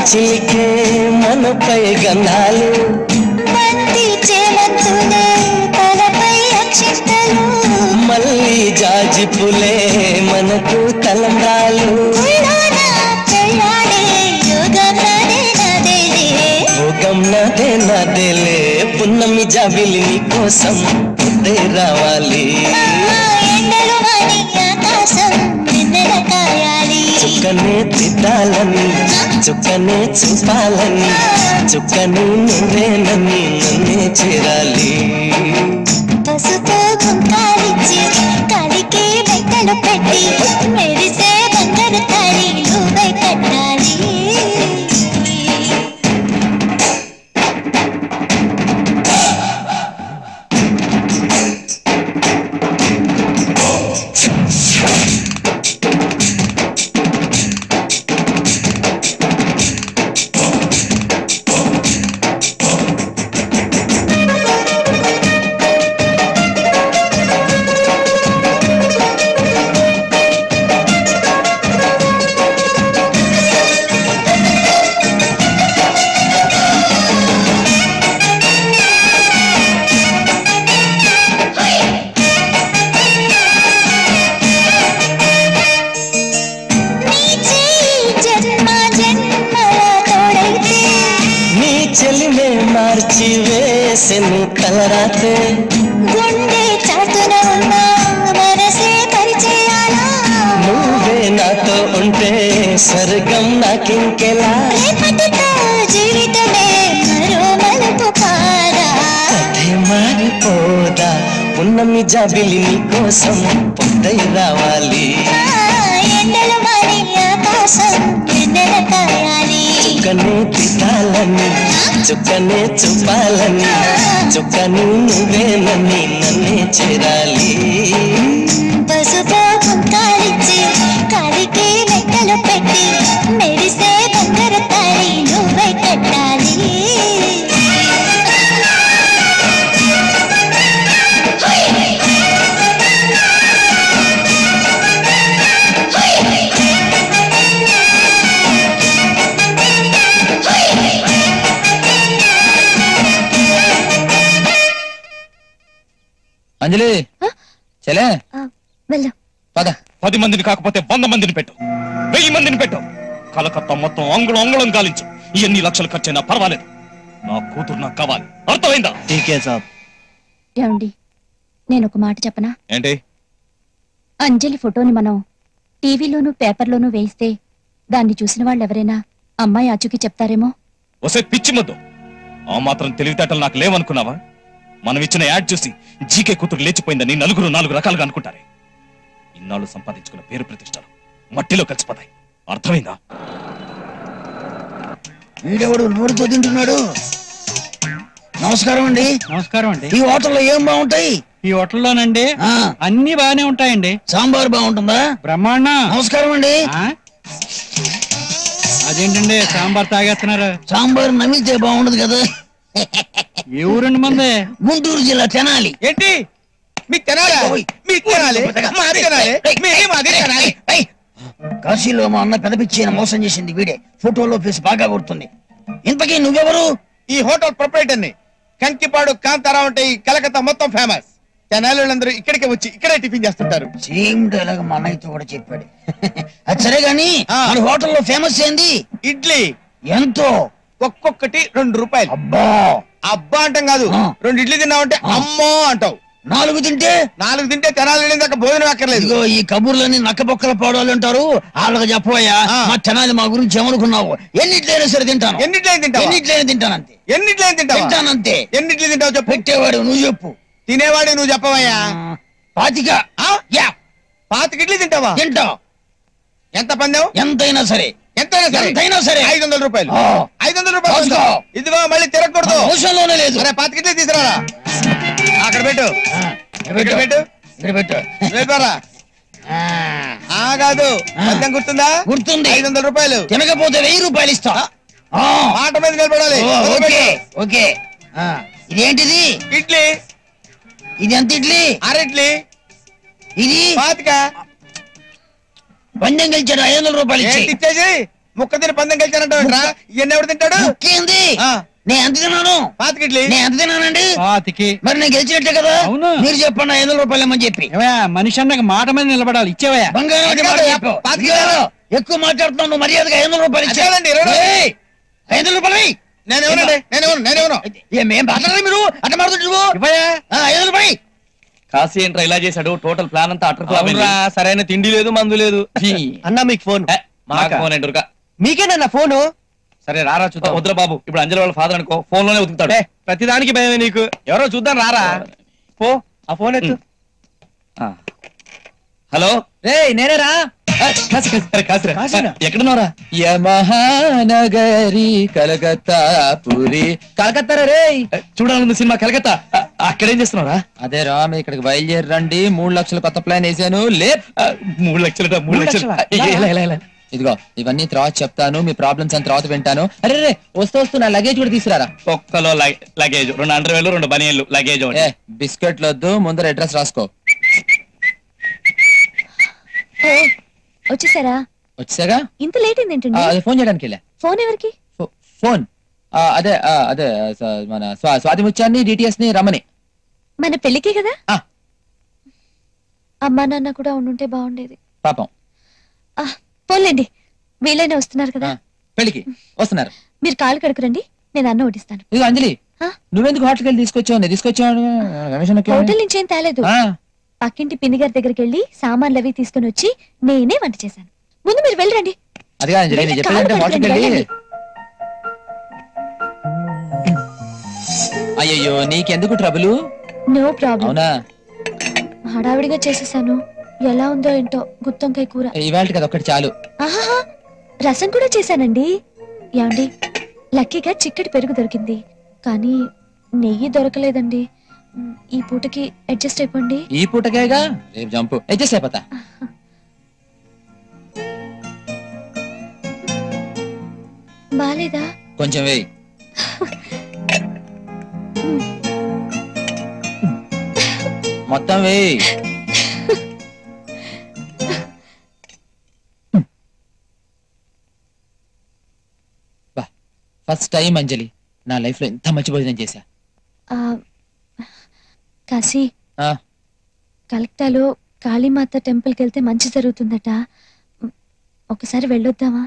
చిలికే మనపై గంధాలు బంతి చేమంతులే తలపై అక్షింతలు మళ్ళీ జాజి పులే మనకు తలంబ్రాలు ఉయ్యాల పెళ్ళాడే యోగం నాదే నాదేలే భోగం నాదే నాదేలే పున్నమి జాబిలి నీ కోసం పొద్దే రావాలి ఎండలు వాడి ఆకాశం వెన్నెల కాయాలి చుక్కనే తిట్టాలని చుక్కనే చూపాలని చుక్కని నువ్వేనని నన్నే చేరాలి పసుపు కుంకాలిచ్చి కాలికి వెంటలు పెట్టి మెరిసే బంగారు తాళి నువ్వే కట్టాలి నీ చేయి జన్మ జన్మల తోడైతే నీ చెలిమే మార్చి వేసెను కలరాతే గుండె చాటున ఉన్న మనసే పరిచయాలా నువ్వే నాతో ఉంటే స్వర్గం నాకింకెలా రేపటితో జీవితమే మరో మలుపు కాదా కథే మారిపోదా పున్నమి జాబిలి నీ కోసం పొద్దై రావాలి ఆ, ఎండలు మారి ఆకాశం వెన్నెల కాయాలి చుక్కనే తిట్టాలని చుక్కనే చూపాలని చుక్కని నువ్వేనని నన్నే చేరాలి పసుపు కుంకాలిచ్చి కాలికి మెట్టలు పెట్టి మెరిసే బంగారు తాళి నువ్వే కట్టాలి అంజలి చెలే వెళ్ళు పద పది మందిని కాకపోతే వంద మందిని పెట్టు వెయ్యి మందిని పెట్టు కలకత్తా మొత్తం అంగుళం అంగుళం గాలించు ఎన్ని లక్షలు ఖర్చైనా పర్వాలేదు నా కూతురు నాకు కావాలి అర్థమైందా టీకే సాబ్ ఏమండి నేను ఒక మాట చెప్పనా ఏంటి అంజలి ఫోటోని మనం టీవీలోనూ పేపర్లోనూ వేయిస్తే దాన్ని చూసిన వాళ్ళు ఎవరైనా అమ్మాయి ఆచూకీ చెప్తారేమో ఒసే పిచ్చి మొద్దు ఆ మాత్రం తెలివితేటలు నాకు లేవనుకున్నావా మనం ఇచ్చిన యాడ్ చూసి జీకే కూతురు లేచిపోయిందని నలుగురు నాలుగు రకాలుగా అనుకుంటారే ఇన్నాళ్ళు సంపాదించుకున్న పేరు ప్రతిష్టలు మట్టిలో కలిసిపోతాయి అర్థమైందా వీడెవడు నోరుతో తింటున్నాడు నమస్కారం అండి నమస్కారం అండి ఈ హోటల్లో ఏం బాగుంటాయి ఈ హోటల్లోనండి అన్ని బాగానే ఉంటాయండి సాంబార్ బాగుంటుందా బ్రహ్మాండ నమస్కారం అండి అదేంటండి సాంబార్ తాగేస్తున్నారు సాంబార్ నమిలితే బాగుండదు కదా ఏ ఊరండి మంది గుంటూరు జిల్లా తెనాలి ఏంటి మీకు తినాలా మీకు తినాలి మాది తినాలి మీది మాది తినాలి కాశీలో మా అన్న పెదపిచ్చి ఆయన మోసం చేసింది వీడే ఫోటోలో ఫేస్ బాగా కొడుతుంది ఇంతకీ నువ్వెవరు ఈ హోటల్ ప్రొపరేటర్ ని కంకిపాడు కాంతారావు అంటే ఈ కలకత్తా మొత్తం ఫేమస్ జనాలందరూ ఇక్కడికే వచ్చి ఇక్కడే టిఫిన్ చేస్తుంటారు సేమ్ డైలాగ్ మా అన్నయ్యతో కూడా చెప్పాడు అది సరే గాని మన హోటల్లో ఫేమస్ ఏంది ఇడ్లీ ఎంతో ఒక్కొక్కటి రెండు రూపాయలు అబ్బా అబ్బా అంటాం కాదు రెండు ఇడ్లీ తిన్నావంటే అమ్మో అంటావు నాలుగు తింటే నాలుగు తింటే తెనాలి దాకా భోజనం అక్కర్లేదు ఇదిగో ఈ కబుర్లని నక్క బొక్కల పాడాలు అంటారు వాళ్ళకి చెప్పబోయా మా తెనాలి మా గురించి ఏమనుకున్నావు ఎన్నిట్లైనా సరే తింటాను ఎన్నిట్లయినా తింటావా? ఎన్నిట్లైనా తింటాను అంతే ఎన్నిట్లయినా తింటావా తింటానంతే ఎన్నిట్లు తింటావు చెప్పు పెట్టేవాడు నువ్వు చెప్పు తినేవాడు నువ్వు చెప్పవయ్యా పాతిక యా పాతిక ఇడ్లీ తింటావా తింటా ఎంత పందెం ఎంతైనా సరే ఎంతైనా సరే ఎంతైనా సరే. ఐదు వందల రూపాయలు ఆ. ఐదు వందల రూపాయలు రాసుకో. వద్దు. ఇదిగో మళ్ళీ తిరగకూడదు ఆ, మోసంలోనే లేదు. అరే పాతిక ఇడ్లీ తీసుకురారా అక్కడ పెట్టు ఇక్కడ పెట్టు ఇక్కడ పెట్టు రేపారా ఆ కాదు పందెం గుర్తుందా గుర్తుంది ఐదు వందల రూపాయలు తినకపోతే వెయ్యి రూపాయలు ఇస్తా ఆ. మాట మీద నిలబడాలి ఓ, మొదలు ఓకే పెట్టు. ఓకే ఆ, ఇదేంటిది ఇడ్లీ ఇది ఎంత ఇడ్లీ అర ఇడ్లీ ఇది పాతిక పందెం గెలిచాడు ఐదు వందల రూపాయలు ఇచ్చి ఏంటి ఇచ్చేసి ముక్క తిని పందెం గెలిచానంటావు ఇవన్నీ ఎవడు తింటాడు ముక్కేంది నేను ఎంత తిన్నాను పాతికిట్లి నేను ఎంత తిన్నానండి పాతికి మరి నేను గెలిచినట్టే కదా అవును. మీరు చెప్పండి ఐదు వందల రూపాయలు ఏమని చెప్పి ఏమయ్యా, మనిషి అన్నాక మాట మీద నిలబడాలి ఇచ్చేవయ్యా బంగారం అంటే మాట చెప్పు. ఇదిగో, ఎక్కువ మాట్లాడుతున్నావు నువ్వు మర్యాదగా ఐదు వందల రూపాయలు ఇచ్చే అదేనండి, ఇరవై రూపాయలు. ఏయ్, ఐదు వందల రూపాయలు ఇయ్యి. నేను ఎవరండి నేను ఎవరు నేను ఎవరు ఏమేం మాట్లాడాలి మీరు అట్ట మాట్లాడుతూ ఐదు వందల రూపాయలు ఇయ్యి. కాశీ ఏంట్రా ఇలా చేశాడు టోటల్ ప్లాన్ అంతా అటర్ ఫ్లాప్ అవునురా, సరైన తిండి లేదు మందు లేదు అన్నా మీకు ఫోన్ మాకు ఫోన్ ఏంటి ఉరక. మీకేనన్నా ఫోను సరే రారా చూద్దాం వద్దురా బాబు ఇప్పుడు అంజలి వాళ్ళ ఫాదర్ అనుకో ఫోన్ లోనే ఉతుకుతాడు ఏ, ప్రతిదానికి భయమే నీకు ఎవరో చూద్దాం రారా పో ఆ ఫోన్ ఎత్తు హలో రే నేనేరా కాశీ కాశీ కాశీరా కాశీనా? ఎక్కడున్నారా యమహానగరి కలకత్తా పురి కలకత్తా రే చూడాలనుంది సినిమా కలకత్తా అ- అక్కడేం చేస్తున్నారా అదే రా మీ ఇక్కడికి బయలుదేరి రండి మూడు లక్షల కొత్త ప్లాన్ వేసాను లే మూడు లక్షలు మూడు లక్షలు ఏ, ఎలా, ఎలా, ఎలా? ఇదిగో ఇవన్నీ తర్వాత చెప్తాను మీ ప్రాబ్లమ్స్ అని తర్వాత వింటాను అరే రే వస్తూ వస్తూ నా లగేజ్ కూడా తీసుకురారా ఒక్కలో లగ- లగేజ్ రెండు అండర్ వేలు రెండు బనియన్లు లగేజ్ ఒకటి. ఏ బిస్కెట్లు వద్దు ముందర అడ్రస్ రాసుకో ఓ వచ్చేసారా వచ్చాగా ఇంత లేట్ ఏంటండి అదే ఫోన్ చేయడానికి వెళ్ళా ఫోన్ ఎవరికి ఫో- ఫోన్ ఆ, అదే ఆ, అదే స- మన స్వా- స్వాతి ముత్యాన్ని డిటిఎస్ ని రమ్మని మన పెళ్ళికే కదా ఆ. అమ్మా నాన్న కూడా ఉండుంటే బాగుండేది పాపం ఆ, పోన్లేండి వీళ్ళైనా వస్తున్నారు కదా పెళ్ళికి వస్తున్నారు మీరు కాళ్ళు కడుకురండి నేను అన్న వడ్డిస్తాను ఇది అంజలి ఆ? నువ్వెందుకు హోటల్కి వెళ్ళి తీసుకొచ్చావు నేను తీసుకొచ్చావు రమేష్ అన్నకి ఏమని? హోటల్ నుంచి ఏం తేలేదు ఆ. పక్కింటి పిన్ని గారి దగ్గరికి వెళ్ళి సామాన్లు అవి తీసుకుని వచ్చి నేనే వంట చేశాను ముందు మీరు వెళ్ళరండి అదిగా అంజలి నేను వెళ్ళి చెప్పేదంటే కాళ్ళు హోటల్కి కడుక్కోండి, వెళ్ళి వెళ్ళండి. అయ్యయ్యో నీకెందుకు ట్రబుల్ నో ప్రాబ్లం అవునా హడావిడిగా చేసేసాను ఎలా ఉందో ఏంటో గుత్తొంకాయ కూర ఇవాళ కదా ఒకటి చాలు ఆహాహా రసం కూడా చేశానండి ఏమండి లక్కీగా చిక్కటి పెరుగు దొరికింది కానీ నెయ్యి దొరకలేదండి మ్, ఈ పూటకి అడ్జస్ట్ అయిపోండి ఈ పూటకేగా రేపు జంపు అడ్జస్ట్ అయిపోతా బాలేదా కొంచెం వేయి మొత్తం వేయి ఫస్ట్ టైం అంజలి నా లైఫ్ లో ఎంత మంచి భోజనం చేశా ఆ, కాశీ ఆ, కలెక్టాలో కాళీమాత టెంపుల్కి వెళ్తే మంచి జరుగుతుందట మ్, ఒకసారి వెళ్ళొద్దామా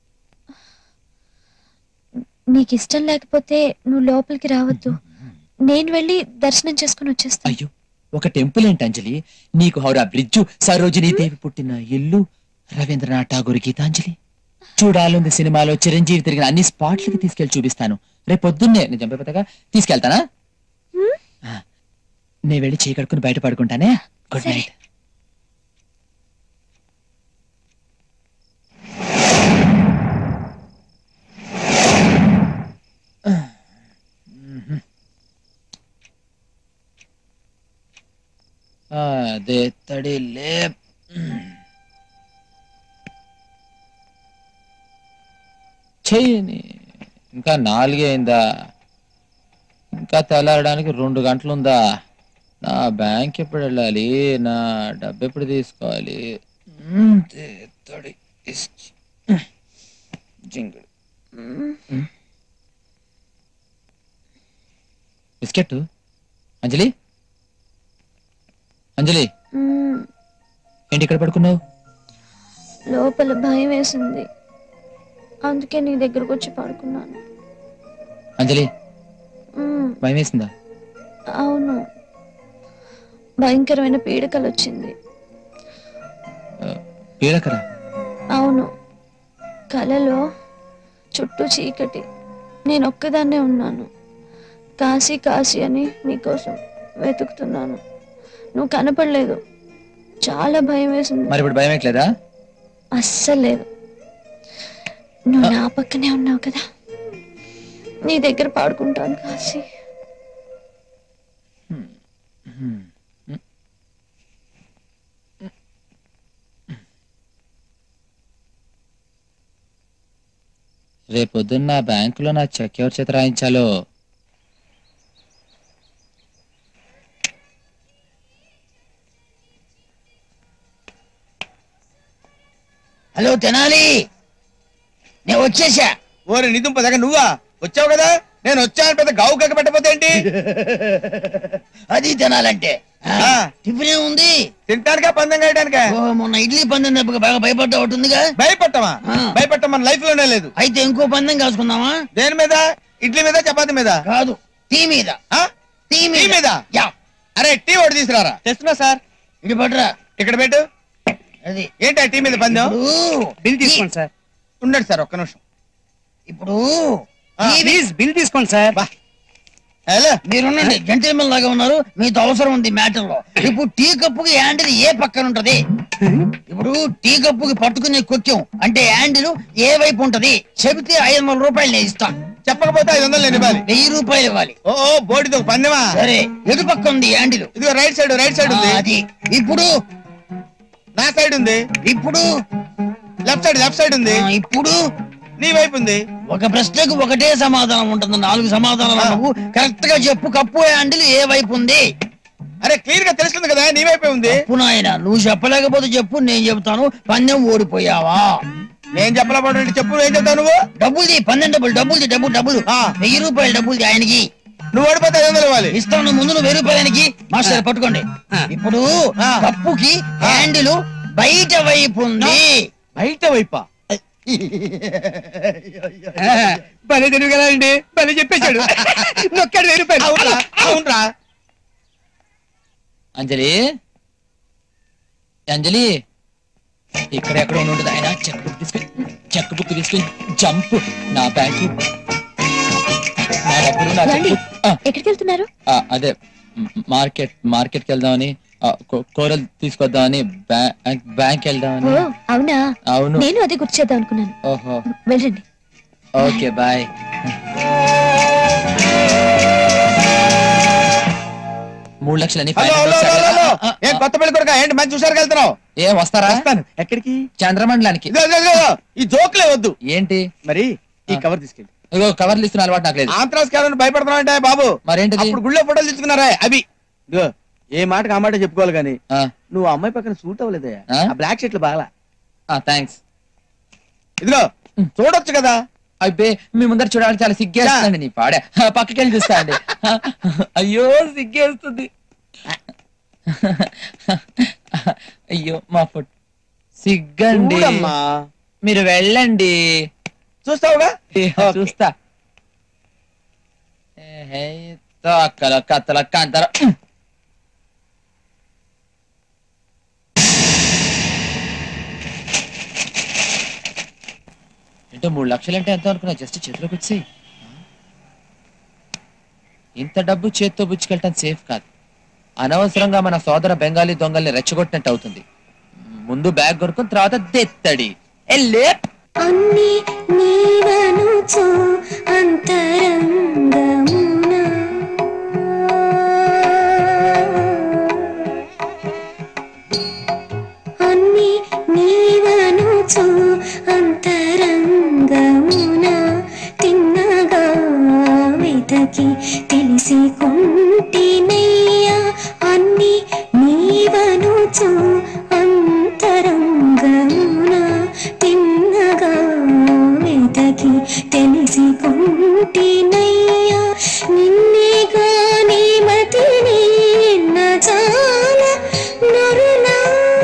నీకు ఇష్టం లేకపోతే నువ్వు లోపలికి రావద్దు నేను వెళ్ళి దర్శనం చేసుకుని వచ్చేస్తాను అయ్యో ఒక టెంపుల్ ఏంటి అంజలి నీకు హౌరా బ్రిడ్జు సరోజినీ దేవి పుట్టిన ఇల్లు రవీంద్రనాథ్ ఠాగూర్ గీతాంజలి చూడాలుంది సినిమాలో చిరంజీవి తిరిగిన అన్ని స్పాట్లకి తీసుకెళ్లి చూపిస్తాను రేపు పొద్దున్నే నేను చంపేపోతాగా తీసుకెళ్తానా ఆ, నేను వెళ్ళి చేయి కడుక్కుని బయట పడుకుంటానే గుడ్ నైట్ అదే తడి లే చెయ్యని ఇంకా నాలుగే అయిందా ఇంకా తెల్లారడానికి రెండు గంటలుందా నా బ్యాంక్ ఎప్పుడు వెళ్ళాలి నా డబ్బు ఎప్పుడు తీసుకోవాలి మ్మ్, దే తడి ఇస్- జింగుడు మ్మ్. బిస్కెట్ అంజలి అంజలి మ్, ఏంటి ఇక్కడ పడుకున్నావు లోపల భయం వేసింది అందుకే నీ దగ్గరకు వచ్చి పడుకున్నాను అంజలి మ్, భయం వేసిందా అవును భయంకరమైన పీడకలు వచ్చింది పీడకరా అవును కలలో చుట్టూ చీకటి నేను ఒక్కదాన్నే ఉన్నాను కాశీ కాశీ అని నీకోసం వెతుకుతున్నాను నువ్వు కనపడలేదు చాలా భయం వేసింది మరి ఇప్పుడు భయం ఎట్లేదా అస్సలు లేదు నువ్వు నా పక్కనే ఉన్నావు కదా నీ దగ్గర పాడుకుంటాను కాశీ రేపొద్దున్న బ్యాంకులో నా చెక్ ఎవరి చేత రాయించాలో హలో తెనాలి నేను వచ్చేసా ఓరి నిదుంప దగ్గర నువ్వా వచ్చావు కదా నేను వచ్చాను పెద్ద గావు కక్క పెట్టకపోతే ఏంటి అది తినాలంటే ఆ. టిఫిన్ ఏముంది తింటానికా పందెం కాయడానికా ఓ, మొన్న ఇడ్లీ పందెం దెబ్బకి బాగా భయపడ్డా ఒకటి ఉందిగా భయపడతామా భయపడటం మన లైఫ్ లోనే లేదు అయితే ఇంకో పందెం కాసుకుందామా దేని మీద ఇడ్లీ మీద చపాతి మీద కాదు టీ మీద ఆ? టీ టీ మీద యా అరే టీ ఒకటి తీసుకురారా తెస్తున్నా సార్ ఇది పడరా ఇక్కడ పెట్టు అది ఏంటి ఆ టీ మీద పందెం ఇప్పుడు బిల్ తీసుకోండి సార్ ఉండండి సార్ ఒక్క నిమిషం ఇప్పుడు ప్లీజ్ బిల్ తీసుకోండి సార్ హలో మీరున్నండి జెంటిల్మెన్ లాగా ఉన్నారు మీతో అవసరం ఉంది మ్యాటర్ లో ఇప్పుడు టీ కప్పుకి హ్యాండిల్ ఏ పక్కన ఉంటది ఇప్పుడు టీ కప్పుకి పట్టుకునే కొక్యం అంటే హ్యాండిల్ ఏ వైపు ఉంటది చెబితే ఐదు వందల రూపాయలు నేను ఇస్తా చెప్పకపోతే ఐదు వందలు నేను ఇవ్వాలి వెయ్యి రూపాయలు ఇవ్వాలి ఓ ఓ బోడితో పందెమా సరే ఎటు పక్క ఉంది హ్యాండిల్ ఇదిగో రైట్ సైడ్ రైట్ సైడ్ ఉంది అది ఇప్పుడు నా సైడ్ ఉంది ఇప్పుడు లెఫ్ట్ సైడ్ లెఫ్ట్ సైడ్ ఉంది ఆ, ఇప్పుడు నీ వైపు ఉంది ఒక ప్రశ్నకు ఒకటే సమాధానం ఉంటుంది నాలుగు సమాధానాలు నువ్వు కరెక్ట్ గా చెప్పు కప్పు హ్యాండిల్ ఏ వైపు ఉంది అరే క్లియర్ గా తెలుస్తుంది కదా నీ వైపే ఉంది తప్పు నాయన నువ్వు చెప్పలేకపోతే చెప్పు నేను చెబుతాను పందెం ఓడిపోయావా నేను చెప్పలేకపోతే చెప్పు ఏం చెప్తావు నువ్వు డబ్బులు పన్నెండు డబ్బులు డబ్బులు డబ్బులు డబ్బులు ఆ. వెయ్యి రూపాయలు డబ్బులు ఆయనకి నువ్వు ఓడిపోతే ఐదు వందలు ఇవ్వాలి ఇస్తాను ముందు నువ్వు వెయ్యి రూపాయలు ఆయనకి మాస్టర్ పట్టుకోండి ఇప్పుడు ఆ. కప్పుకి హ్యాండిల్ బయట వైపు ఉంది బయట వైపా భలే తెలివి కదా అండి భలే చెప్పేశాడు నొక్కాడు వెయ్యి రూపాయలు అవునరా అవునరా అంజలి అంజలి ఇక్కడ ఎక్కడ ఉండదు ఆయన చెక్ బుక్ తీసుకుని చెక్ బుక్ తీసుకుని జంప్ నా బ్యాంకు నా డబ్బులు నా రండి. Cheque book. ఆ, ఎక్కడికి వెళ్తున్నారు ఆ, అదే మ్, మార్కెట్ మార్కెట్కి వెళ్దామని ఆ, కూ- కూరలు తీసుకొద్దామని బ్యాంక్ బ్యాంక్ ఓ వెళ్దామని అవునా అవును నేను అదే గుర్తు చేద్దాం అనుకున్నాను ఓహో వెళ్ళండి ఓకే బాయ్ మూడు లక్షలని హలో హలో హలో హలో ఏం కొత్త పెళ్లి కొడుక ఏంటి మంచి చూసారు వెళ్తున్నావు ఏ వస్తారా వస్తాను ఎక్కడికి చంద్రమండలానికి ఇదిగో, ఇదిగో, ఇదిగో, ఈ జోక్లే వద్దు ఏంటి మరి ఈ కవర్ తీసుకెళ్ళి ఇగో కవర్లు ఇస్తున్న అలవాటు నాకు లేదు ఆంధ్రాస్ కావాలని భయపడుతున్నావు అంటే బాబు మరేంటిది అప్పుడు గుళ్ళో ఫోటోలు తీసుకున్నారా అవి ఇదిగో ఏ మాటకి ఆ మాట చెప్పుకోవాలి కానీ ఆ, నువ్వు ఆ అమ్మాయి పక్కన సూట్ అవ్వలేదయ్యా ఆ? ఆ బ్లాక్ షర్ట్లు బాగా ఆ, థ్యాంక్స్ ఇదిగో చూడొచ్చు కదా అబ్బే మీ ముందర చూడాలి చాలా సిగ్గేస్తుందండి నీ పాడే ఆ, పక్కకి వెళ్ళి చూస్తా అండి అయ్యో సిగ్గేస్తుంది అయ్యో మా ఫుడ్ సిగ్గండి చూడమ్మా మీరు వెళ్ళండి చూస్తావుగా ఏ, ఓకే. చూస్తా ఏ, హే, తొక్కల కత్తల కంతల ఏంటో మూడు లక్షలు అంటే ఎంత అనుకున్నా జస్ట్ చేతిలోకి వచ్చేయి ఇంత డబ్బు చేత్తో బుచ్చుకెళ్ళటం సేఫ్ కాదు అనవసరంగా మన సోదర బెంగాలీ దొంగల్ని రెచ్చగొట్టినట్టు అవుతుంది ముందు బ్యాగ్ కొనుక్కుని తర్వాత దెత్తడి ఎల్లే అన్ని నీవనుచు అంతరంగమున అన్ని నీవనుచు అంతరంగమున తిన్నగా వెతకి తెలిసి కొంటినయ్యా అన్ని నీవనుచు అంతరంగమున తిన్నగా వెతకి తెలిసి కొంటినయ్యా నిన్నే గాని మతిని నిన్న చాల నరులా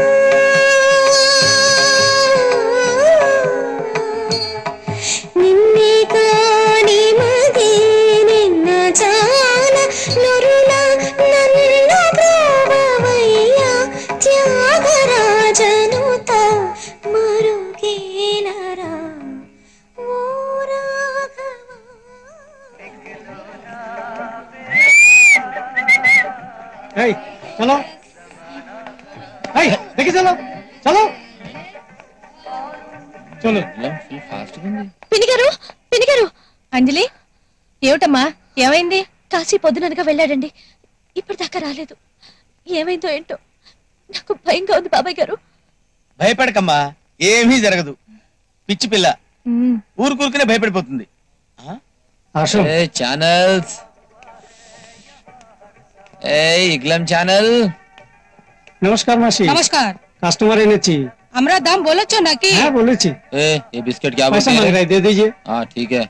నిన్నే కాని మది నిన్న చాల నరులా నన్ను బ్రోవయ్యా త్యాగరాజనుత మరుగేలరా ఓ రాఘవా చలో దగ్గర చలో చలో చలో ఫాస్ట్ ఉంది పినిగారు పినిగారు అంజలి ఏమిటమ్మా ఏమైంది కాశీ పొద్దుననగా వెళ్ళాడండి ఇప్పటిదాకా రాలేదు ఏమైందో ఏంటో నాకు భయంగా ఉంది బాబాయ్ గారు భయపడకమ్మా ఏమీ జరగదు పిచ్చి పిల్ల ఉమ్, ఊరుకూరుకునే భయపడిపోతుంది ఏ ఛానల్స్ ఏ ఇగ్లం ఛానల్ నమస్కార్ మాసి నమస్కార్ కస్టమర్ అయినొచ్చి हमरा दाम बोलो छो ना कि हाँ बोलो छी ए ये बिस्किट क्या पैसा बोलते मांग हैं रहे दे दीजिए हाँ ठीक है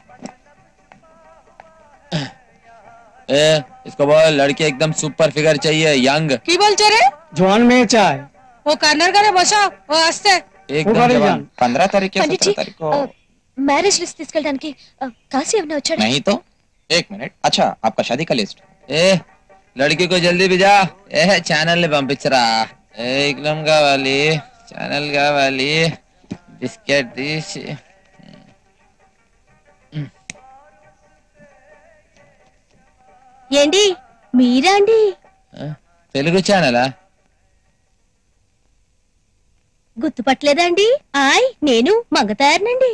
ए इसको बोल लड़की एकदम सुपर फिगर चाहिए यंग কি বলছো রে जवान में चाय ও কান্নার ঘরে বসো ও আসছে एकदम उगाड़ी जवान जान। पंद्रह तारीख या पंडित सत्रह जी तारीख को మ్యారేజ్ లిస్ట్ తీసుకెళ్ళడానికి ఆ, కాశీ ఏమైనా వచ్చాడు नहीं तो एक मिनट अच्छा आपका शादी का लिस्ट ఏ లड़की को जल्दी भिजा ఏ ఛానల్ ని పంపించరా ఏ ఇగ్లం కావాలి ఛానల్ కావాలి బిస్కెట్ తీసి ఏంటి మీరా అండి తెలుగు ఛానలా గుర్తుపట్టలేదా అండి ఆయ్ నేను మంగతాయర్నండి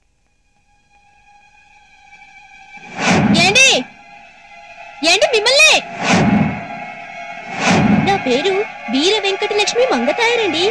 ఏండి ఏంటి మిమ్మల్ని నా పేరు వీర వెంకటలక్ష్మి మంగతాయరండి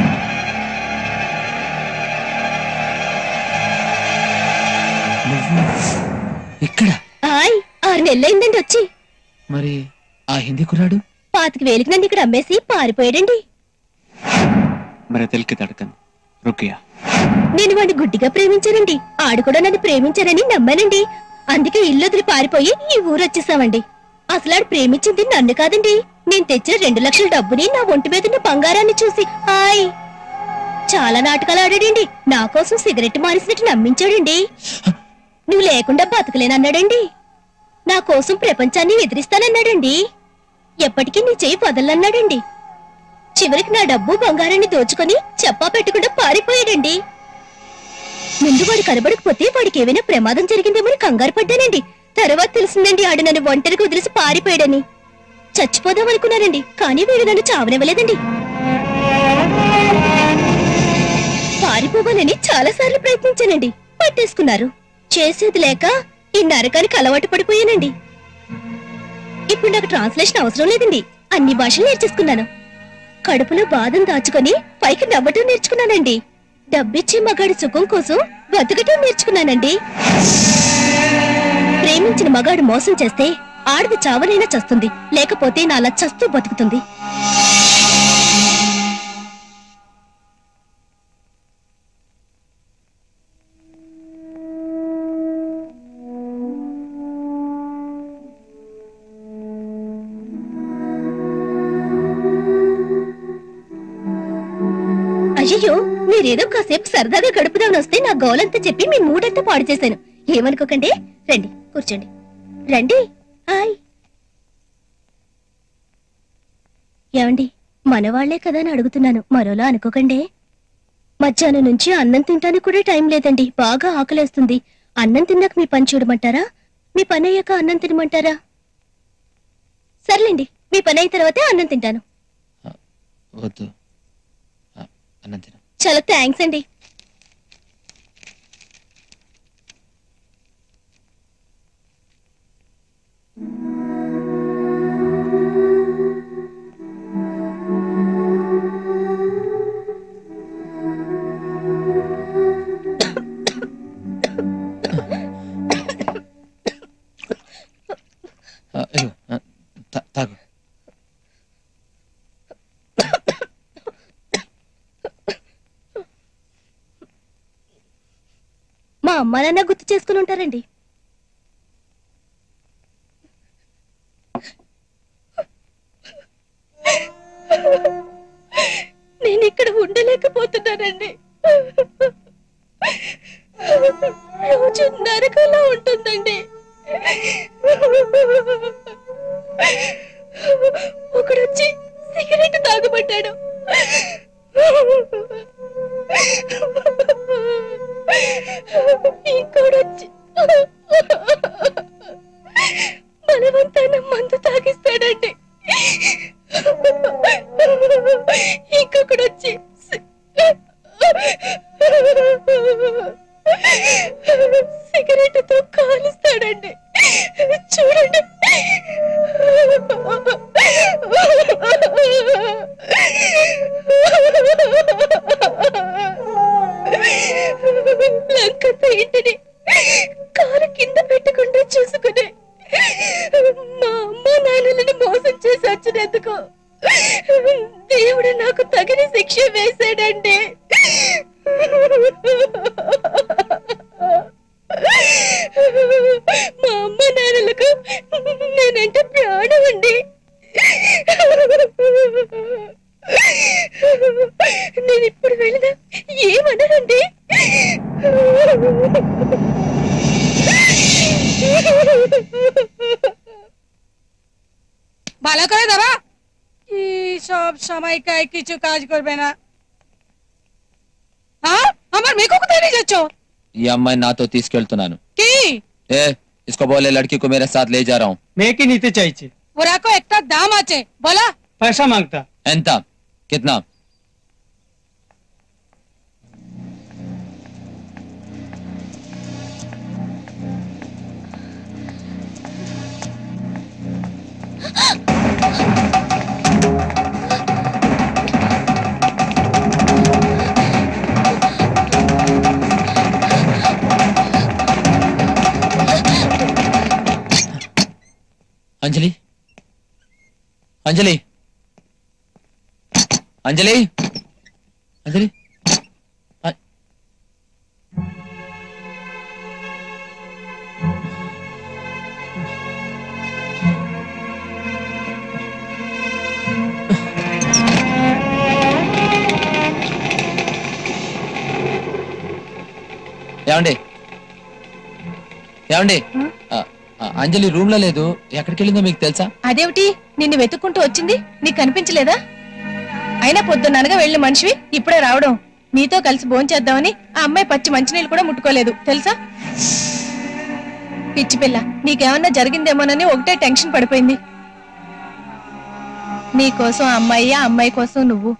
ఇక్కడ ఆయ్ ఆరు నెలలైందండి వచ్చి మరి ఆ హిందీ కురాడు పాతికి వేలికి నన్ను ఇక్కడ అమ్మేసి పారిపోయాడండి मेरे दिल की धड़कन रुक गया నేను వాడిని గుడ్డిగా ప్రేమించానండి ఆడు కూడా నన్ను ప్రేమించారని నమ్మానండి అందుకే ఇల్లు వదిలి పారిపోయి ఈ ఊరు వచ్చేసామండి అసలు ఆడు ప్రేమించింది నన్ను కాదండి నేను తెచ్చిన రెండు లక్షల డబ్బుని నా ఒంటి మీద ఉన్న బంగారాన్ని చూసి హాయ్ చాలా నాటకాలు ఆడాడండి నా కోసం సిగరెట్ మానేసినట్టు నమ్మించాడండి నువ్వు లేకుండా బతకలేనన్నాడండి నా కోసం ప్రపంచాన్ని ఎదిరిస్తానన్నాడండి ఎప్పటికీ నీ చెయ్యి వదలన్నాడండి చివరికి నా డబ్బు బంగారాన్ని దోచుకొని చెప్పా పెట్టకుండా పారిపోయాడండి ముందు వాడు కనబడకపోతే వాడికి ఏమైనా ప్రమాదం జరిగిందేమని కంగారు పడ్డానండి తర్వాత తెలిసిందండి ఆడు నన్ను ఒంటరికి వదిలేసి పారిపోయాడని చచ్చిపోదాం అనుకున్నానండి కానీ వీడు నన్ను చావనివ్వలేదండి పారిపోవాలని చాలా సార్లు ప్రయత్నించానండి పట్టేసుకున్నారు చేసేది లేక ఈ నరకానికి అలవాటు పడిపోయానండి ఇప్పుడు నాకు ట్రాన్స్లేషన్ అవసరం లేదండి అన్ని భాషలు నేర్చేసుకున్నాను కడుపులో బాధను దాచుకొని పైకి నవ్వటం నేర్చుకున్నానండి డబ్బిచ్చే మగాడి సుఖం కోసం బతకటం నేర్చుకున్నానండి ప్రేమించిన మగాడు మోసం చేస్తే ఆడది చావనైనా చస్తుంది లేకపోతే నాలా చస్తూ బతుకుతుంది అయ్యో మీరేదో కాసేపు సరదాగా గడుపుదామని వస్తే నా గోలంతా చెప్పి మీ మూడంతా పాడు చేశాను ఏమనుకోకండి రండి కూర్చోండి రండి హాయ్ ఏమండి మనవాళ్లే కదా అని అడుగుతున్నాను మరోలా అనుకోకండి మధ్యాహ్నం నుంచి అన్నం తింటానికి కూడా టైం లేదండి బాగా ఆకలేస్తుంది అన్నం తిన్నాక మీ పని చూడమంటారా మీ పని అయ్యాక అన్నం తినమంటారా సర్లేండి మీ పని అయిన తర్వాతే అన్నం తింటాను వద్దు ఆ, అన్నం తిన చాలా థ్యాంక్స్ అండి ఆ, ఇదిగో, ఆ, తా- తాగు మా అమ్మ నాన్న గుర్తు చేసుకుని ఉంటారండి నేను ఇక్కడ ఉండలేకపోతున్నానండి రోజు నరకంలా ఉంటుందండి ఒకడొచ్చి సిగరెట్ తాగబడ్డాడు ఇంకోడొచ్చి బలవంతాన మందు తాగిస్తాడండి ఇంకొకడొచ్చి సిగరెట్తో కాలుస్తాడండి చూడండి లంకంత ఇంటిని కాలు కింద పెట్టకుండా చూసుకునే మా అమ్మ నాన్నలను మోసం చేసి వచ్చినందుకు దేవుడు నాకు తగిన శిక్ష వేశాడండి నేనంటే ప్రాణం అండి నేను ఇప్పుడు వెళ్ళినా ఏమన్నానండి ভালো করে দাঁড়া কি সব সময় কায় কিছু কাজ করবে না হ্যাঁ আমার মেয়েকে কোথায় নিয়ে যাচ্ছ ఈ అమ్మాయి నాతో తీసుకెళ్తున్నాను কি ఏ इसको बोले लड़की को मेरे साथ ले जा रहा हूँ মেয়েকে নিতে চাইছে ওরাকো একটা দাম আছে বলা পয়সা মাংতা ఎంత कितना अंजलि अंजलि अंजलि अंजलि अ- ఏమండి ఏమండి ఆ, ఆ, అంజలి రూమ్ లో లేదు ఎక్కడికి వెళ్ళిందో మీకు తెలుసా అదేమిటి నిన్ను వెతుక్కుంటూ వచ్చింది నీకు కనిపించలేదా అయినా పొద్దున్ననగా వెళ్ళిన మనిషివి ఇప్పుడే రావడం నీతో కలిసి భోంచేద్దామని ఆ అమ్మాయి పచ్చి మంచినీళ్ళు కూడా ముట్టుకోలేదు తెలుసా పిచ్చి పిల్ల నీకేమన్నా జరిగిందేమోనని ఒకటే టెన్షన్ పడిపోయింది నీ కోసం ఆ అమ్మాయి ఆ అమ్మాయి కోసం నువ్వు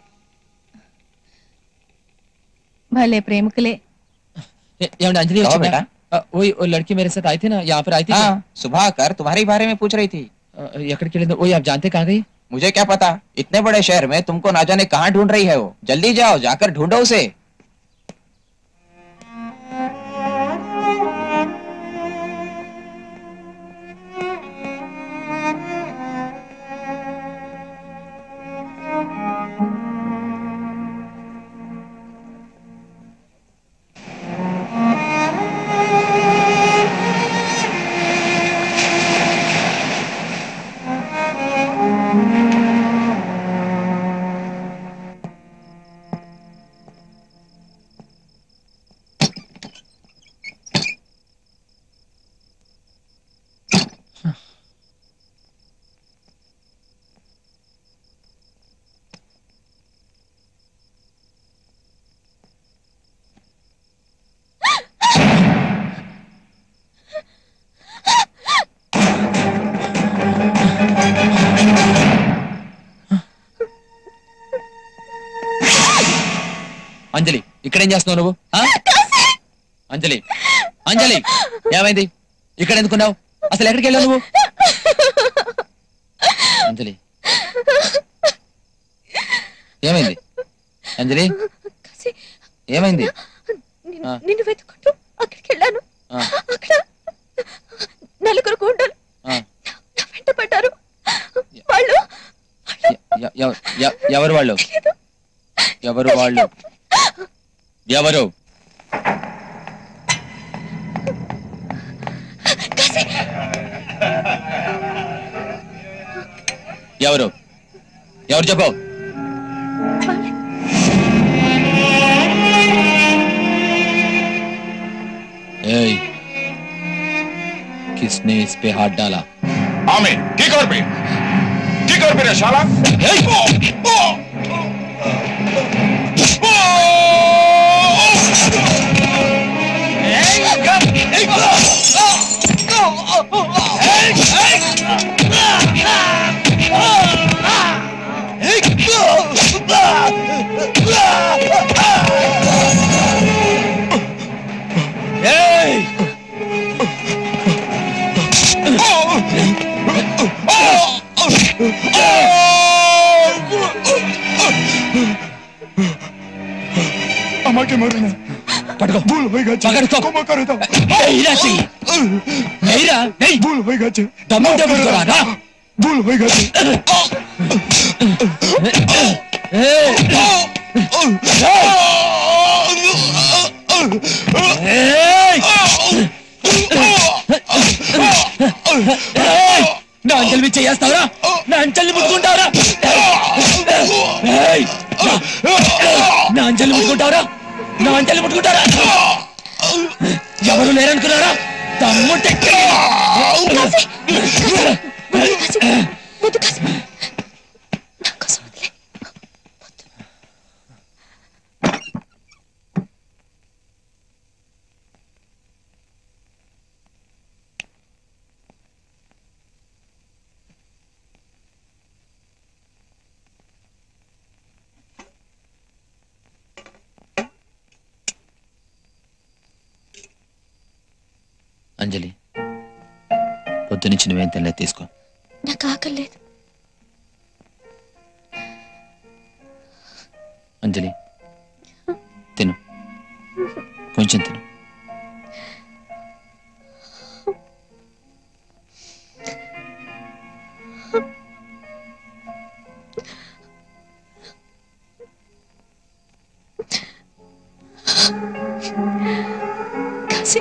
భలే ప్రేమికులే ए- ఏమండి అంజలి कहो వచ్చి बेटा। वो वो लड़की मेरे साथ आई थी ना यहाँ पर आई थी हाँ, क्या? सुबह कर तुम्हारे बारे में पूछ रही थी अ, ఎక్కడికి వెళ్ళిందో ఓ आप जानते कहाँ गई मुझे क्या पता इतने बड़े शहर में तुमको ना जाने कहाँ ढूंढ रही है वो जल्दी जाओ जाकर ढूंढो उसे అంజలి ఇక్కడేం చేస్తున్నావు నువ్వు ఆ? అంజలి అంజలి ఏమైంది ఇక్కడ ఎందుకున్నావు అసలు ఎక్కడికి వెళ్ళావు నువ్వు అంజలి ఏమైంది అంజలి ఏమైంది ఆ. నిన్ను వెతుకుంటూ అక్కడికి వెళ్ళాను ఆ. అక్కడ నలుగురు గుండెలు ఆ. నా వెంట పడ్డారు వాళ్ళు ఎ- ఎ- ఎ- ఎవరు వాళ్ళు ఎవరు వాళ్ళు ఎవరు ఎవరు ఎవరు చెప్పు ఏయ్, किसने इस पे हाथ डाला आमिर ठीक और भी ठीक और भी रे शाला আমাকে মারো না పట్టుకో ভুল হয়ে গেছে పకడుకో. ক্ষমা করে দাও এইరా చెయ్యి. এইరా, ఏయ్. ভুল হয়ে গেছে దమ్ముంటే মাফ করে పట్టుకోరా, দাও। రా. ভুল হয়ে গেছে నా అంచెలు మీద చేస్తావురా నా అంచెల్ని ముట్టుకుంటావురా ఏయ్! నా- నా అంచెల్ని ముట్టుకుంటావురా నా అంచెల్ని ముట్టుకుంటారా ఎవరు లేరనుకున్నారా తమ్ముంటే అంజలి పొద్దునుంచి నువ్వేం తినలేదు తీసుకో నాకు ఆకలి లేదు అంజలి తిను కొంచెం తిను కాశీ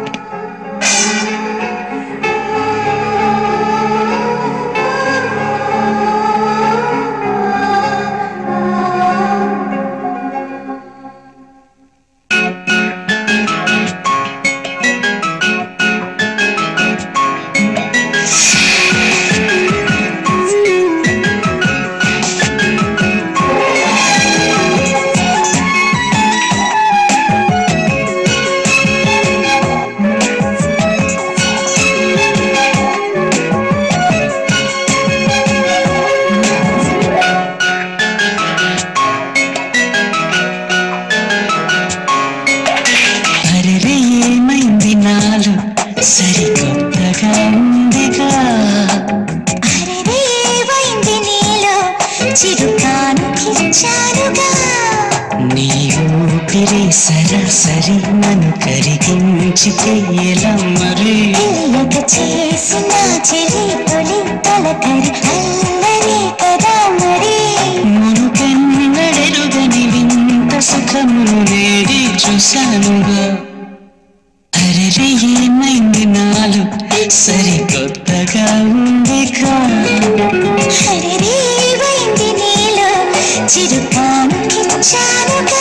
అరెరే ఏమైంది నాలో సరికొత్తగా ఉందిగా అరెరే ఏవైంది నీలో చిరుకాను కిచ్చానుగా నీ ఊపిరి సరాసరి నన్ను కరిగించితే ఎలా మరి తెలియక చేసిన చెలి తొలి తలకరి అల్లరి కదా మరి మునుకెన్నడెరుగని వింత సుఖమును నేడి చూశానుగా అరెరే ఏమైంది నాలో సరికొత్తగా ఉందిగా అరెరే ఏవైంది నీలో చిరుకాను కిచ్చానుగా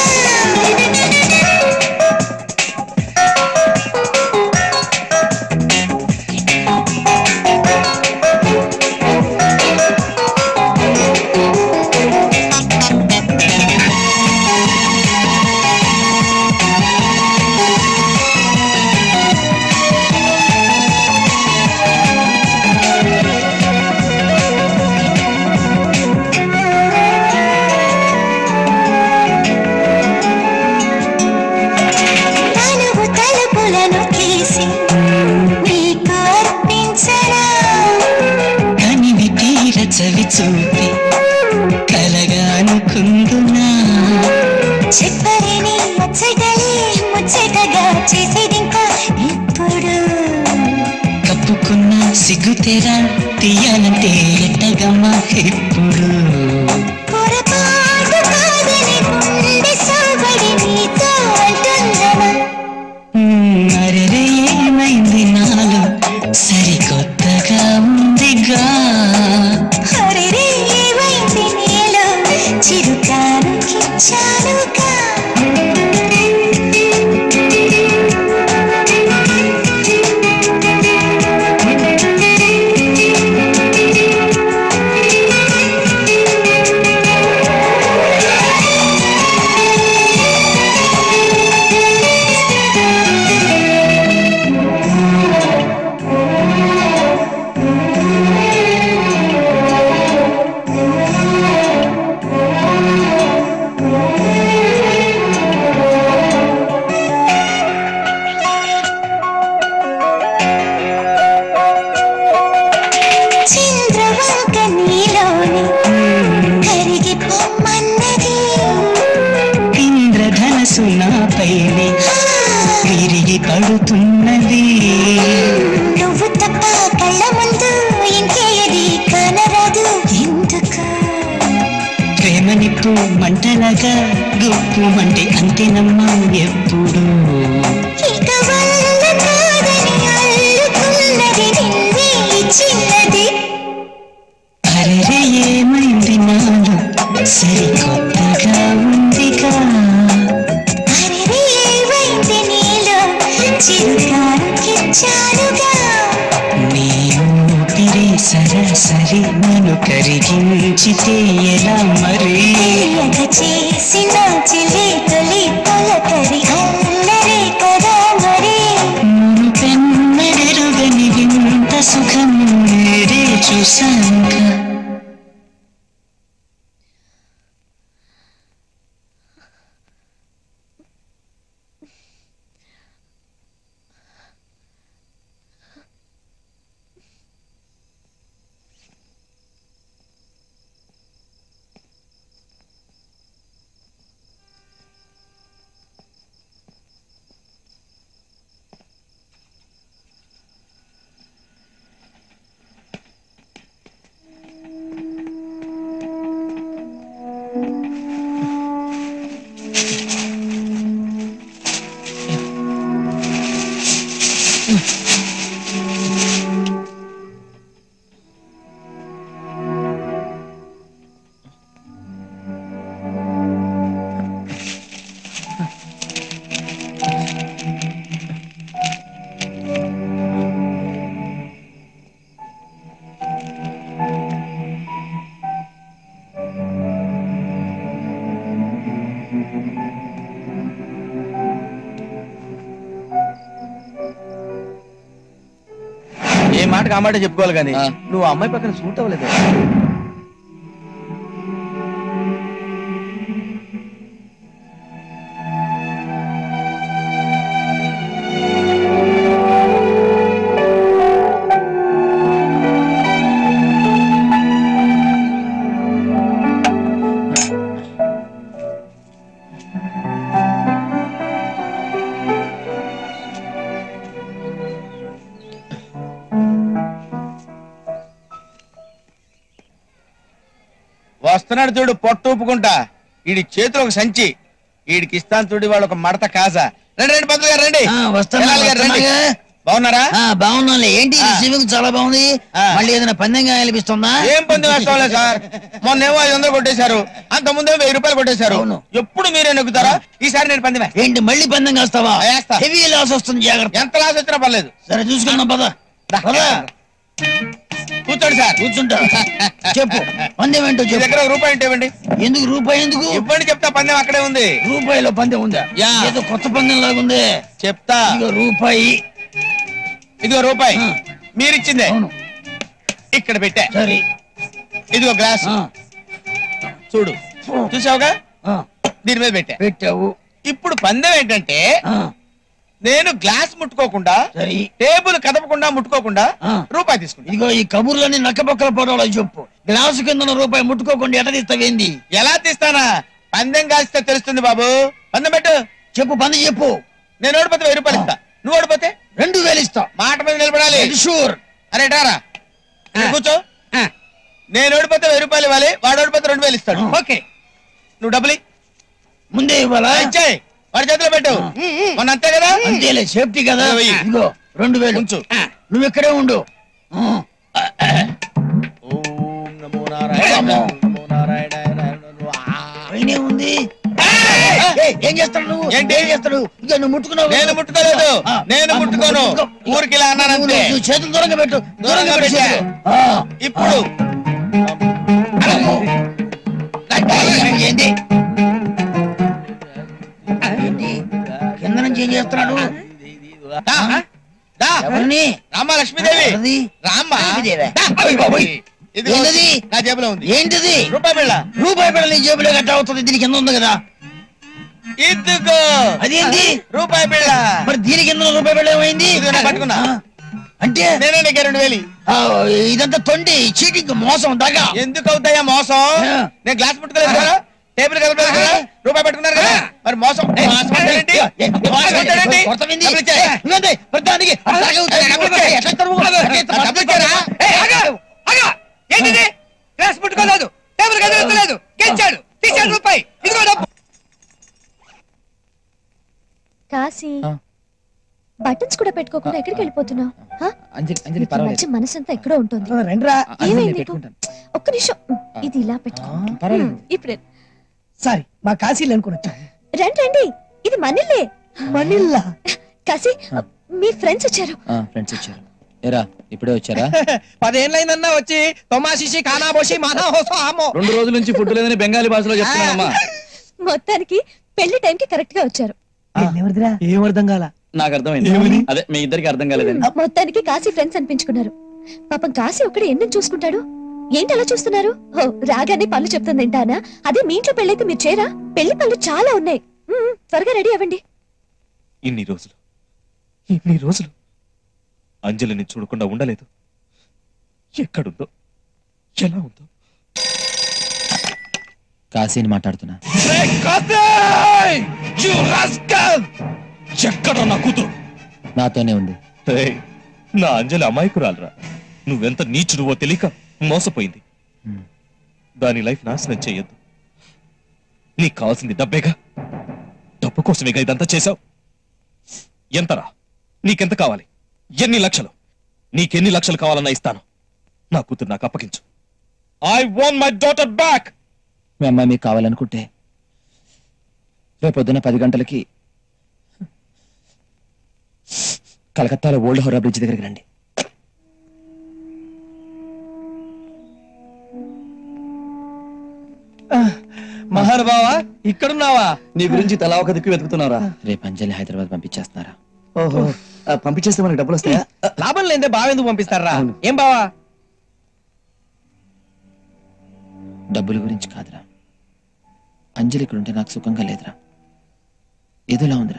తనువు తలుపులను తీసి నీకు అర్పించనా కనివి తీర చవి చూపి కలగా అనుకుందునా చెప్పలేని ముచ్చటలే ముచ్చటగా చేసేదింకా ఇప్పుడు కప్పుకున్న సిగ్గుతెరా తీయాలంటే ఎట్టగమ్మా ఇప్పుడు పొరపాటు కాదని గుండె సాబడి నీతో అంటుందనా మ్మ్, అరెరే ఏమైంది నాలో సరికొత్తగా ఉందిగా అరెరే ఏమైంది నీలో చిరుకాను కిచ్చానుగా చంద్రవంక నీలోని కరిగి పొమ్మన్నది ఇంద్రధనసు నాపైనే విరిగి పడుతున్నది నువ్వు తప్ప కళ్ళ ముందు ఇంకేది కానరాదు ఎందుకు ప్రేమ నిప్పు మంటలగా గుప్పు మంటే అంతేనమ్మా ఎప్పుడు ఇక వల్ల కాదని అల్లుకున్నది నిన్నే చిన్నది సరాసరి నన్ను కరిగించితే ఎలా మరి ఎగ చేసిన చెలి తొలి పలకరి అల్లరి కదా మరి మును పెన్నడెరుగని వింత సుఖం నేడే చూశాక ఏ మాటకి ఆ మాట చెప్పుకోవాలి కానీ నువ్వు ఆ అమ్మాయి పక్కన సూట్ అవ్వలేదు వస్తున్నాడు చూడు పొట్టు ఊపుకుంటా వీడి చేతిలో ఒక సంచి వీడికి ఇస్తాను చూడు వాళ్ళు ఒక మడత కాజా రండి రండి పంతులు గారు రండి వస్తున్నా, ఎల్లాలి గారు రండి. వస్తున్నాగా. బాగున్నారా ఆ, బాగున్నాలే ఏంటి రిసీవింగ్ చాలా బాగుంది మళ్ళీ ఏదైనా పందెంగా అనిపిస్తుందా ఏం పొంది వేసుకోవాలి సార్ మొన్నేమో ఐదు వందలు కొట్టేశారు అంత ముందేమో వెయ్యి రూపాయలు కొట్టేశారు ఎప్పుడు మీరే నెగ్గుతారా ఈసారి నేను పందెమే ఏంటి మళ్ళీ పందెం కాస్తావా వేస్తా. హెవీ లాస్ వస్తుంది జాగ్రత్త ఎంత లాస్ వచ్చినా పర్లేదు సరే చూసుకుందాం పద పద కూర్చోండి సార్ కూర్చుంటా చెప్పు పందెం ఏంటో మీ చెప్పు దగ్గర ఒక రూపాయి ఉంటే ఇవ్వండి ఎందుకు రూపాయి ఎందుకు ఇవ్వండి చెప్తా పందెం అక్కడే ఉంది రూపాయిలో పందెం ఉందా యా. ఏదో కొత్త పందెం లాగుంది చెప్తా ఇదిగో రూపాయి ఇదిగో రూపాయి మీరిచ్చిందే ఇక్కడ పెట్టా సరే ఇదిగో గ్లాస్ చూడు చూసావుగా దీని మీద పెట్టా పెట్టావు ఇప్పుడు పందెం ఏంటంటే నేను గ్లాస్ ముట్టుకోకుండా టేబుల్ కదపకుండా ముట్టుకోకుండా రూపాయి తీసుకుంటా ఇదిగో ఈ కబుర్లన్నీ నక్కపక్కల పోవడాలో చెప్పు గ్లాసు కింద ఉన్న రూపాయి ముట్టుకోకుండా ఎట తీస్తావేంది ఎలా తీస్తానా పందెం కాస్తే తెలుస్తుంది బాబు పందెం పెట్టు చెప్పు పందెం చెప్పు నేను ఓడిపోతే వెయ్యి రూపాయలు ఇస్తా నువ్వు ఓడిపోతే రెండు వేలు ఇస్తా మాట మీద నిలబడాలి షూర్ అరే టారా ఇక్కడ కూర్చో నేను ఓడిపోతే వెయ్యి రూపాయలు ఇవ్వాలి వాడు ఓడిపోతే రెండు వేలు ఇస్తాడు ఓకే నువ్వు డబ్బులు ఇ. ముందే ఇవ్వాలా ఇచ్చేయ్ వాడి చేతిలో పెట్టు మొన్న అంతే కదా అంతేలే సేఫ్టీ కదా వెయ్యి. ఇదిగో రెండు వేలు ఉంచు నువ్వు ఇక్కడే ఉండు అమ్మో. పైనే ఉంది ఏయ్, ఏం చేస్తాడు నువ్వు ఏంటి? ఏం చేస్తాడు ఇక నువ్వు ముట్టుకున్నావు నేను ముట్టుకోలేదు ఆ, నేను ఆ, ముట్టుకోను ముట్టుకో. ఊరికి ఇలా అన్నానంతే నువ్వు చేతులు దూరంగా పెట్టు దూరంగా పెట్టు పెట్టా. చేతులు. ఆ, ఇప్పుడు ఏంటి ఏంటి కింద నుంచి ఏం చేస్తున్నాడు దా, దా. ఎవరిని రామ్మ లక్ష్మీదేవి ఎవరిది? రామ్మ లక్ష్మీదేవా? దా. అయ్ బాబోయ్. ఇదిగో ఏంటది? నా జేబులో ఉంది ఏంటిది రూపాయి బిళ్ళ రూపాయి బిళ్ళ నీ జేబులో గట్ట అవుతుంది దీని కింద ఉంది కదా ఇదిగో అదేంటి రూపాయి బిళ్ళ మరి దీని కింద రూపాయి బిళ్ళ ఏమైంది ఇదిగో నేను పట్టుకున్నా ఆ, అంటే నేనే నీకు రెండు వేలు ఆ, ఇదంతా తొండి చీటింగ్ మోసం దగ్గ ఎందుకు అవుతాయా మోసం ఆ. నేను గ్లాస్ ముట్టుకోలేదు కదా టేబుల్ కలపలేదు కదా రూపాయి పెట్టుకున్నారు కదా మరి మోసం మోసం అంటారేంటి? మోసం అంటారేంటి? డబ్బులు ఇచ్చేయ్. ప్రధానికి డబ్బులు ఇచ్చారా? ఏంటిది గ్లాస్ ముట్టుకోలేదు టేబుల్ కదలలేదు గెలిచాడు తీసాడు రూపాయి ఇదిగో డబ్బు కాశీ బటన్స్ కూడా పెట్టుకోకుండా ఎక్కడికి వెళ్ళిపోతున్నావు అంజలి అంజలి పర్వాలేదు మంచి మనసంతా ఎక్కడో ఉంటుంది రండిరా అంజలి ఏమైంది నీకు? పెట్టుకుంటాను ఒక్క నిమిషం ఇది ఇలా పెట్టుకో పర్వాలేదు ఇప్పుడు సారీ మా కాశీలు అనుకుని వచ్చా రండి రండి ఇది మనిల్లే మనిల్లా కాశీ మీ ఫ్రెండ్స్ వచ్చారు ఫ్రెండ్స్ వచ్చారు ఏరా ఇప్పుడే వచ్చారా పదేళ్ళైందన్నా వచ్చి తొమాషిషి కానాబోషి మానా హోసో ఆమో రెండు రోజుల నుంచి ఫుడ్ లేదని బెంగాలీ భాషలో చెప్తున్నానమ్మా మొత్తానికి పెళ్లి టైంకి కరెక్ట్ గా వచ్చారు ఏం అర్థం కాల నాకు అర్థమైంది అదే మీ ఇద్దరికి అర్థం కాలేదండి మొత్తానికి కాశీ ఫ్రెండ్స్ అనిపించుకున్నారు పాపం కాశీ ఒక్కడే ఎన్ని చూసుకుంటాడు ఏంటి అలా చూస్తున్నారు ఓ రాగానే పనులు చెప్తుంది తింటానా అదే మీ ఇంట్లో పెళ్ళైతే మీరు చేరా పెళ్లి పనులు చాలా ఉన్నాయి మ్మ్, త్వరగా రెడీ అవ్వండి ఇన్ని రోజులు ఇన్ని రోజులు అంజలిని చూడకుండా ఉండలేదు ఎక్కడుందో ఎలా ఉందో కాశీని మాట్లాడుతున్నా ఎక్కడ నా కూతురు నాతోనే ఉంది ఏయ్, నా అంజలి అమాయకురాలరా నువ్వెంత నీచుడువో తెలియక మోసపోయింది దాని లైఫ్ నాశనం చెయ్యొద్దు నీకు కావాల్సింది డబ్బేగా డబ్బు కోసమేగా ఇదంతా చేశావు ఎంతరా నీకెంత కావాలి ఎన్ని లక్షలు నీకెన్ని లక్షలు కావాలన్నా ఇస్తాను నా కూతురు నాకు అప్పగించు I want my daughter back మీ అమ్మాయి మీకు కావాలనుకుంటే రేపొద్దున పది గంటలకి కలకత్తాలో ఓల్డ్ హౌరా బ్రిడ్జ్ దగ్గరికి రండి మహానుభావా ఇక్కడున్నావా నీ గురించి తలా ఒక దిక్కు వెతుకుతున్నారా రేపు అంజలి హైదరాబాద్ పంపించేస్తున్నారా ఓహో ఆ, పంపించేస్తే మనకి డబ్బులు వస్తాయా లాభం లేదే బావెందుకు పంపిస్తారా ఏం బావా డబ్బుల గురించి కాదురా అంజలి ఇక్కడ ఉంటే నాకు సుఖంగా లేదురా ఏదోలా ఉందిరా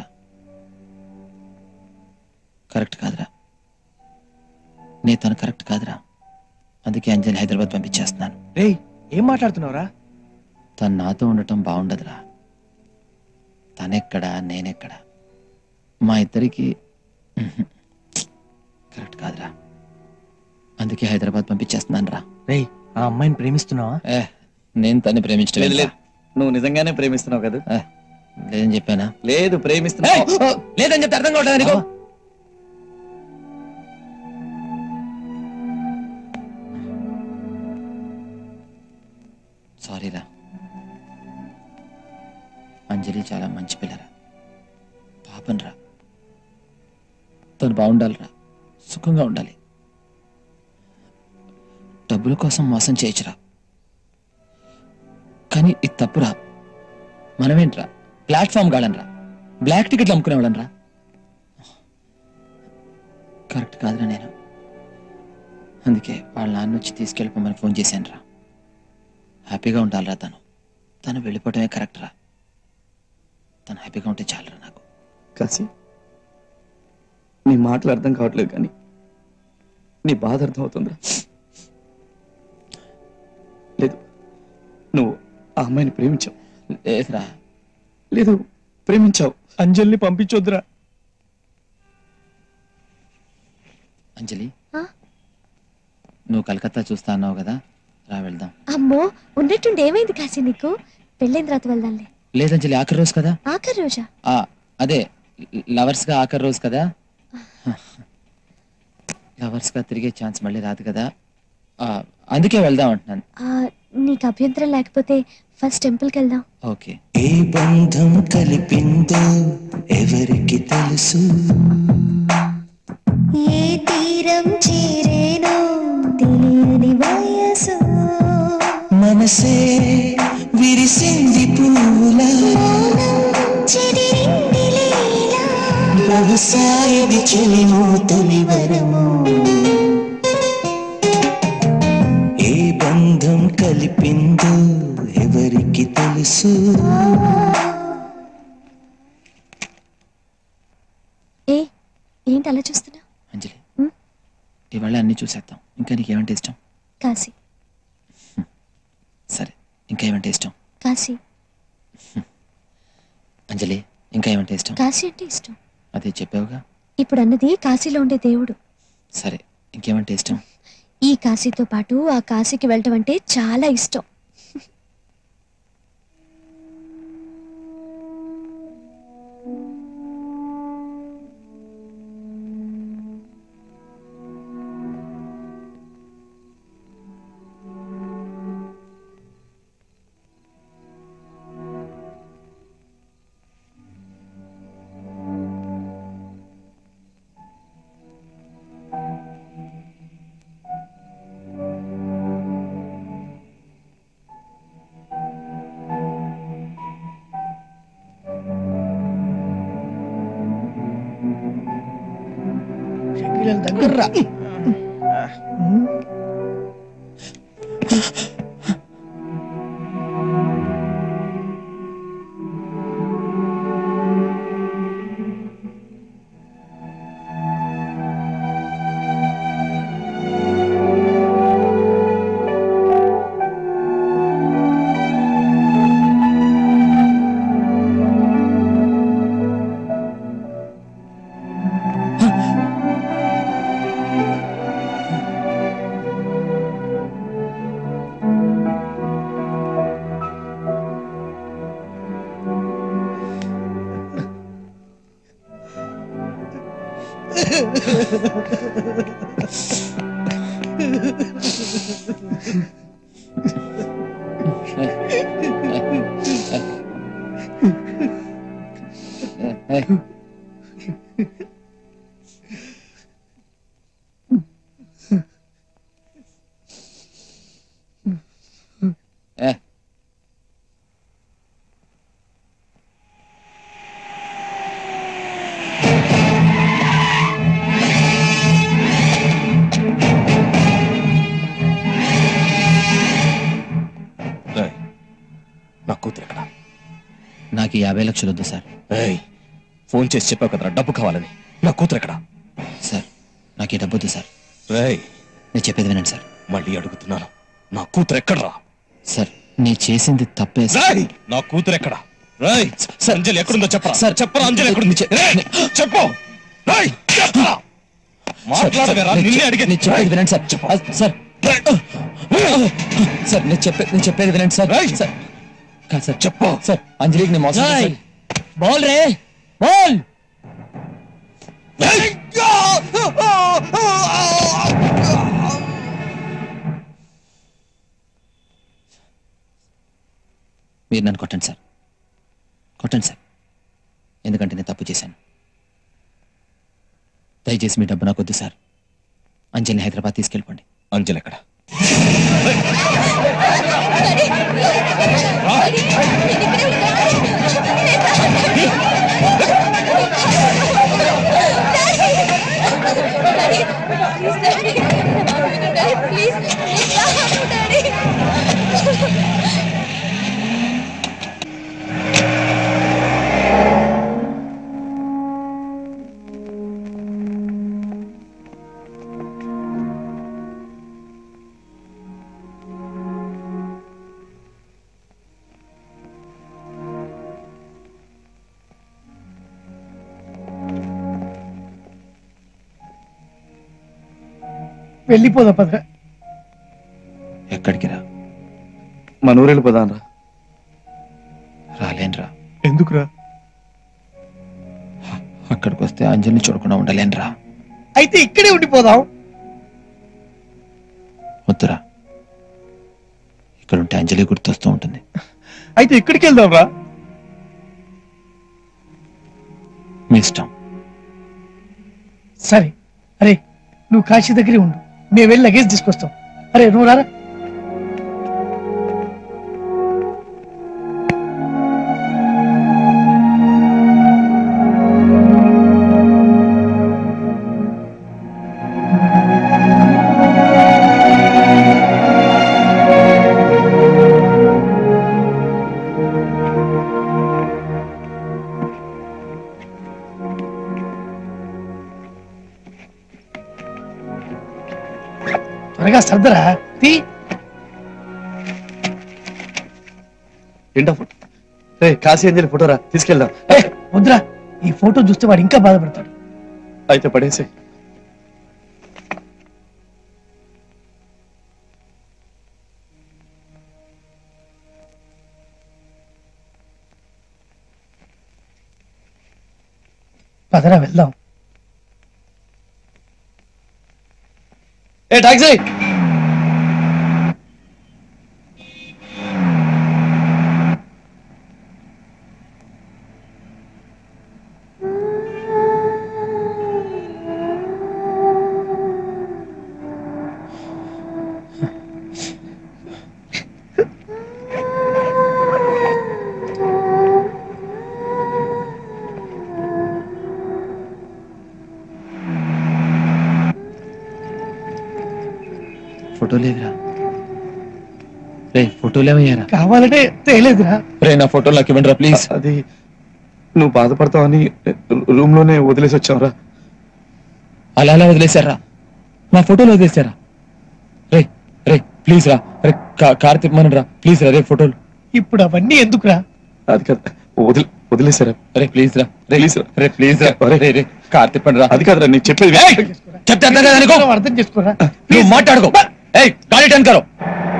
కరెక్ట్ కాదురా నే తను కరెక్ట్ కాదురా అందుకే అంజలి హైదరాబాద్ పంపించేస్తున్నాను రేయ్ ఏం మాట్లాడుతున్నావురా తను నాతో ఉండటం బాగుండదురా తనెక్కడా నేనెక్కడా మా ఇద్దరికి కరెక్ట్ కాదురా అందుకే హైదరాబాద్ పంపించేస్తున్నాను రా రేయ్ ఆ అమ్మాయిని ప్రేమిస్తున్నావా ఏ నేను తన్ని ప్రేమించడం లేదు లేదు నువ్వు నిజంగానే ప్రేమిస్తున్నావు కదా లేదని చెప్పానా లేదు ప్రేమిస్తున్నావు లేదని చెప్తే అర్థం కావట్లేదు నీకు సారీరా అంజలి చాలా మంచి పిల్లరా పాపం రా తను బాగుండాలిరా సుఖంగా ఉండాలి డబ్బుల కోసం మోసం చేయొచ్చురా కానీ ఇది తప్పురా మనమేంట్రా ప్లాట్ఫామ్ గాడనరా బ్లాక్ టికెట్లు అమ్ముకునేవాళ్ళనరా కరెక్ట్ కాదురా నేను అందుకే వాళ్ళ నాన్న వచ్చి తీసుకెళ్ళిపోమని ఫోన్ చేశాను రా హ్యాపీగా ఉండాలిరా తను తను వెళ్ళిపోవటమే కరెక్ట్ రా తను హ్యాపీగా ఉంటే చాలరా నాకు కాసి నీ మాటలు అర్థం కావట్లేదు కానీ నీ బాధ అర్థం అవుతుందిరా లేదు నువ్వు ఆ అమ్మాయిని ప్రేమించావు లేదురా లేదు ప్రేమించావు అంజలిని పంపించొద్దురా అంజలి నువ్వు కలకత్తా చూస్తా అన్నావు కదా రా వెళ్దాం అమ్మో ఉన్నట్టుండి ఏమైంది కాశీ నీకు పెళ్ళైన తర్వాత వెళ్దాంలే లేదంజలి ఆఖరి రోజు కదా ఆఖరి రోజా ఆ, అదే లవర్స్ గా ఆఖరి రోజు కదా లవర్స్ గా తిరిగే ఛాన్స్ మళ్ళీ రాదు కదా ఆ, అందుకే వెళ్దాం అంటున్నాను ఆ, నీకు అభ్యంతరం లేకపోతే ఫస్ట్ టెంపుల్కి వెళ్దాం ఓకే ఏ బంధం కలిపిందో ఎవరికి తెలుసు ఏ తీరం చేరేనో తెలియని వయసు మనసే విరిసింది పువ్వులా చెదిరింది లీలా బహుశా ఇది చెలిమో తొలి వరము ఏ బంధం కలిపిందో ఎవరికి తెలుసు ఏ ఏంటి అలా చూస్తున్నా అంజలి ఉమ్. ఇవాళ అన్ని చూసేద్దాం ఇంకా నీకేమంటే ఇష్టం కాశీ సరే ఇంకా ఏమంటే ఇష్టం కాశీ అంజలి ఇంకా ఏమంటే ఇష్టం కాశీ అంటే ఇష్టం అదే చెప్పావుగా ఇప్పుడు అన్నది కాశీలో ఉండే దేవుడు సరే ఇంకేమంటే ఇష్టం ఈ కాశీతో పాటు ఆ కాశీకి వెళ్ళటం అంటే చాలా ఇష్టం కొంచెం దగ్గర రా ఏ నా కూతురు ఎక్కడ నాకు ఈ యాభై లక్షలు వద్దు సార్ ఏయ్ ఫోన్ చేసి చెప్పావు కదరా డబ్బు కావాలని నా కూతురు ఎక్కడ సార్ నాకు ఈ డబ్బు వద్దు సార్ రేయ్ నేను చెప్పేది వినండి సార్ మళ్ళీ అడుగుతున్నాను నా కూతురు ఎక్కడరా సార్ నేను చేసింది తప్పే సార్ రేయ్ నా కూతురు ఎక్కడ రేయ్ అంజలి ఎక్కడుందో చెప్పరా సార్ చెప్పరా అంజలి ఎక్కడుంది రేయ్, చెప్పు రేయ్ చెప్పరా మాట్లాడవేరా నిన్నే అడిగే నేను చెప్పేది వినండి సార్ ఆ, సార్ సార్ నేను చెప్పే నేను చెప్పేది వినండి సార్ సార్ కాదు సార్ చెప్పు సార్ అంజలికి నేను మోసం రాయ్. చేశాను. బోల్ రే బోల్ మీరు నన్ను కొట్టండి సార్ కొట్టండి సార్ ఎందుకంటే నేను తప్పు చేశాను దయచేసి మీ డబ్బు నాకు వద్దు సార్ అంజలిని హైదరాబాద్ తీసుకెళ్ళిపోండి అంజలి ఎక్కడ వెళ్ళిపోదా పద ఎక్కడికి రా మన ఊరు వెళ్ళిపోదాం రా రాలేనురా ఎందుకురా అక్కడికి వస్తే అంజలిని చూడకుండా ఉండలేనురా అయితే ఇక్కడే ఉండిపోదాం వద్దురా ఇక్కడ ఉంటే అంజలి గుర్తొస్తూ ఉంటుంది అయితే ఇక్కడికి వెళ్దాం రా మీ ఇష్టం సరే అరే నువ్వు కాశీ దగ్గరే ఉండు మేము వెళ్ళి లగేజ్ తీసుకొస్తాం అరే నువ్వు రారా త్వరగా సర్దరా తీ ఏంటో ఫోటో ఏ కాశీ అంజలి ఫోటో రా తీసుకెళ్దాం వద్దురా ఈ ఫోటో చూస్తే వాడు ఇంకా బాధపడతాడు అయితే పడేసే పదరా వెళ్దాం ఏ టాక్సీ ఫోటో లేదురా రే ఫోటోలు ఏమయ్యారా కావాలంటే తేలేదురా రే నా ఫోటో నాకు ఇవ్వండి ప్లీజ్ అది నువ్వు బాధపడతావని రూమ్ లోనే వదిలేసి వచ్చావురా అలా అలా వదిలేశారా నా ఫోటోలు వదిలేశారా రే రే ప్లీజ్ రా రే కా- కార్ తిప్పమని రా ప్లీజ్ రా రే ఫోటోలు ఇప్పుడు అవన్నీ ఎందుకురా అది కదా వదిలే వదిలేసారా రే ప్లీజ్ రా రే ప్లీజ్ రే ప్లీజ్ రా రే రే కార్ తిప్పండి రా అది కాదురా నీకు చెప్పేది చెప్తే అర్థం కాదు అనుకో అర్థం చేసుకోరా నువ్వు మాట్లాడుకో ఏయ్ గాలి టర్న్ కరో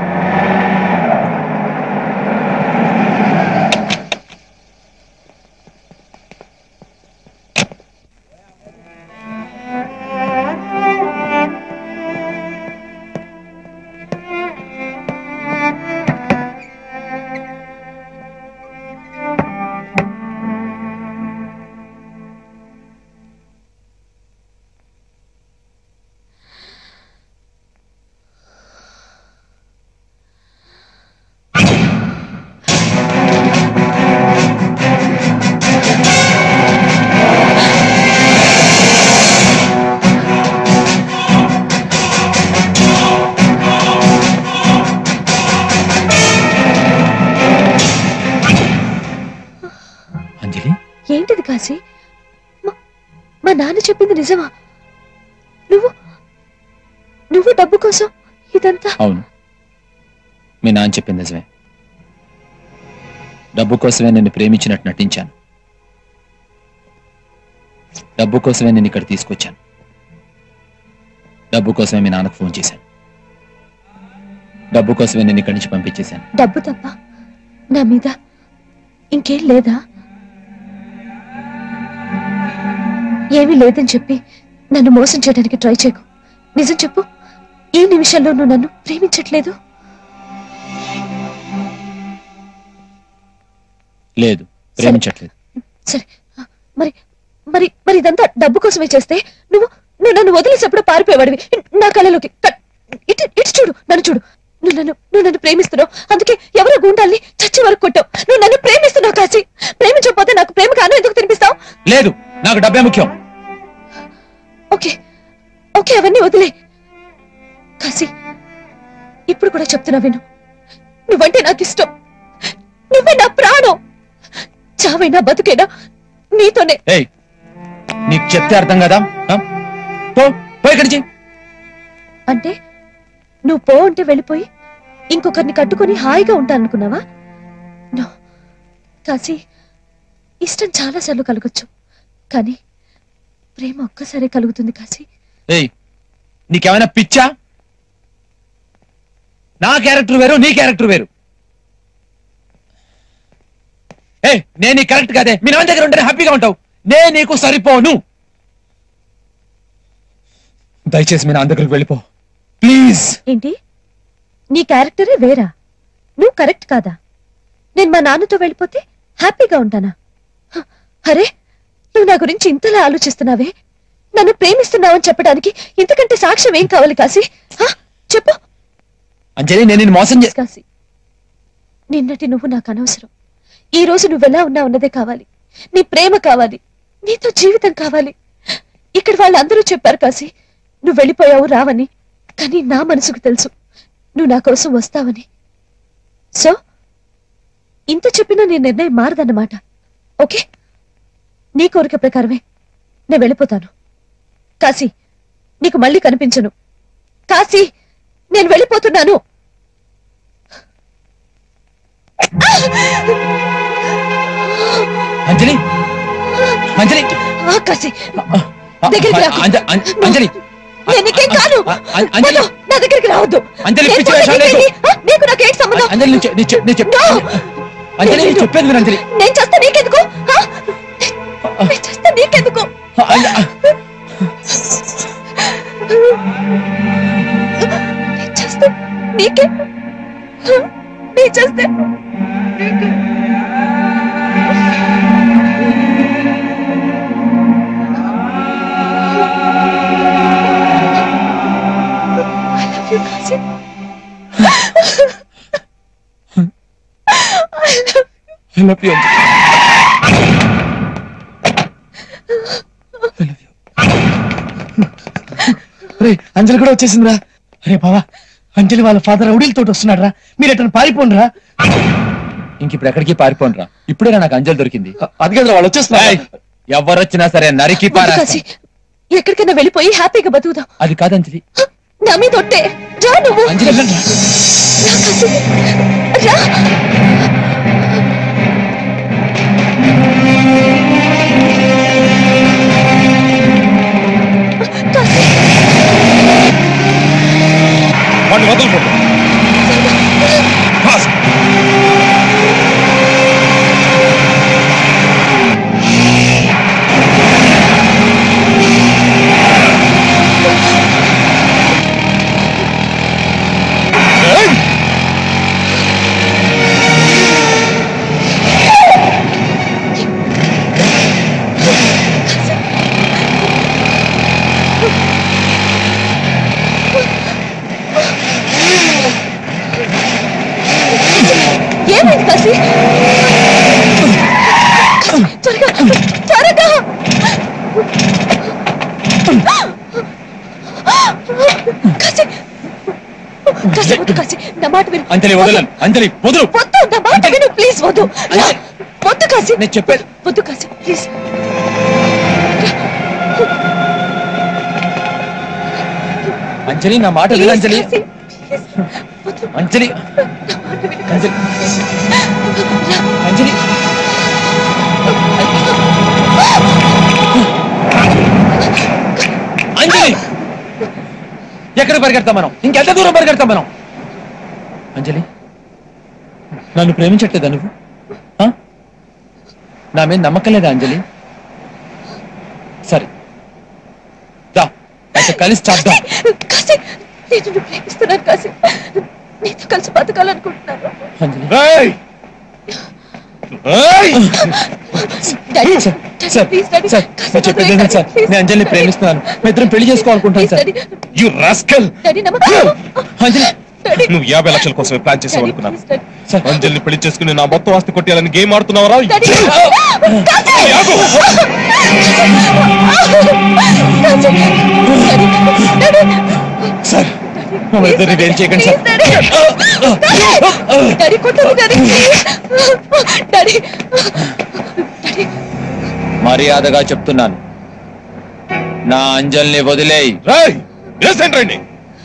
అంజలి ఏంటిది కాశీ మా- మా నాన్న చెప్పింది నిజమా నువ్వు నువ్వు డబ్బు కోసం ఇదంతా అవును మీ నాన్న చెప్పింది నిజమే డబ్బు కోసమే నిన్ను ప్రేమించినట్టు నటించాను డబ్బు కోసమే నేను ఇక్కడ తీసుకొచ్చాను డబ్బు కోసమే మీ నాన్నకు ఫోన్ చేశాను డబ్బు కోసమే నేను ఇక్కడి నుంచి పంపించేశాను డబ్బు తప్ప నా మీద ఇంకేం లేదా ఏమీ లేదని చెప్పి నన్ను మోసం చేయడానికి ట్రై చేయకు నిజం చెప్పు ఈ నిమిషంలో నువ్వు నన్ను ప్రేమించట్లేదు లేదు ప్రేమించట్లేదు సరే మరి మరి మరి ఇదంతా డబ్బు కోసమే చేస్తే నువ్వు నువ్వు నన్ను వదిలేసేప్పుడు పారిపోయేవాడివి నా కళలోకి క- ఇటు ఇటు చూడు నన్ను చూడు నువ్వు నన్ను నువ్వు నన్ను ప్రేమిస్తున్నావు అందుకే ఎవరో గుండాల్ని చచ్చి వరకు కొట్టావు నువ్వు నన్ను ప్రేమిస్తున్నావు కాసి ప్రేమించకపోతే నాకు ప్రేమ కాను ఎందుకు తినిపిస్తావు లేదు నాకు డబ్బే ముఖ్యం ఓకే ఓకే అవన్నీ వదిలే కాసి ఇప్పుడు కూడా చెప్తున్నా విను నువ్వంటే నాకు ఇష్టం నువ్వే నా ప్రాణం చావైనా బతుకైనా నీతోనే ఏయ్ నీకు చెప్తే అర్థం కదా ఆ? పో పో ఇక్కడి నుంచి అంటే నువ్వు పో అంటే వెళ్ళిపోయి ఇంకొకరిని కట్టుకొని హాయిగా ఉంటాననుకున్నావా నో కాశీ ఇష్టం చాలా సార్లు కలగొచ్చు కానీ ప్రేమ ఒక్కసారి కలుగుతుంది కాశీ ఏయ్ నీకేమైనా పిచ్చా నా క్యారెక్టర్ వేరు నీ క్యారెక్టర్ వేరు ఏ నేను నీకు కరెక్ట్ కాదే మీ నాన్న దగ్గర ఉంటే హ్యాపీగా ఉంటావు నేను నీకు సరిపోను దయచేసి మీ నాన్న దగ్గరికి వెళ్ళిపో ప్లీజ్ ఏంటి నీ క్యారెక్టరే వేరా నువ్వు కరెక్ట్ కాదా నేను మా నాన్నతో వెళ్ళిపోతే హ్యాపీగా ఉంటానా హ, అరే నువ్వు నా గురించి ఇంతలా ఆలోచిస్తున్నావే నన్ను ప్రేమిస్తున్నావని చెప్పడానికి ఇంతకంటే సాక్ష్యం ఏం కావాలి కాశీ హ, చెప్పు అంజలి నేను నిన్ను మోసం చే కాశీ నిన్నటి నువ్వు నాకు అనవసరం ఈ రోజు నువ్వెలా ఉన్నా ఉన్నదే కావాలి నీ ప్రేమ కావాలి నీతో జీవితం కావాలి ఇక్కడ వాళ్ళందరూ చెప్పారు కాశీ నువ్వు వెళ్ళిపోయావు రావని కానీ నా మనసుకు తెలుసు నువ్వు నా కోసం వస్తావని సో ఇంత చెప్పినా నీ నిర్ణయం మారదన్నమాట ఓకే నీ కోరిక ప్రకారమే నేను వెళ్ళిపోతాను కాశీ నీకు మళ్ళీ కనిపించను కాశీ నేను వెళ్ళిపోతున్నాను అంజలి అంజలి ఆ, కాశీ దగ్గరికి రా. అంజ- అం- అంజలి నేను నీకేం కాను అం- అంజలి వద్దు, నా దగ్గరికి రావద్దు అంజలి నేను పిచ్చి పోతే వేషాలు నీకేంటి? వేయకు. ఆ, నీకు నాకేం సంబంధం అంజలి నేను చె- నేను చె- నేను చెప్ అంజలి నేను చెప్పేది విను అంజలి నేను చేస్తే నీకెందుకు ఆ? నేను చేస్తే నీకెందుకు అంజ- నేను చేస్తే నీకే నేను చేస్తే I love you, Kasim. I love I love you, అంజలి. రే అంజలి కూడా వచ్చేసిందిరా అరే బావా అంజలి వాళ్ళ ఫాదర్ రౌడీలతో వస్తున్నాడు రా మీరు ఎట్లా పారిపోండి రా ఇంక ఇప్పుడు ఎక్కడికి పారిపోనరా ఇప్పుడే నాకు అంజలి దొరికింది అది కదా వాళ్ళు వచ్చేస్తున్నారు ఎవరు వచ్చినా సరే నరికి వద్దు పారా కాశీ ఎక్కడికైనా వెళ్ళిపోయి హ్యాపీగా బతుకుదాం అది కాదు అంజలి నా మీద ఒట్టే రా నువ్వు అంజలి రా కాశీ రా వాడిని వదలకూడదు Fast. ఏమైంది కాశీ త్వరగా త్వరగా కాశీ కాశీ వద్దు కాశీ నా మాట విను అంజలి వదలను అంజలి వదులు వద్దు నా మాట విను ప్లీజ్ వద్దు రా. వద్దు కాశీ నేను చెప్పేది వద్దు కాశీ ప్లీజ్ అంజలి నా మాట విను అంజలి అంజలి అంజలి అంజలి అంజలి ఎక్కడ పరిగెడతాం మనం ఇంకెంత దూరం పరిగెడతాం మనం అంజలి నన్ను ప్రేమించట్లేదా నువ్వు ఆ? నా మీద నమ్మకం లేదా అంజలి సరే దా అయితే కలిసి చేద్దాం కాశీ నేను నిన్ను ప్రేమిస్తున్నాను కాశీ నీతో కలిసి బతకాలనుకుంటున్నాను Anjali daddy sir please daddy sir నేను చెప్పేది ఏంటంటే సార్ నేను అంజలిని ప్రేమిస్తున్నాను మీ ఇద్దరం పెళ్లి చేసుకోవాలనుకుంటాను సార్ యు రాస్కల్ డాడీ నమ్మకం అంజలి నువ్వు యాభై లక్షల కోసమే ప్లాన్ చేసావు అనుకున్నాను అంజలిని పెళ్లి చేసుకుని నా మొత్తం ఆస్తి కొట్టేయాలని గేమ్ ఆడుతున్నావరా సార్ మమ్మల్ని ఇద్దరిని వేరు చేయకండి సార్ డాడీ కొట్టదు డాడీ డాడీ మర్యాదగా చెప్తున్నాను నా అంజల్ని వదిలేయి రండి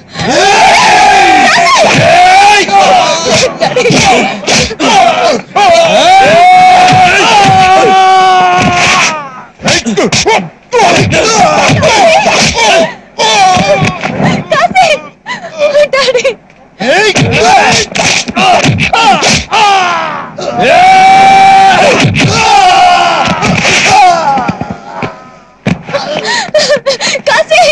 కాశీ డాడీ కాశీ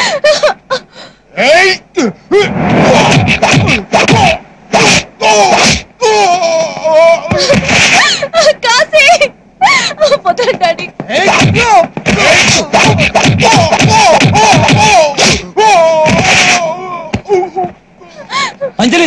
కాశీ వదలండి డాడీ అంజలి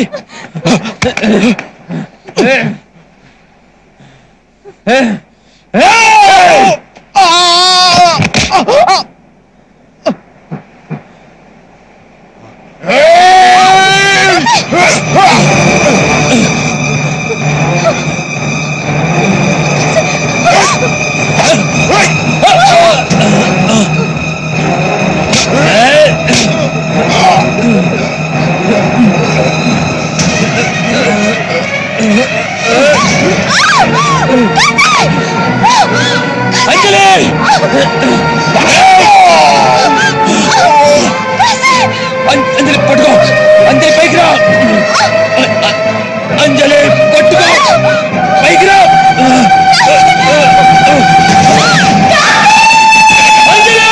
అంజలి అం- అంజలి పట్టుకో అంజలి పైకి రా అంజలి పట్టుకో పైకి రా Anjali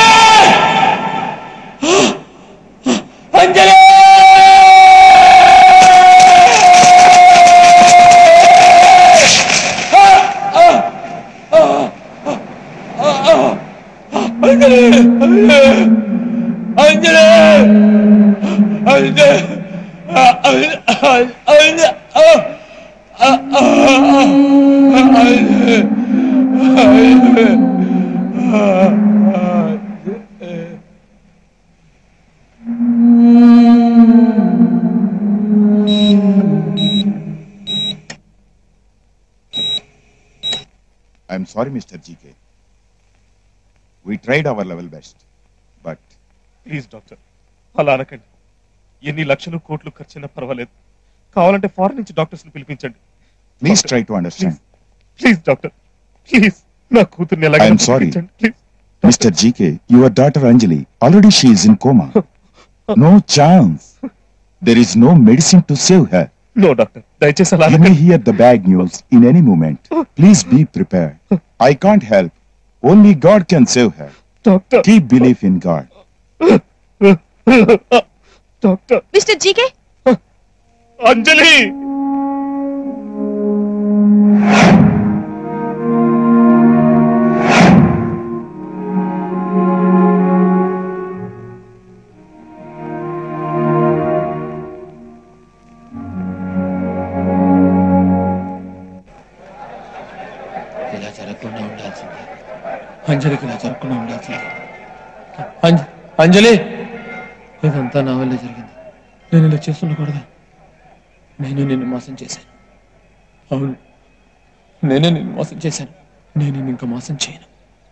Anjali Anjali Anjali Anjali I'm sorry mister GK we tried our level best but please doctor అలా అనకండి ఎన్ని లక్షలు కోట్లు ఖర్చైనా పర్వాలేదు కావాలంటే ఫారెన్ నుంచి డాక్టర్స్ ని పిలిపించండి please try to understand please doctor please నా కూతుర్ని ఐఎమ్ ఎలాగైనా సారీ పిలిపించండి please mister GK your daughter Anjali already she is in coma no chance there is no medicine to save her no doctor దయచేసి అలా You may hear the bad news in any moment. Please be prepared. I can't help. Only God can save her. Doctor. Keep belief in God. Doctor mister GK Anjali ఇలా జరగకుండా ఉండాల్సింది అంజలికి ఇలా జరగకుండా ఉండాల్సింది అంజ- అంజలి ఇదంతా నా వల్లే జరిగింది నేను ఇలా చేస్తుండకూడదు నేను నిన్ను మోసం చేశాను అవును నేనే నిన్ను మోసం చేశాను నేను నిన్ను ఇంకా మోసం చేయను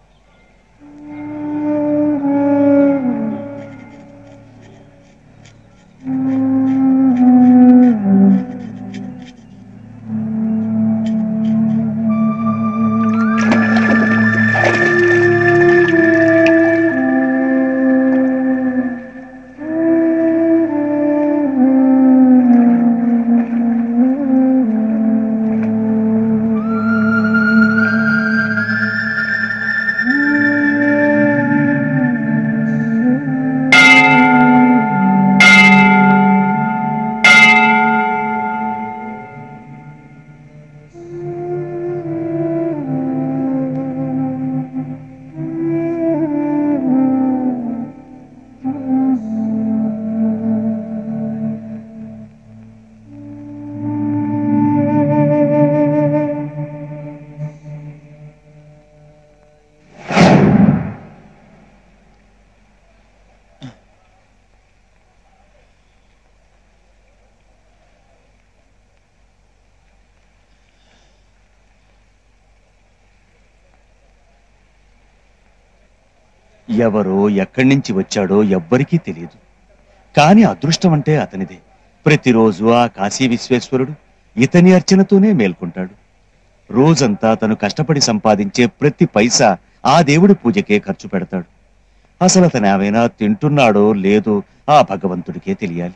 ఎవరో ఎక్కడి నుంచి వచ్చాడో ఎవ్వరికీ తెలియదు కాని అదృష్టం అంటే అతనిదే ప్రతిరోజు ఆ కాశీ విశ్వేశ్వరుడు ఇతని అర్చనతోనే మేల్కొంటాడు రోజంతా తను కష్టపడి సంపాదించే ప్రతి పైసా ఆ దేవుడి పూజకే ఖర్చు పెడతాడు అసలు అతను ఏమైనా తింటున్నాడో లేదో ఆ భగవంతుడికే తెలియాలి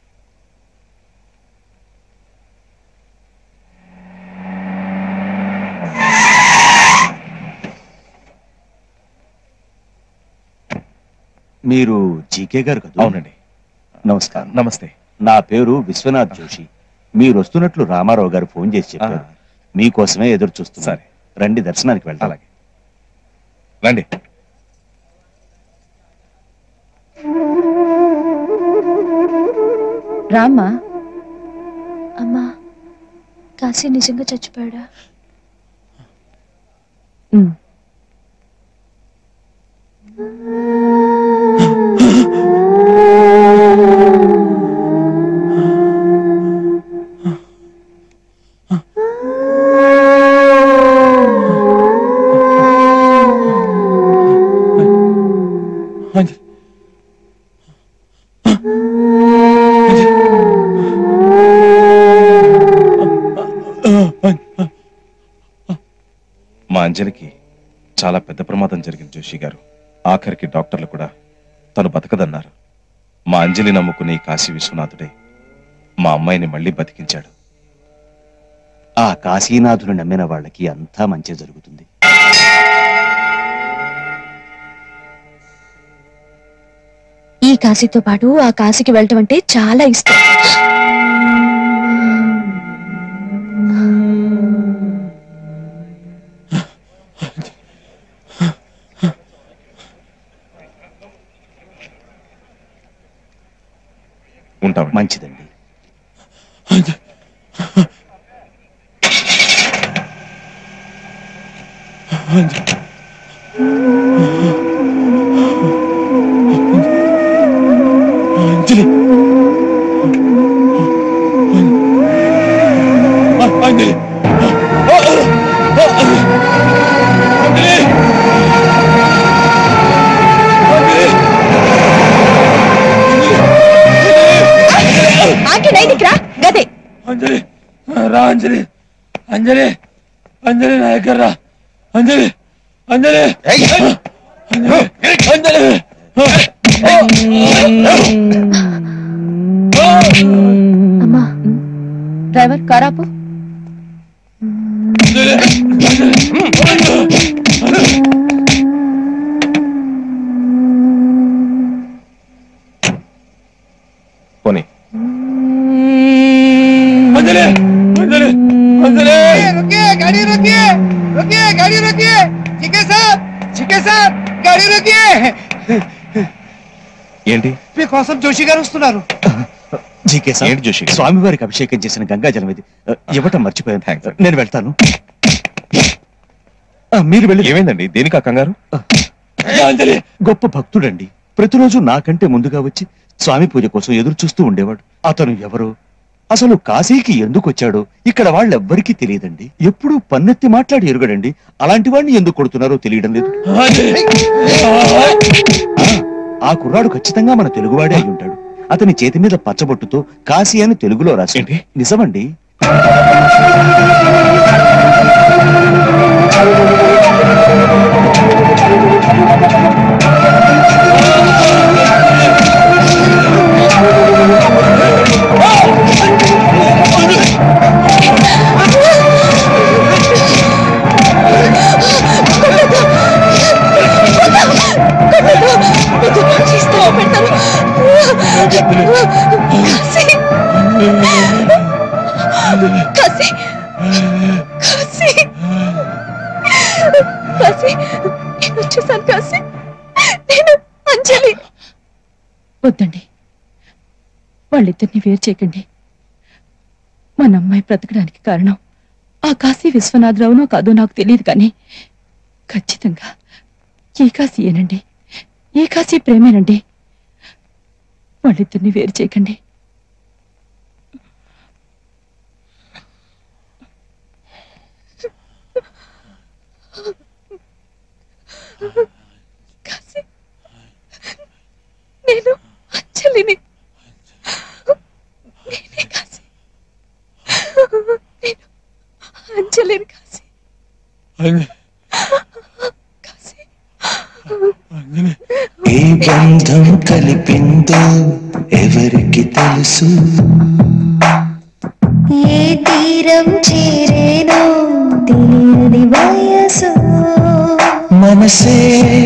మీరు జీకే గారు కదా అవునండి నమస్కారం నమస్తే నా పేరు విశ్వనాథ్ జోషి మీరు వస్తున్నట్లు రామారావు గారు ఫోన్ చేసి చెప్పారు మీకోసమే ఎదురు చూస్తున్నారు రండి దర్శనానికి వెళ్తాం అలాగే రండి రామ్మా అమ్మా కాశీ నిజంగా చచ్చిపోయాడా అంజలి మా అంజలికి చాలా పెద్ద ప్రమాదం జరిగింది జోషి గారు ఆఖరికి డాక్టర్లు కూడా తను బతకదన్నారు మా అంజలి నమ్ముకునే ఈ కాశీ విశ్వనాథుడే మా అమ్మాయిని మళ్ళీ బతికించాడు ఆ కాశీనాథుని నమ్మిన వాళ్ళకి అంతా మంచి జరుగుతుంది ఈ కాశీతో పాటు ఆ కాశీకి వెళ్ళటం అంటే చాలా ఇష్టం ఉంటాం మంచిదండి అంజలి అంజలి అంజలి రా అంజలి అంజలి అంజలి నా దగ్గర రా అంజలి అంజలి అంజలి అంజలి అమ్మా డ్రైవర్ కారాపు పోనీ अंजलि अंजलि अंजलि रुकिए गाड़ी रुकिए रुकिए गाड़ी रुकिए चिके साहब चिके साहब गाड़ी रुकिए ఏంటి మీకోసం జోషి గారు వస్తున్నారు జీకే సార్ స్వామివారికి అభిషేకం చేసిన గంగాజలం ఇది ఆ, ఇవ్వటం మర్చిపోయాను నేను వెళ్తాను ఆ, మీరు వెళ్ళి ఏమైందండి దేనికి ఆ కంగారు గొప్ప భక్తుడండి ప్రతిరోజు నాకంటే ముందుగా వచ్చి స్వామి పూజ కోసం ఎదురు చూస్తూ ఉండేవాడు అతను ఎవరు అసలు కాశీకి ఎందుకు వచ్చాడో ఇక్కడ వాళ్ళెవ్వరికీ తెలియదండి ఎప్పుడూ పన్నెత్తి మాట్లాడి ఎరుగడండి అలాంటి వాడిని ఎందుకు కొడుతున్నారో తెలియడం లేదు ఆ, ఆ కుర్రాడు ఖచ్చితంగా మన తెలుగువాడే అయి ఉంటాడు అతని చేతి మీద పచ్చబొట్టుతో కాశీ అని తెలుగులో రాసి నిజమండి కాశీ కాశీ కాశీ నేను వచ్చేసాను కాశీ నేను అంజలి వద్దండి వాళ్ళిద్దరిని వేరు చేయకండి మన అమ్మాయి బ్రతకడానికి కారణం ఆ కాశీ విశ్వనాథరావునో కాదో నాకు తెలియదు కానీ ఖచ్చితంగా ఈ కాశీ ఏనండి ఈ కాశీ ప్రేమేనండి వాళ్ళిద్దరిని వేరు చేయకండి కాశీ నేను అంజలిని నేనే కాశీ నేను అంజలిని కాశీ ఏ బంధం కలిపిందో ఎవరికి తెలుసు ఏ తీరం చేరేనో తెలియని వయసు మనసే